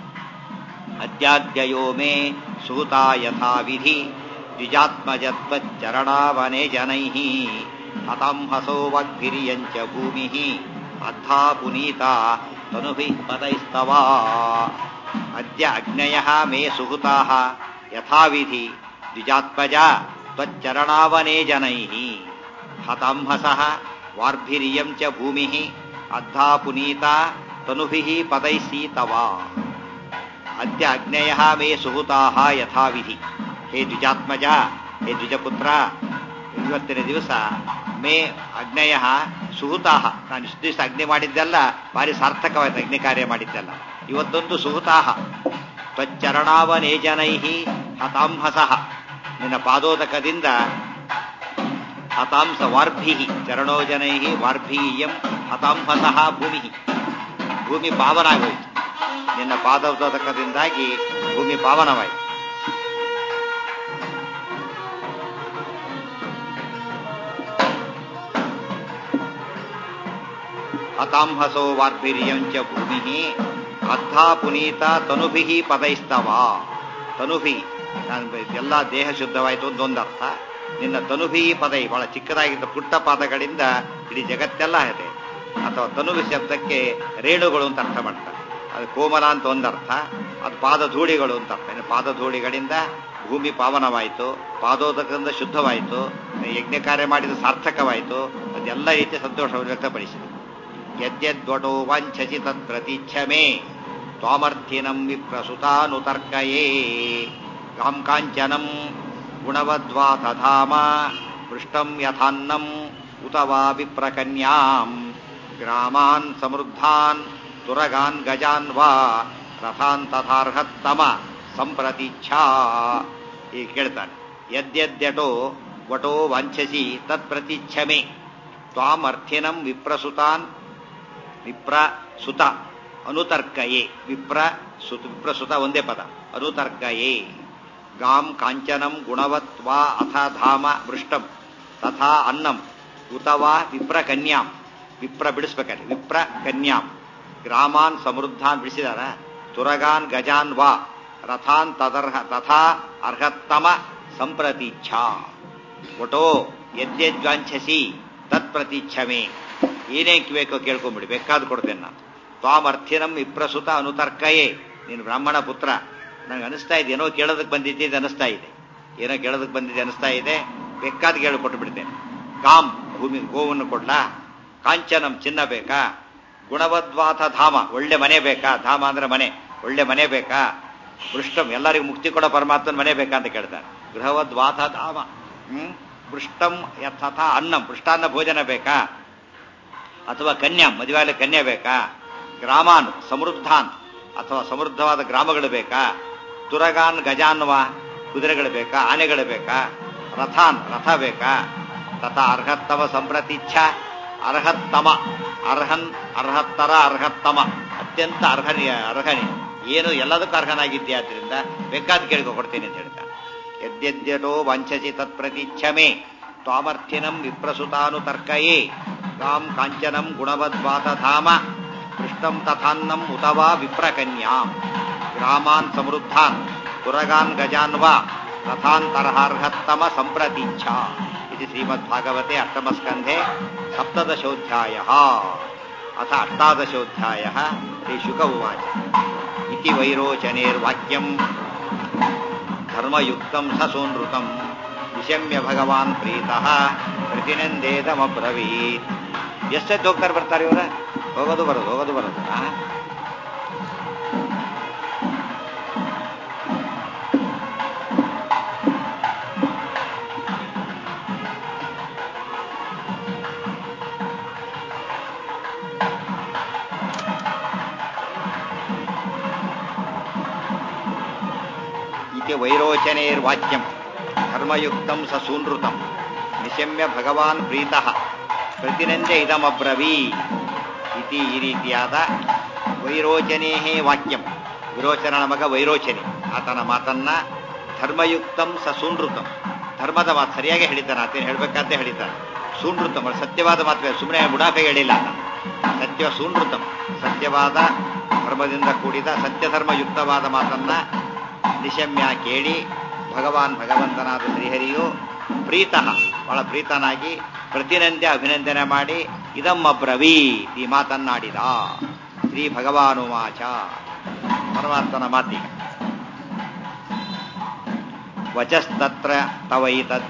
Speaker 1: ಅದ್ಯಾದ್ಯಯೋ ಮೇ ಸೂತ ಯಥಾ ವಿಧಿ ದ್ವಿಜಾತ್ಮಜತ್ವಚ್ಚರಣಾವನೆ ಜನೈ ಹತಾಂ ಹಸೋ ವಾಗ್ಭಿರಿಯಂಚ ಭೂಮಿ ಅದ್ಧಾ ಪುನೀತ ತನುಭಿ ಪದೈಸ್ತವ ಅದ್ಯ ಅಗ್ನಯ ಮೇ ಸುಹುತಾ ಯಥಾವಿಧಿ ದ್ವಿಜಾತ್ಮಜ ತ್ವಚ್ಚರಣಾವನೇ ಜನೈ ಹತಾಂಹಸ ವಾರ್ಭಿರಿಯಂ ಚ ಭೂಮಿ ಅದ್ಧಾ ಪುನೀತ ತನುಭಿ ಪದೈಸೀತವ ಅದ್ಯ ಅಗ್ನಯ ಮೇ ಸುಹುತಾ ಯಥಾವಿಧಿ ಹೇ ದ್ವಿಜಾತ್ಮಜ ಹೇ ದ್ವಿಜಪುತ್ರ ಇವತ್ತಿನ ದಿವಸ ಮೇ ಅಗ್ನಯ ಸುಹುತಾಹ ನಾನು ಇಷ್ಟು ದಿವಸ ಅಗ್ನಿ ಮಾಡಿದ್ದೆಲ್ಲ ಭಾರಿ ಸಾರ್ಥಕವಾದ ಅಗ್ನಿ ಕಾರ್ಯ ಮಾಡಿದ್ದೆಲ್ಲ ಇವತ್ತೊಂದು ಸುಹುತಾಹ ತ್ವಚ್ಚರಣಾವನೇಜನೈ ಹತಾಂಹಸಃ ನಿನ್ನ ಪಾದೋದಕದಿಂದ ಹತಾಂಸ ವಾರ್ಭಿ ಚರಣೋಜನೈ ವಾರ್ಭೀಯಂ ಹತಾಂಹಸಃ ಭೂಮಿ ಭೂಮಿ ಪಾವನಾಗೋಯ್ತು ನಿನ್ನ ಪಾದೋದಕದಿಂದಾಗಿ ಭೂಮಿ ಪಾವನವಾಯಿತು ಹತಾಂಹಸೋ ವಾರ್ಭಿರ್ಯಂ ಚ ಭೂಮಿ ಅದ್ಧಾ ಪುನೀತ ತನುಭಿ ಪದೈಸ್ತವ ತನುಭಿ ಎಲ್ಲ ದೇಹ ಶುದ್ಧವಾಯಿತು ಒಂದೊಂದು ಅರ್ಥ ನಿನ್ನ ತನುಭಿ ಪದೈ ಬಹಳ ಚಿಕ್ಕದಾಗಿದ್ದ ಪುಟ್ಟ ಪಾದಗಳಿಂದ ಇಡೀ ಜಗತ್ತೆಲ್ಲ ಇದೆ ಅಥವಾ ತನುವಿ ಶಬ್ದಕ್ಕೆ ರೇಣುಗಳು ಅಂತ ಅರ್ಥ ಮಾಡ್ತಾರೆ ಅದು ಕೋಮಲ ಅಂತ ಒಂದರ್ಥ ಅದು ಪಾದಧೂಳಿಗಳು ಅಂತ ಅರ್ಥ ಇನ್ನು ಪಾದಧೂಳಿಗಳಿಂದ ಭೂಮಿ ಪಾವನವಾಯಿತು ಪಾದೋದಕದಿಂದ ಶುದ್ಧವಾಯಿತು ಯಜ್ಞ ಕಾರ್ಯ ಮಾಡಿದ ಸಾರ್ಥಕವಾಯಿತು ಅದೆಲ್ಲ ರೀತಿಯ ಸಂತೋಷವನ್ನು ವ್ಯಕ್ತಪಡಿಸಿದೆ ಯದ್ಯದ್ವಟೋ ವಾಂಛಸಿ ತತ್ಪ್ರತಿಚ್ಛ ಮೇ ತ್ವಾಮರ್ಥಿನಂ ವಿಪ್ರಸುತಾನುತರ್ಕಯೇ ಗಾಂ ಕಾಂಚನಂ ಗುಣವದ್ವಾತಧಾಮ ಪೃಷ್ಟಂ ಯಥಾನ್ನಂ ಉತ ವಾ ವಿಪ್ರಕನ್ಯಾಂ ಗ್ರಾಮಾನ್ ಸಮೃದ್ಧಾನ್ ತುರಗಾನ್ ಗಜಾನ್ ವಾ ರಥಾನ್ ತಥಾರ್ಹತ್ತಮ ಸಂಪ್ರತಿಚ್ಛಾ ಈಗ ಕೇಳ್ತಾನೆ ಯದ್ಯದ್ಯಟೋ ವಟೋ ವಾಂಛಸಿ ತತ್ಪ್ರತಿಚ್ಛಮೆ ತ್ವಾಮರ್ಥಿನಂ ವಿಪ್ರಸುತಾನ್ ವಿಪ್ರಸುತ ಅನುತರ್ಕಯೇ ವಿಪ್ರ ಸುತ ವಿಪ್ರಸುತ ಒಂದೇ ಪದ ಅನುತರ್ಕಯೇ ಗಾಂ ಕಾಂಚನಂ ಗುಣವತ್ ವಾ ಅಥ ಧಾಮ ಮೃಷ್ಟಂ ತಥಾ ಅನ್ನಂ ಉತವಾ ವಿಪ್ರ ಕನ್ಯಾಂ ವಿಪ್ರ ಬಿಡಿಸ್ಬೇಕಲ್ಲಿ ವಿಪ್ರ ಕನ್ಯಾಂ ಗ್ರಾಮಾನ್ ಸಮೃದ್ಧಾನ್ ಬಿಡಿಸಿದಾರ ತುರಗಾನ್ ಗಜಾನ್ ವಾ ರಥಾನ್ ತದರ್ಹ ತಥಾ ಅರ್ಹತ್ತಮ ಸಂಪ್ರತೀಚ್ಛಾ ಒಟೋ ಯದ್ಯದ್ವಾಂಛಸಿ ತತ್ಪ್ರತೀಚ್ಛಮೆ ಏನೇಕ್ ಬೇಕೋ ಕೇಳ್ಕೊಂಬಿಡಿ ಬೇಕಾದ್ ಕೊಡ್ತೇನೆ ನಾನು ತ್ವಾಮರ್ಥಿನಂ ವಿಪ್ರಸುತ ಅನುತರ್ಕಯೇ ನೀನು ಬ್ರಾಹ್ಮಣ ಪುತ್ರ ನನಗೆ ಅನಿಸ್ತಾ ಇದೆ ಏನೋ ಕೇಳೋದಕ್ಕೆ ಬಂದಿದ್ದೆ ಇದು ಅನಿಸ್ತಾ ಇದೆ ಏನೋ ಕೇಳೋದಕ್ಕೆ ಬಂದಿದ್ದೆ ಅನಿಸ್ತಾ ಇದೆ ಬೇಕಾದ ಕೇಳಿ ಕೊಟ್ಟು ಬಿಡ್ತೇನೆ ಕಾಮ್ ಭೂಮಿ ಗೋವನ್ನು ಕೊಡ್ಲಾ ಕಾಂಚನಂ ಚಿನ್ನ ಬೇಕಾ ಗುಣವದ್ವಾತ ಧಾಮ ಒಳ್ಳೆ ಮನೆ ಬೇಕಾ ಧಾಮ ಅಂದ್ರೆ ಮನೆ ಒಳ್ಳೆ ಮನೆ ಬೇಕಾ ಪೃಷ್ಟಂ ಎಲ್ಲರಿಗೂ ಮುಕ್ತಿ ಕೊಡೋ ಪರಮಾತ್ಮನ ಮನೆ ಬೇಕಾ ಅಂತ ಕೇಳ್ತಾರೆ ಗೃಹವದ್ವಾತ ಧಾಮ ಹ್ಮ್ ಪೃಷ್ಟಂ ಯಥಾಥ ಅನ್ನಂ ಪೃಷ್ಟಾನ್ನ ಭೋಜನ ಬೇಕಾ ಅಥವಾ ಕನ್ಯಾಂ ಮದುವೆ ಕನ್ಯೆ ಬೇಕಾ ಗ್ರಾಮಾನ್ ಸಮೃದ್ಧಾನ್ ಅಥವಾ ಸಮೃದ್ಧವಾದ ಗ್ರಾಮಗಳು ಬೇಕಾ ತುರಗಾನ್ ಗಜಾನ್ವ ಕುದುರೆಗಳು ಬೇಕಾ ಆನೆಗಳು ಬೇಕಾ ರಥಾನ್ ರಥ ಬೇಕಾ ತಥಾ ಅರ್ಹತ್ತಮ ಸಂಪ್ರತಿಚ್ಛ ಅರ್ಹತ್ತಮ ಅರ್ಹನ್ ಅರ್ಹತ್ತರ ಅರ್ಹತ್ತಮ ಅತ್ಯಂತ ಅರ್ಹನಿ ಅರ್ಹನಿ ಏನು ಎಲ್ಲದಕ್ಕೂ ಅರ್ಹನಾಗಿದ್ದೆ ಆದ್ರಿಂದ ಬೇಕಾದ ಕೇಳ್ಕೊ ಕೊಡ್ತೇನೆ ಅಂತ ಹೇಳ್ತಾನೆ ಯದ್ಯದ್ಯಟೋ ವಂಚಸಿ ತತ್ಪ್ರತಿಚ್ಛಮೆ ತ್ವಾಮರ್ಥಿನಂ ವಿಪ್ರಸುತಾನುತರ್ಕಯೇ ಗಾಂ ಕಾಂಚನಂ ಗುಣವದ್ವಾತ ಧಾಮ ಪೃಷ್ಟಂ ತಥಾನ್ನಂ ಉತವಾ ವಿಪ್ರಕನ್ಯಾಂ ಗ್ರಾಮಾನ್ ಸಮೃದ್ಧಾನ್ ತುರಗಾನ್ ಗಜಾನ್ ವಾ ರಥಾಂತರ್ಹಾರ್ಹತ್ತಮ ಸಂಪ್ರತೀಚ್ಛಾ ಇದು ಶ್ರೀಮದ್ಭಾಗವತೆ ಅಷ್ಟಮಸ್ಕಂಧೆ ಸಪ್ತದಶೋಧ್ಯಾಯ ಅಥ ಅಷ್ಟಾದಶೋಧ್ಯಾಯ ಶ್ರೀ ಶುಕ ಉವಾಚ ಇತಿ ವೈರೋಚನೇರ್ವಾಕ್ಯಂ ಧರ್ಮಯುಕ್ತಂ ಸಸೂನೃತಂ ನಿಶಮ್ಯ ಭಗವಾನ್ ಪ್ರೀತಃ ಪ್ರತಿನಂದೇದಮಬ್ರವೀತ್ ಎಷ್ಟೊತ್ತು ಹೋಗ್ತಾರೆ ಬರ್ತಾರೆ ಇವರ ಹೋಗೋದು ಬರೋದು ಹೋಗೋದು ಬರೋದು ಆ? ಇತಿ ವೈರೋಚನೇರ್ವಾಕ್ಯಂ ಧರ್ಮಯುಕ್ತಂ ಸ ಸೂನೃತಂ ನಿಶಮ್ಯ ಭಗವಾನ್ ಪ್ರೀತಃ ಪ್ರತಿನಂದ್ಯ ಇದಮಬ್ರವೀ ಇತಿ ಈ ರೀತಿಯಾದ ವೈರೋಚನೇಹೇ ವಾಕ್ಯಂ ವಿರೋಚನನ ಮಗ ವೈರೋಚನೆ ಆತನ ಮಾತನ್ನ ಧರ್ಮಯುಕ್ತಂ ಸ ಸೂನೃತಂ ಧರ್ಮದ ಮಾತು ಸರಿಯಾಗಿ ಹೇಳಿದ್ದಾನೆ ಆತೇನು ಹೇಳ್ಬೇಕಂತ ಹೇಳಿದ್ದಾನೆ ಸೂನೃತಂ ಅದು ಸತ್ಯವಾದ ಮಾತು ಸುಮ್ಮನೆ ಬುಡಾಫೆ ಹೇಳಿಲ್ಲ ಆತ ಸತ್ಯ ಸೂನೃತಂ ಸತ್ಯವಾದ ಧರ್ಮದಿಂದ ಕೂಡಿದ ಸತ್ಯಧರ್ಮಯುಕ್ತವಾದ ಮಾತನ್ನ ನಿಶಮ್ಯ ಕೇಳಿ ಭಗವಾನ್ ಭಗವಂತನಾದ ಶ್ರೀಹರಿಯು ಪ್ರೀತಃ ಬಹಳ ಪ್ರೀತನಾಗಿ ಪ್ರತಿನಂದ್ಯ ಅಭಿನಂದನೆ ಮಾಡಿ ಇದಮ್ಮಬ್ರವೀ ಈ ಮಾತನ್ನಾಡಿದ ಶ್ರೀ ಭಗವಾನುವಾಚ ಪರಮಾತ್ಮನ ಮಾತಿಗೆ ವಚಸ್ತತ್ರ ತವೈತತ್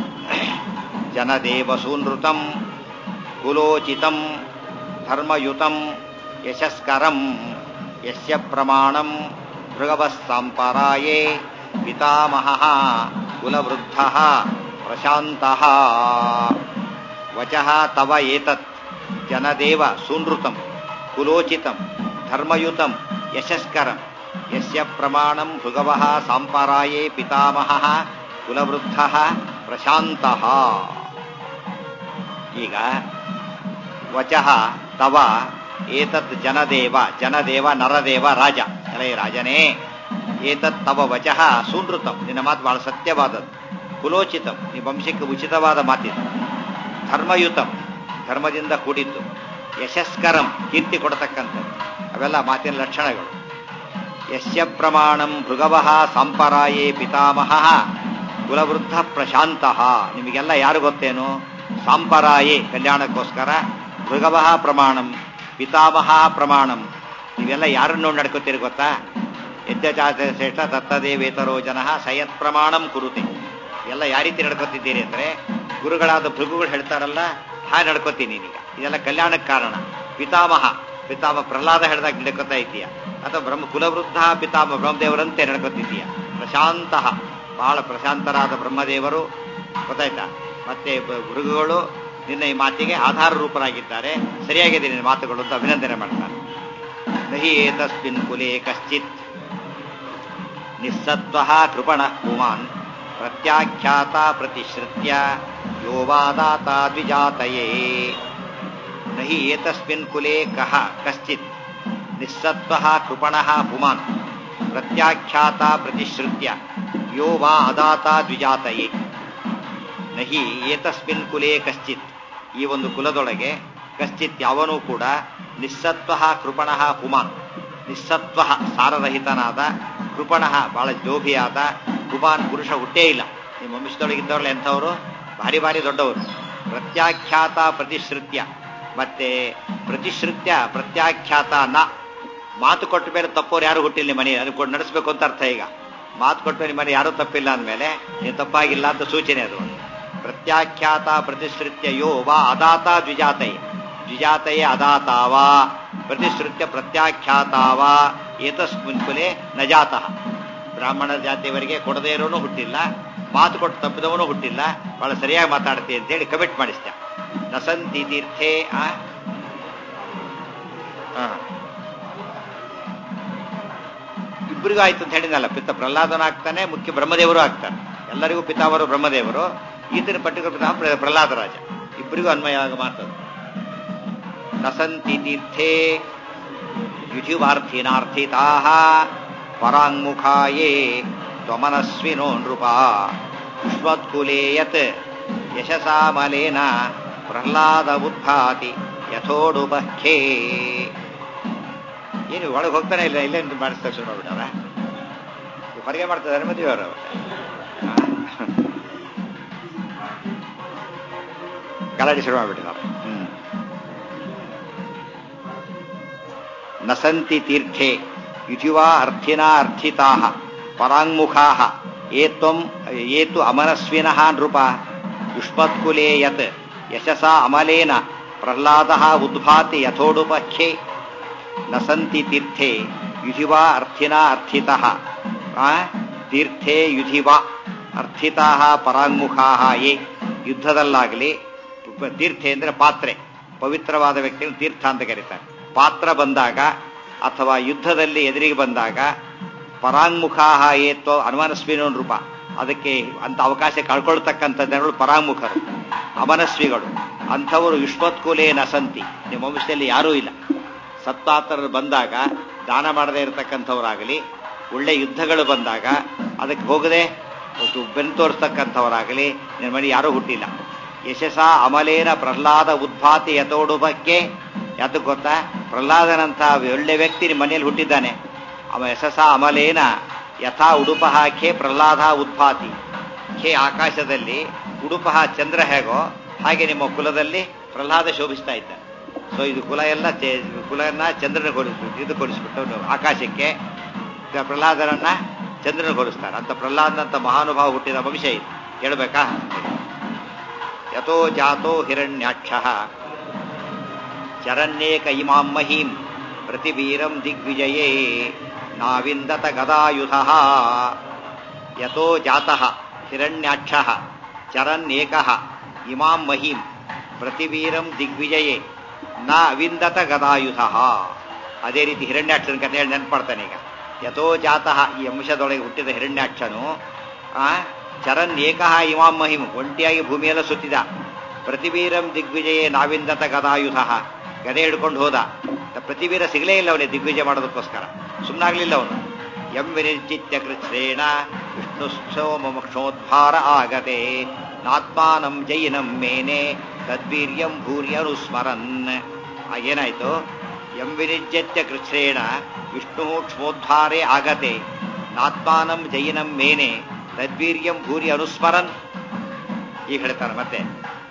Speaker 1: ಜನದೇವಸೂನೃತಂ ಕುಲೋಚಿತಂ ಧರ್ಮಯುತಂ ಯಶಸ್ಕರಂ ಯಸ್ಯ ಪ್ರಮಾಣಂ ಭೃಗವಃ ಸಾಂಪರಾಯೇ ಪಿತಾಮಹಃ ಕುಲವೃದ್ಧಃ ಪ್ರಶಾಂತಃ ವಚಃ ತವ ಏತತ್ ಜನದೇವ ಸೂನೃತಂ ಕುಲೋಚಿತಂ ಧರ್ಮಯುತಂ ಯಶಸ್ಕರಂ ಯಸ್ಯ ಪ್ರಮಾಣಂ ಭೃಗವಃ ಸಾಂಪರಾಯೇ ಪಿತಾಮಹಃ ಕುಲವೃದ್ಧಃ ಪ್ರಶಾಂತಃ ಈಗ ವಚಃ ತವ ಏತತ್ ಜನದೇವ ಜನದೇವ ನರದೇವ ರಾಜ ಅಲೇ ರಾಜನೇ ಏತತ್ ತವ ವಚಃ ಸೂನೃತಂ ನಿನ್ನ ಮಾತು ಬಹಳ ಸತ್ಯವಾದದ್ದು ಕುಲೋಚಿತಂ ಈ ವಂಶಕ್ಕೆ ಉಚಿತವಾದ ಮಾತಿದು ಧರ್ಮಯುತಂ ಧರ್ಮದಿಂದ ಕೂಡಿದ್ದು ಯಶಸ್ಕರಂ ಕೀರ್ತಿ ಕೊಡತಕ್ಕಂಥದ್ದು ಅವೆಲ್ಲ ಮಾತಿನ ಲಕ್ಷಣಗಳು ಯಶ್ಯ ಪ್ರಮಾಣಂ ಭೃಗವಃ ಸಾಂಪರಾಯೇ ಪಿತಾಮಹ ಕುಲವೃದ್ಧ ಪ್ರಶಾಂತಃ ನಿಮಗೆಲ್ಲ ಯಾರು ಗೊತ್ತೇನು ಸಾಂಪರಾಯೇ ಕಲ್ಯಾಣಕ್ಕೋಸ್ಕರ ಭೃಗವಃ ಪ್ರಮಾಣಂ ಪಿತಾಮಹ ಪ್ರಮಾಣಂ ನೀವೆಲ್ಲ ಯಾರನ್ನು ನೋಡಿ ನಡ್ಕೋತೀರಿ ಗೊತ್ತಾ ಯಜ್ಞಚಾತ ಶ್ರೇಷ್ಠ ದತ್ತದೇವೇತರೋ ಜನ ಸಯತ್ ಪ್ರಮಾಣಂ ಕುರುತೆ ಎಲ್ಲ ಯಾವ ರೀತಿ ನಡ್ಕೋತಿದ್ದೀರಿ ಅಂದ್ರೆ ಗುರುಗಳಾದ ಭೃಗುಗಳು ಹೇಳ್ತಾರಲ್ಲ ಹಾ ನಡ್ಕೋತೀನಿ ನೀನೀಗ ಇದೆಲ್ಲ ಕಲ್ಯಾಣಕ್ಕೆ ಕಾರಣ ಪಿತಾಮಹ ಪಿತಾಮ ಪ್ರಹ್ಲಾದ ಹೇಳಿದಾಗ ನಡ್ಕೋತಾ ಇದೀಯ ಅಥವಾ ಬ್ರಹ್ಮ ಕುಲವೃದ್ಧ ಪಿತಾಮ ಬ್ರಹ್ಮದೇವರಂತೆ ನಡ್ಕೋತಿದ್ದೀಯ ಪ್ರಶಾಂತ ಬಹಳ ಪ್ರಶಾಂತರಾದ ಬ್ರಹ್ಮದೇವರು ಗೊತ್ತಾಯ್ತಾ ಮತ್ತೆ ಗುರುಗಳು ನಿನ್ನ ಈ ಮಾತಿಗೆ ಆಧಾರ ರೂಪರಾಗಿದ್ದಾರೆ ಸರಿಯಾಗಿದೆ ನಿನ್ನ ಮಾತುಗಳು ಅಂತ ಅಭಿನಂದನೆ ಮಾಡ್ತಾರೆ ನಹಿ ಏತಸ್ಮಿನ್ ಕುಲೆ ಕಶ್ಚಿತ್ ನಿಸ್ಸತ್ವ ಕೃಪಣ ಪುಮಾನ್ ಪ್ರತ್ಯಾಖ್ಯಾತ ಪ್ರತಿಶ್ರುತ್ಯ ಯೋವಾದಾತ ದ್ವಿಜಾತಯೇ ನಹಿ ಏತಸ್ಮಿನ್ ಕುಲೆ ಕಹ ಕಶ್ಚಿತ್ ನಿಸ್ಸತ್ವ ಕೃಪಣ ಪುಮಾನ್ ಪ್ರತ್ಯಾಖ್ಯಾತ ಪ್ರತಿಶ್ರುತ್ಯ ಯೋ ವಾ ಅದಾತ ದ್ವಿಜಾತಯೇ ನಹಿ ಏತಸ್ಮಿನ್ ಕುಲೆ ಕಶ್ಚಿತ್ ಈ ಒಂದು ಕುಲದೊಳಗೆ ಕಶ್ಚಿತ್ ಯಾವನೂ ಕೂಡ ನಿಸ್ಸತ್ವ ಕೃಪಣ ಪುಮಾನ್ ನಿಸ್ಸತ್ವ ಸಾರರಹಿತನಾದ ಕೃಪಣ ಬಹಳ ಜೋಭಿಯಾದ ಕುಮಾನ್ ಪುರುಷ ಹುಟ್ಟೇ ಇಲ್ಲ ನಿಮ್ಮ ವಂಶದೊಳಗಿದ್ದವರಲ್ಲ ಎಂಥವರು ಭಾರಿ ಭಾರಿ ದೊಡ್ಡವರು ಪ್ರತ್ಯಾಖ್ಯಾತ ಪ್ರತಿಶ್ರುತ್ಯ ಮತ್ತೆ ಪ್ರತಿಶ್ರುತ್ಯ ಪ್ರತ್ಯಾಖ್ಯಾತ ನ ಮಾತು ಕೊಟ್ಟ ಮೇಲೆ ತಪ್ಪೋರು ಯಾರು ಹುಟ್ಟಿಲ್ಲ ಮನೆ ಅದಕ್ಕೆ ನಡೆಸಬೇಕು ಅಂತ ಅರ್ಥ ಈಗ ಮಾತು ಕೊಟ್ಟ ಮೇಲೆ ಮನೆ ಯಾರೂ ತಪ್ಪಿಲ್ಲ ಅಂದಮೇಲೆ ನೀವು ತಪ್ಪಾಗಿಲ್ಲ ಅಂತ ಸೂಚನೆ ಅದು ಪ್ರತ್ಯಾಖ್ಯಾತ ಪ್ರತಿಶ್ರುತ್ಯ ಯೋ ವಾ ಅದಾತ ದ್ವಿಜಾತಯೇ ದ್ವಿಜಾತಯೇ ಅದಾತಾವಾ ಪ್ರತಿಶ್ರುತ್ಯ ಪ್ರತ್ಯಾಖ್ಯಾತಾವಾ ಏತಸ್ಮಿನ್ ಕುಲೆ ನಜಾತಃ ಬ್ರಾಹ್ಮಣ ಜಾತಿಯವರಿಗೆ ಕೊಡದೇ ಇರೋನು ಹುಟ್ಟಿಲ್ಲ ಮಾತು ಕೊಟ್ಟು ತಪ್ಪಿದವನು ಹುಟ್ಟಿಲ್ಲ ಬಹಳ ಸರಿಯಾಗಿ ಮಾತಾಡ್ತಿ ಅಂತ ಹೇಳಿ ಕಮಿಟ್ ಮಾಡಿಸ್ತೆ ನಸಂತಿ ತೀರ್ಥೇ ಆ ಇಬ್ಬರಿಗೂ ಆಯ್ತು ಅಂತ ಹೇಳಿದಲ್ಲ ಪಿತ್ತ ಪ್ರಹ್ಲಾದನ ಆಗ್ತಾನೆ ಮುಖ್ಯ ಬ್ರಹ್ಮದೇವರು ಆಗ್ತಾನೆ ಎಲ್ಲರಿಗೂ ಪಿತಾವರು ಬ್ರಹ್ಮದೇವರು ಈತನ ಪರ್ಟಿಕ್ಯುಲರ್ ಪಿತಾ ಪ್ರಹ್ಲಾದ ರಾಜ ಇಬ್ಬರಿಗೂ ಅನ್ವಯ ಆಗ ಮಾತದು ನಸಂತಿ ತೀರ್ಥೇ ಯುಧಿವಾರ್ಥಿನಾರ್ಥಿತಾ ಪರಾಂಗುಖಾಯೇ ತ್ವಮನಸ್ವಿನೋ ನೃಪ ಯುಷ್ಮತ್ಕುಲೇ ಯತ್ ಯಶಸಾಮಲೇನ ಪ್ರಹ್ಲಾದ ಉದ್ಭಾತಿ ಯಥೋಡುಪಖ್ಯೇ ಏನು ಒಳಗೆ ಹೋಗ್ತಾನೆ ಇಲ್ಲ ಇಲ್ಲೇ ಮಾಡಿಸ್ತಾ ಶುರು ಮಾಡ್ಬಿಟ್ಟಾರ ಹೊರಗೆ ಮಾಡ್ತಿದ್ದಾರೆ ಮದುವೆ ಅವರು ಗಲಾಟೆ ಶುರು ಮಾಡ್ಬಿಟ್ಟಿದ್ದಾರೆ ಹ್ಮ್ ನಸಂತಿ ತೀರ್ಥೆ ಯುಧಿವಾ ಅರ್ಥಿನಾ ಅರ್ಥಿತಾ ಪರಾಂಗುಖಾ ಏತ್ವಂ ಏತು ಅಮನಸ್ವಿನಃ ನೃಪ ಯುಷ್ಮತ್ಕುಲೇ ಯತ್ ಯಶಸಾ ಅಮಲೇನ ಪ್ರಹ್ಲಾದ ಉದ್ಭಾತಿ ಯಥೋಡುಪಖ್ಯೆ ನಸಂತಿ ತೀರ್ಥೆ ಯುಧಿವಾ ಅರ್ಥಿನಾ ಅರ್ಥಿತ ತೀರ್ಥೆ ಯುಧಿವಾ ಅರ್ಥಿತಾ ಪರಾಂಗುಖಾ ಯೇ ಯುದ್ಧದಲ್ಲಾಗಲಿ ತೀರ್ಥೆ ಅಂದ್ರೆ ಪಾತ್ರೆ ಪವಿತ್ರವಾದ ವ್ಯಕ್ತಿಗಳು ತೀರ್ಥ ಅಂತ ಕರೀತಾರೆ ಪಾತ್ರ ಬಂದಾಗ ಅಥವಾ ಯುದ್ಧದಲ್ಲಿ ಎದುರಿಗೆ ಬಂದಾಗ ಪರಾಂಗುಖಾ ಏತ್ವ ಅನುಮಾನಸ್ವಿನೋ ರೂಪ ಅದಕ್ಕೆ ಅಂತ ಅವಕಾಶ ಕಳ್ಕೊಳ್ತಕ್ಕಂಥ ಜನಗಳು ಪರಾಂಗುಖರು ಅಮನಸ್ವಿಗಳು ಅಂಥವರು ಯುಷ್ಮತ್ಕುಲೇ ನಸಂತಿ ನಿಮ್ಮ ವಂಶದಲ್ಲಿ ಯಾರೂ ಇಲ್ಲ ಸತ್ತಾತರರು ಬಂದಾಗ ದಾನ ಮಾಡದೇ ಇರತಕ್ಕಂಥವರಾಗಲಿ ಒಳ್ಳೆ ಯುದ್ಧಗಳು ಬಂದಾಗ ಅದಕ್ಕೆ ಹೋಗದೆ ಬೆನ್ ತೋರಿಸ್ತಕ್ಕಂಥವರಾಗಲಿ ನಿಮ್ಮ ಮನೆ ಯಾರೂ ಹುಟ್ಟಿಲ್ಲ ಯಶಸ ಅಮಲೇನ ಪ್ರಹ್ಲಾದ ಉದ್ಭಾತಿ ಯಥೋಡುಬಕ್ಕೆ ಯಾತಕ್ಕೆ ಗೊತ್ತಾ ಪ್ರಹ್ಲಾದನಂಥ ಒಳ್ಳೆ ವ್ಯಕ್ತಿ ನಿಮ್ಮ ಮನೆಯಲ್ಲಿ ಹುಟ್ಟಿದ್ದಾನೆ ಅವ ಯಶಸ ಅಮಲೇನ ಯಥಾ ಉಡುಪ ಖೇ ಪ್ರಹ್ಲಾದ ಉದ್ಭಾತಿ ಖೇ ಆಕಾಶದಲ್ಲಿ ಉಡುಪ ಚಂದ್ರ ಹೇಗೋ ಹಾಗೆ ನಿಮ್ಮ ಕುಲದಲ್ಲಿ ಪ್ರಹ್ಲಾದ ಶೋಭಿಸ್ತಾ ಇದ್ದಾನೆ ಸೊ ಇದು ಕುಲ ಎಲ್ಲ ಕುಲನ ಚಂದ್ರನ ಕೊಡಿಸ್ಬಿಟ್ಟು ಇದು ಕೊಡಿಸ್ಬಿಟ್ಟು ಆಕಾಶಕ್ಕೆ ಪ್ರಹ್ಲಾದರನ್ನ ಚಂದ್ರನ ಹೋಲಿಸ್ತಾರೆ ಅಂತ ಪ್ರಹ್ಲಾದನಂತ ಮಹಾನುಭಾವ ಹುಟ್ಟಿದ ವಂಶ ಇದು ಹೇಳ್ಬೇಕಾ ಯಥೋ ಜಾತೋ ಹಿರಣ್ಯಾಕ್ಷ ಚರನ್ನೇಕ ಇಮಾಂ ಮಹೀಂ ಪ್ರತಿವೀರಂ ದಿಗ್ವಿಜಯೇ ನಾವಿಂದತ ಗದಾಯುಧ ಯಥೋ ಜಾತಃ ಹಿರಣ್ಯಾಕ್ಷ ಚರನ್ನೇಕ ಇಮಾಂ ಮಹೀಂ ಪ್ರತಿವೀರಂ ದಿಗ್ವಿಜಯೇ ನ ಅವಿಂದತ ಗದಾಯುಧ ಅದೇ ರೀತಿ ಹಿರಣ್ಯಾಕ್ಷನ ಕಥೆ ಹೇಳಿ ನೆನ್ಪಾಡ್ತಾನೆ ಈಗ ಯಥೋ ಜಾತಃ ಈ ಅಂಶದೊಳಗೆ ಹುಟ್ಟಿದ ಹಿರಣ್ಯಾಕ್ಷನು ಆ ಚರನ್ ಏಕಃ ಇಮಾಂ ಮಹಿಮ್ ಒಂಟಿಯಾಗಿ ಭೂಮಿಯೆಲ್ಲ ಸುತ್ತಿದ ಪ್ರತಿವೀರಂ ದಿಗ್ವಿಜಯೇ ನಾವಿಂದತ ಗದಾಯುಧ ಗದೆ ಹಿಡ್ಕೊಂಡು ಹೋದ ಪ್ರತಿವೀರ ಸಿಗಲೇ ಇಲ್ಲ ಅವನಿಗೆ ದಿಗ್ವಿಜಯ ಮಾಡೋದಕ್ಕೋಸ್ಕರ ಸುಮ್ಮನಾಗ್ಲಿಲ್ಲ ಅವನು ಎಂ ವಿನಿಶ್ಚಿತ್ಯ ಕೃಚ್ಛ್ರೇಣ ವಿಷ್ಣುಕ್ಷೋಮಕ್ಷೋದ್ಭಾರ ಆಗತೆ ನಾತ್ಮಾನಂ ಜೈನಂ ಮೇನೆ ತದ್ವೀರ್ಯಂ ಭೂರ್ಯನುಸ್ಮರನ್ ಏನಾಯ್ತು ಎಂ ವಿನಿಜ್ಯತ್ಯ ಕೃಚ್ಛ್ರೇಣ ವಿಷ್ಣು ಕ್ಷಮೋದ್ಧಾರೆ ಆಗತೆ ನಾತ್ಮಾನಂ ಜೈನಂ ಮೇನೆ ತದ್ವೀರ್ಯಂ ಭೂರಿ ಅನುಸ್ಮರನ್ ಈಗ ಹೇಳ್ತಾನೆ ಮತ್ತೆ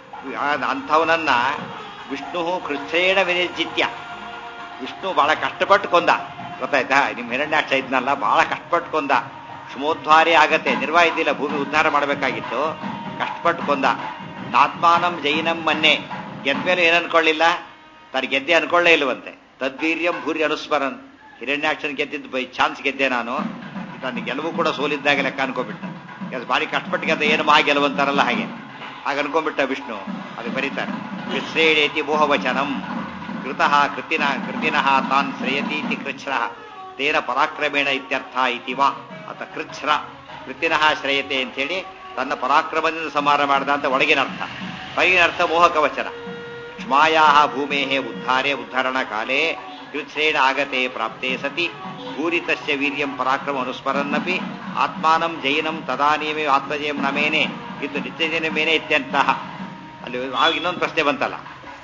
Speaker 1: ಅಂಥವನನ್ನ ವಿಷ್ಣು ಕೃಚ್ಛ್ರೇಣ ವಿನಿರ್ಜಿತ್ಯ ವಿಷ್ಣು ಬಹಳ ಕಷ್ಟಪಟ್ಟು ಕೊಂದ ಗೊತ್ತಾಯ್ತಾ ನಿಮ್ಮ ಹಿರಣ್ಯಾಕ್ಷ ಇದ್ನಲ್ಲ ಬಹಳ ಕಷ್ಟಪಟ್ಟು ಕೊಂದ ಕ್ಷಮೋದ್ಧಾರೆ ಆಗತ್ತೆ ನಿರ್ವಾಹಿತಿಲ್ಲ ಭೂಮಿ ಉದ್ಧಾರ ಮಾಡಬೇಕಾಗಿತ್ತು ಕಷ್ಟಪಟ್ಟು ಕೊಂದ ನಾತ್ಮಾನಂ ಜೈನಂ ಮನ್ನೆ ಗೆದ್ಮೇಲೆ ಏನು ಅನ್ಕೊಳ್ಳಿಲ್ಲ ತಾನು ಗೆದ್ದೆ ಅನ್ಕೊಳ್ಳೇ ಇಲ್ವಂತೆ ತದ್ವೀರ್ಯಂ ಭೂರಿ ಅನುಸ್ಮರನ್ ಹಿರಣ್ಯಾಕ್ಷನ್ ಗೆದ್ದಿದ್ದು ಬೈ ಚಾನ್ಸ್ ಗೆದ್ದೆ ನಾನು ನನ್ನ ಗೆಲುವು ಕೂಡ ಸೋಲಿದ್ದಾಗ ಲೆಕ್ಕ ಅನ್ಕೊಂಡ್ಬಿಟ್ಟ ಭಾರಿ ಕಷ್ಟಪಟ್ಟು ಗೆದ್ದ ಏನು ಮಹಾ ಗೆಲುವಂತಾರಲ್ಲ ಹಾಗೆ ಹಾಗೆ ಅನ್ಕೊಂಡ್ಬಿಟ್ಟ ವಿಷ್ಣು ಅದು ಬರೀತಾರೆ ವಿಶ್ರೇಣೇತಿ ಮೋಹವಚನಂ ಕೃತಃ ಕೃತಿನ ಕೃತಿನಃ ತಾನ್ ಶ್ರೇಯತೀತಿ ಕೃಚ್ಛ್ರ ತೇನ ಪರಾಕ್ರಮೇಣ ಇತ್ಯರ್ಥ ಇತಿ ವಾ ಅಥ ಕೃಚ್ಛ್ರ ಕೃತಿನಃ ಶ್ರೇಯತೆ ಅಂತೇಳಿ ತನ್ನ ಪರಾಕ್ರಮದಿಂದ ಸಮಾರ ಮಾಡಿದ ಅಂತ ಒಳಗಿನ ಅರ್ಥ ಹೊರಗಿನ ಅರ್ಥ ಮೋಹಕ ವಚನ ಕ್ಷಮಾಯಾ ಭೂಮೇ ಉದ್ಧಾರೆ ಉದ್ಧರಣ ಕಾಲೇ ಕೃಚ್ಛ್ರೇಣ ಆಗತೆ ಪ್ರಾಪ್ತೆ ಸತಿ ಭೂರಿತಸ್ಯ ವೀರ್ಯಂ ಪರಾಕ್ರಮ ಅನುಸ್ಮರನ್ನಪಿ ಆತ್ಮಾನಂ ಜೈನಂ ತದಾನೀಮೇ ಆತ್ಮಜಯಂ ನಮೇನೆ ಇದು ನಿತ್ಯಜನ ಮೇನೆ ಇತ್ಯಂತಹ ಅಲ್ಲಿ ಆಗ ಇನ್ನೊಂದು ಪ್ರಶ್ನೆ ಬಂತಲ್ಲ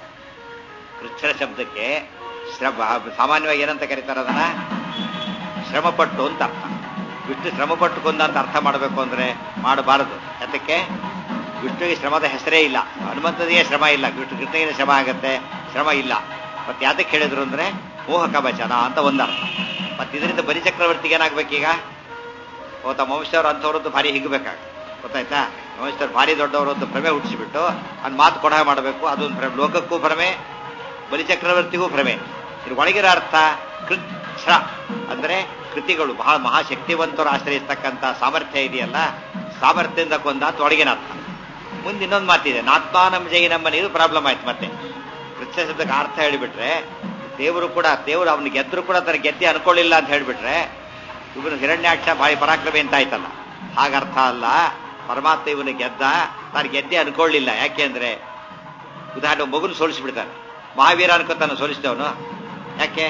Speaker 1: ಕೃಚ್ಛ್ರ ಶಬ್ದಕ್ಕೆ ಶ್ರಮ ಸಾಮಾನ್ಯವಾಗಿ ಏನಂತ ಕರೀತಾರೆ ಅದನ್ನ ಶ್ರಮಪಟ್ಟು ಅಂತ ಅರ್ಥ ವಿಷ್ಣು ಶ್ರಮಪಟ್ಟು ಕೊಂದ ಅಂತ ಅರ್ಥ ಮಾಡಬೇಕು ಅಂದ್ರೆ ಮಾಡಬಾರದು ಅದಕ್ಕೆ ವಿಷ್ಣುವಿಗೆ ಶ್ರಮದ ಹೆಸರೇ ಇಲ್ಲ ಹನುಮಂತನಿಗೆ ಶ್ರಮ ಇಲ್ಲ ವಿಷ್ಣು ಕೃಷ್ಣನಿಗೆ ಶ್ರಮ ಆಗತ್ತೆ ಶ್ರಮ ಇಲ್ಲ ಮತ್ತೆ ಯಾತಕ್ಕೆ ಹೇಳಿದ್ರು ಅಂದ್ರೆ ಮೋಹಕ ವಚನ ಅಂತ ಒಂದರ್ಥ ಮತ್ತೆ ಇದರಿಂದ ಬಲಿಚಕ್ರವರ್ತಿಗೆ ಏನಾಗ್ಬೇಕೀಗ ಓ ತಮ್ಮ ವಂಶದವ್ರು ಅಂಥವ್ರದ್ದು ಭಾರಿ ಹಿಗ್ಬೇಕಾಗ ಗೊತ್ತಾಯ್ತಾ ವಂಶದವ್ರು ಭಾರಿ ದೊಡ್ಡವರದ್ದು ಭ್ರಮೆ ಹುಟ್ಟಿಸಿಬಿಟ್ಟು ಅವ್ನು ಮಾತು ಕೊಡ ಮಾಡಬೇಕು ಅದೊಂದು ಭ್ರಮೆ ಲೋಕಕ್ಕೂ ಭ್ರಮೆ ಬಲಿಚಕ್ರವರ್ತಿಗೂ ಭ್ರಮೆ ಇದು ಒಳಗಿರೋ ಅರ್ಥ ಕೃಚ್ಛ ಅಂದ್ರೆ ಕೃತಿಗಳು ಬಹಳ ಮಹಾಶಕ್ತಿವಂತರು ಆಶ್ರಯಿಸ್ತಕ್ಕಂಥ ಸಾಮರ್ಥ್ಯ ಇದೆಯಲ್ಲ ಸಾಮರ್ಥ್ಯದಿಂದ ಕೊಂದ ಅಂತ ಒಳಗಿನ ಅರ್ಥ ಮುಂದೆ ಇನ್ನೊಂದು ಮಾತಿದೆ ನಾತ್ಮಾನಂ ಜೈ ನಮ್ಮನೆ ಇದು ಪ್ರಾಬ್ಲಮ್ ಆಯ್ತು ಮತ್ತೆ ಕೃಚ್ಛ ಶಬ್ದಕ್ಕೆ ಅರ್ಥ ಹೇಳಿಬಿಟ್ರೆ ದೇವರು ಕೂಡ ದೇವರು ಅವನು ಗೆದ್ರು ಕೂಡ ತನ್ನ ಗೆದ್ದೆ ಅನ್ಕೊಳ್ಳಿಲ್ಲ ಅಂತ ಹೇಳಿಬಿಟ್ರೆ ಇವನು ಹಿರಣ್ಯಾಕ್ಷ ಭಾರಿ ಪರಾಕ್ರಮಿ ಅಂತ ಆಯ್ತಲ್ಲ ಹಾಗರ್ಥ ಅಲ್ಲ ಪರಮಾತ್ಮ ಇವನು ಗೆದ್ದ ತಾನು ಗೆದ್ದೆ ಅನ್ಕೊಳ್ಳಿಲ್ಲ ಯಾಕೆ ಅಂದ್ರೆ ಉದಾಹರಣೆ ಮಗುನ ಸೋಲಿಸ್ಬಿಡ್ತಾನೆ ಮಹಾವೀರ ಅನ್ಕೋತಾನೆ ಸೋಲಿಸಿದವನು ಯಾಕೆ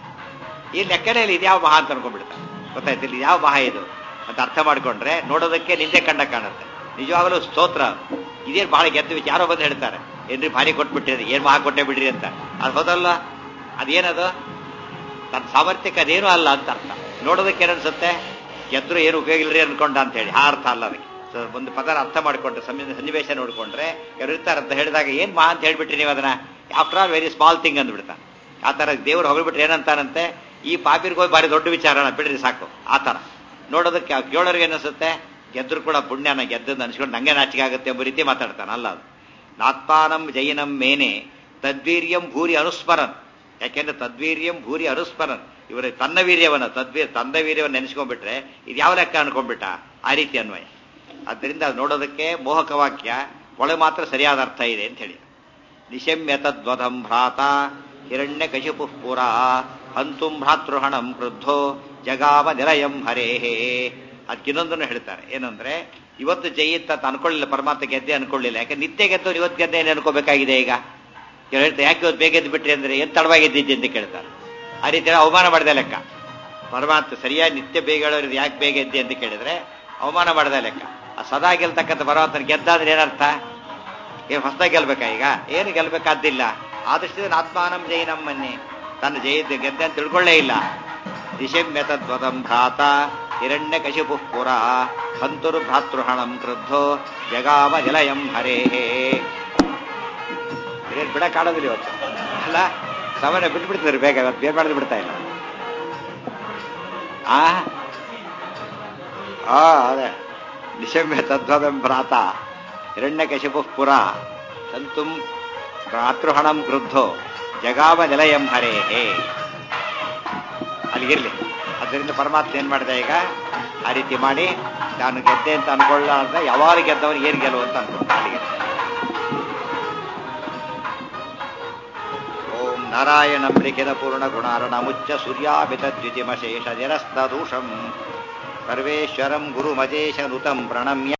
Speaker 1: ಈ ಲೆಕ್ಕನೇ ಇದು ಯಾವ ಮಹಾ ಅಂತ ಅನ್ಕೊಂಡ್ಬಿಡ್ತಾನೆ ಗೊತ್ತಾಯ್ತು ಇಲ್ಲಿ ಯಾವ ಮಹಾ ಇದು ಅಂತ ಅರ್ಥ ಮಾಡ್ಕೊಂಡ್ರೆ ನೋಡೋದಕ್ಕೆ ನಿಂದೆ ಕಂಡ ಕಾಣುತ್ತೆ ನಿಜವಾಗಲೂ ಸ್ತೋತ್ರ ಇದೇನು ಬಹಳ ಗೆದ್ದು ಯಾರೋ ಬಂದು ಹೇಳ್ತಾರೆ ಏನ್ರಿ ಭಾರಿ ಕೊಟ್ಬಿಟ್ಟಿರಿ ಏನ್ ಮಹಾ ಕೊಟ್ಟೆ ಬಿಡ್ರಿ ಅಂತ ಅದು ಹೋದಲ್ಲ ಅದೇನದು ತನ್ನ ಸಾಮರ್ಥ್ಯಕ್ಕೆ ಅದೇನು ಅಲ್ಲ ಅಂತ ಅರ್ಥ ನೋಡೋದಕ್ಕೆ ಏನನ್ಸುತ್ತೆ ಗೆದ್ರು ಏನು ಉಪಯೋಗ ಇಲ್ರಿ ಅನ್ಕೊಂಡ ಅಂತ ಹೇಳಿ ಆ ಅರ್ಥ ಅಲ್ಲ ಅದಕ್ಕೆ ಸೊ ಒಂದು ಪದರ ಅರ್ಥ ಮಾಡಿಕೊಂಡ್ರೆ ಸನ್ನಿವೇಶ ನೋಡಿಕೊಂಡ್ರೆ ಯಾರು ಇರ್ತಾರಂತ ಹೇಳಿದಾಗ ಏನ್ ಮಹಾ ಅಂತ ಹೇಳ್ಬಿಟ್ರಿ ನೀವು ಅದನ್ನ after all very small thing ಅಂದ್ಬಿಡ್ತಾನೆ ಆ ತರ ದೇವ್ರು ಹೊಗಳ್ಬಿಟ್ರೆ ಏನಂತಾನಂತೆ ಈ ಪಾಪಿರ್ಗೋಗಿ ಭಾರಿ ದೊಡ್ಡ ವಿಚಾರನ ಬಿಡ್ರಿ ಸಾಕು ಆ ತರ ನೋಡೋದಕ್ಕೆ ಕೇಳೋರಿಗೆ ಏನಿಸುತ್ತೆ ಗೆದ್ರು ಕೂಡ ಪುಣ್ಯನ ಗೆದ್ದದ್ದು ಅನ್ಸ್ಕೊಂಡು ನಂಗೆ ನಾಚಿಕೆ ಆಗುತ್ತೆ ಎಂಬ ರೀತಿ ಮಾತಾಡ್ತಾನೆ ಅಲ್ಲ ಅದು ನಾತ್ಪಾನಂ ಜೈನಂ ಮೇನೆ ತದ್ವೀರ್ಯಂ ಭೂರಿ ಅನುಸ್ಮರನ್ ಯಾಕೆಂದ್ರೆ ತದ್ವೀರ್ಯಂ ಭೂರಿ ಅನುಸ್ಮರನ್ ಇವರ ತನ್ನ ವೀರ್ಯವನ್ನ ತದ್ವೀರ್ ತಂದ ವೀರ್ಯವನ್ನು ನೆನೆಸ್ಕೊಂಡ್ಬಿಟ್ರೆ ಇದು ಯಾವ ಲೆಕ್ಕ ಅನ್ಕೊಂಡ್ಬಿಟ್ಟ ಆ ರೀತಿ ಅನ್ವಯ ಆದ್ದರಿಂದ ಅದು ನೋಡೋದಕ್ಕೆ ಮೋಹಕ ವಾಕ್ಯ ಒಳಗೆ ಮಾತ್ರ ಸರಿಯಾದ ಅರ್ಥ ಇದೆ ಅಂತ ಹೇಳಿ ನಿಶಮ್ಯ ತದ್ವಧಂ ಭ್ರಾತ ಹಿರಣ್ಯ ಕಶಿಪು ಪುರ ಹಂತುಂ ಭ್ರಾತೃಹಣಂ ಕ್ರುದ್ಧೋ ಜಗಾವ ನಿಲಯಂ ಹರೇಹೇ ಅದಕ್ಕಿನ್ನೊಂದನ್ನು ಹೇಳ್ತಾರೆ ಏನಂದ್ರೆ ಇವತ್ತು ಜಯಿತ್ತ ಅಂತ ಅನ್ಕೊಳ್ಳಿಲ್ಲ ಪರಮಾತ್ಮ ಗೆದ್ದೆ ಅನ್ಕೊಳ್ಳಿಲ್ಲ ಯಾಕೆ ನಿತ್ಯ ಗೆದ್ದವ್ರು ಇವತ್ತು ಗೆದ್ದೆ ಏನು ಅನ್ಕೋಬೇಕಾಗಿದೆ ಈಗ ಇವ್ರು ಹೇಳ್ತಾರೆ ಯಾಕೆ ಇವತ್ತು ಬೇಗ ಎದ್ದು ಬಿಟ್ರಿ ಅಂದ್ರೆ ಏನು ತಡವಾಗಿ ಎದ್ದಿದ್ದೆ ಅಂತ ಕೇಳ್ತಾರೆ ಆ ರೀತಿ ಅವಮಾನ ಮಾಡಿದ ಲೆಕ್ಕ ಪರಮಾತ್ಮ ಸರಿಯಾಗಿ ನಿತ್ಯ ಬೇಗ ಹೇಳೋರು ಯಾಕೆ ಬೇಗ ಎದ್ದಿ ಅಂತ ಕೇಳಿದ್ರೆ ಅವಮಾನ ಮಾಡಿದ ಲೆಕ್ಕ ಆ ಸದಾ ಗೆಲ್ತಕ್ಕಂಥ ಪರಮಾತ್ಮನ ಗೆದ್ದ ಅಂದ್ರೆ ಏನರ್ಥ ಏನು ಹೊಸದಾಗಿ ಗೆಲ್ಬೇಕಾ ಈಗ ಏನು ಗೆಲ್ಬೇಕಾದ್ದಿಲ್ಲ ಆದಷ್ಟು ಆತ್ಮಾನಂ ಜೈನಂ ಮನ್ನೆ ತನ್ನ ಜಯ ಗೆದ್ದೆ ಅಂತ ತಿಳ್ಕೊಳ್ಳೇ ಇಲ್ಲ ದಿಶಮ್ಯತದ್ವದಂ ಭ್ರಾತ ಹಿರಣ್ಯ ಕಶಿಪು ಪುರ ಹಂತುರು ಭ್ರಾತೃಹಣಂ ಕ್ರುದ್ಧೋ ಜಗಾಮ ನಿಲಯಂ ಹರೇಹೇ ಹಿರಿಯರು ಬಿಡಕ್ಕಾಡೋದಿಲ್ಲ ಇವತ್ತು ಅಲ್ಲ ಸಾಮಾನ್ಯ ಬಿಟ್ಬಿಡ್ತಾರೆ ಬೇಗ ಇವತ್ತು ಬೇರೆ ಮಾಡಿದ್ರೆ ಬಿಡ್ತಾ ಇಲ್ಲ ಆ ಆ ಅದೇ ನಿಶಮ್ಯ ತದ್ವದಂ ಭ್ರಾತ ಹಿರಣ್ಯಕಶಿಪು ಪುರ ಸಂತುಂ ಭ್ರಾತೃಹಣಂ ಕ್ರುದ್ಧೋ ಜಗಾವ ನಿಲಯಂ ಹರೇಹೇ ಅಲ್ಲಿಗಿರ್ಲಿ ಅದರಿಂದ ಪರಮಾತ್ಮ ಏನ್ ಮಾಡಿದೆ ಈಗ ಆ ರೀತಿ ಮಾಡಿ ನಾನು ಗೆದ್ದೆ ಅಂತ ಅನ್ಕೊಳ್ಳಾರ್ದ ಯಾವಾಗ ಗೆದ್ದವನು ಏನ್ ಗೆಲುವು ಅಂತ ಅನ್ಕೊಂಡ ಅಲ್ಲಿಗೆ ಓಂ ನಾರಾಯಣಂ ಲಿಖಿತ ಪೂರ್ಣ ಗುಣಾರಣ ಮುಚ್ಚ ಸೂರ್ಯಾಭಿತ ದ್ವಿತಿಮಶೇಷ ನಿರಸ್ತದೂಷಂ ಸರ್ವೇಶ್ವರಂ ಗುರುಮಜೇಶ ನುತಂ ಪ್ರಣಮ್ಯ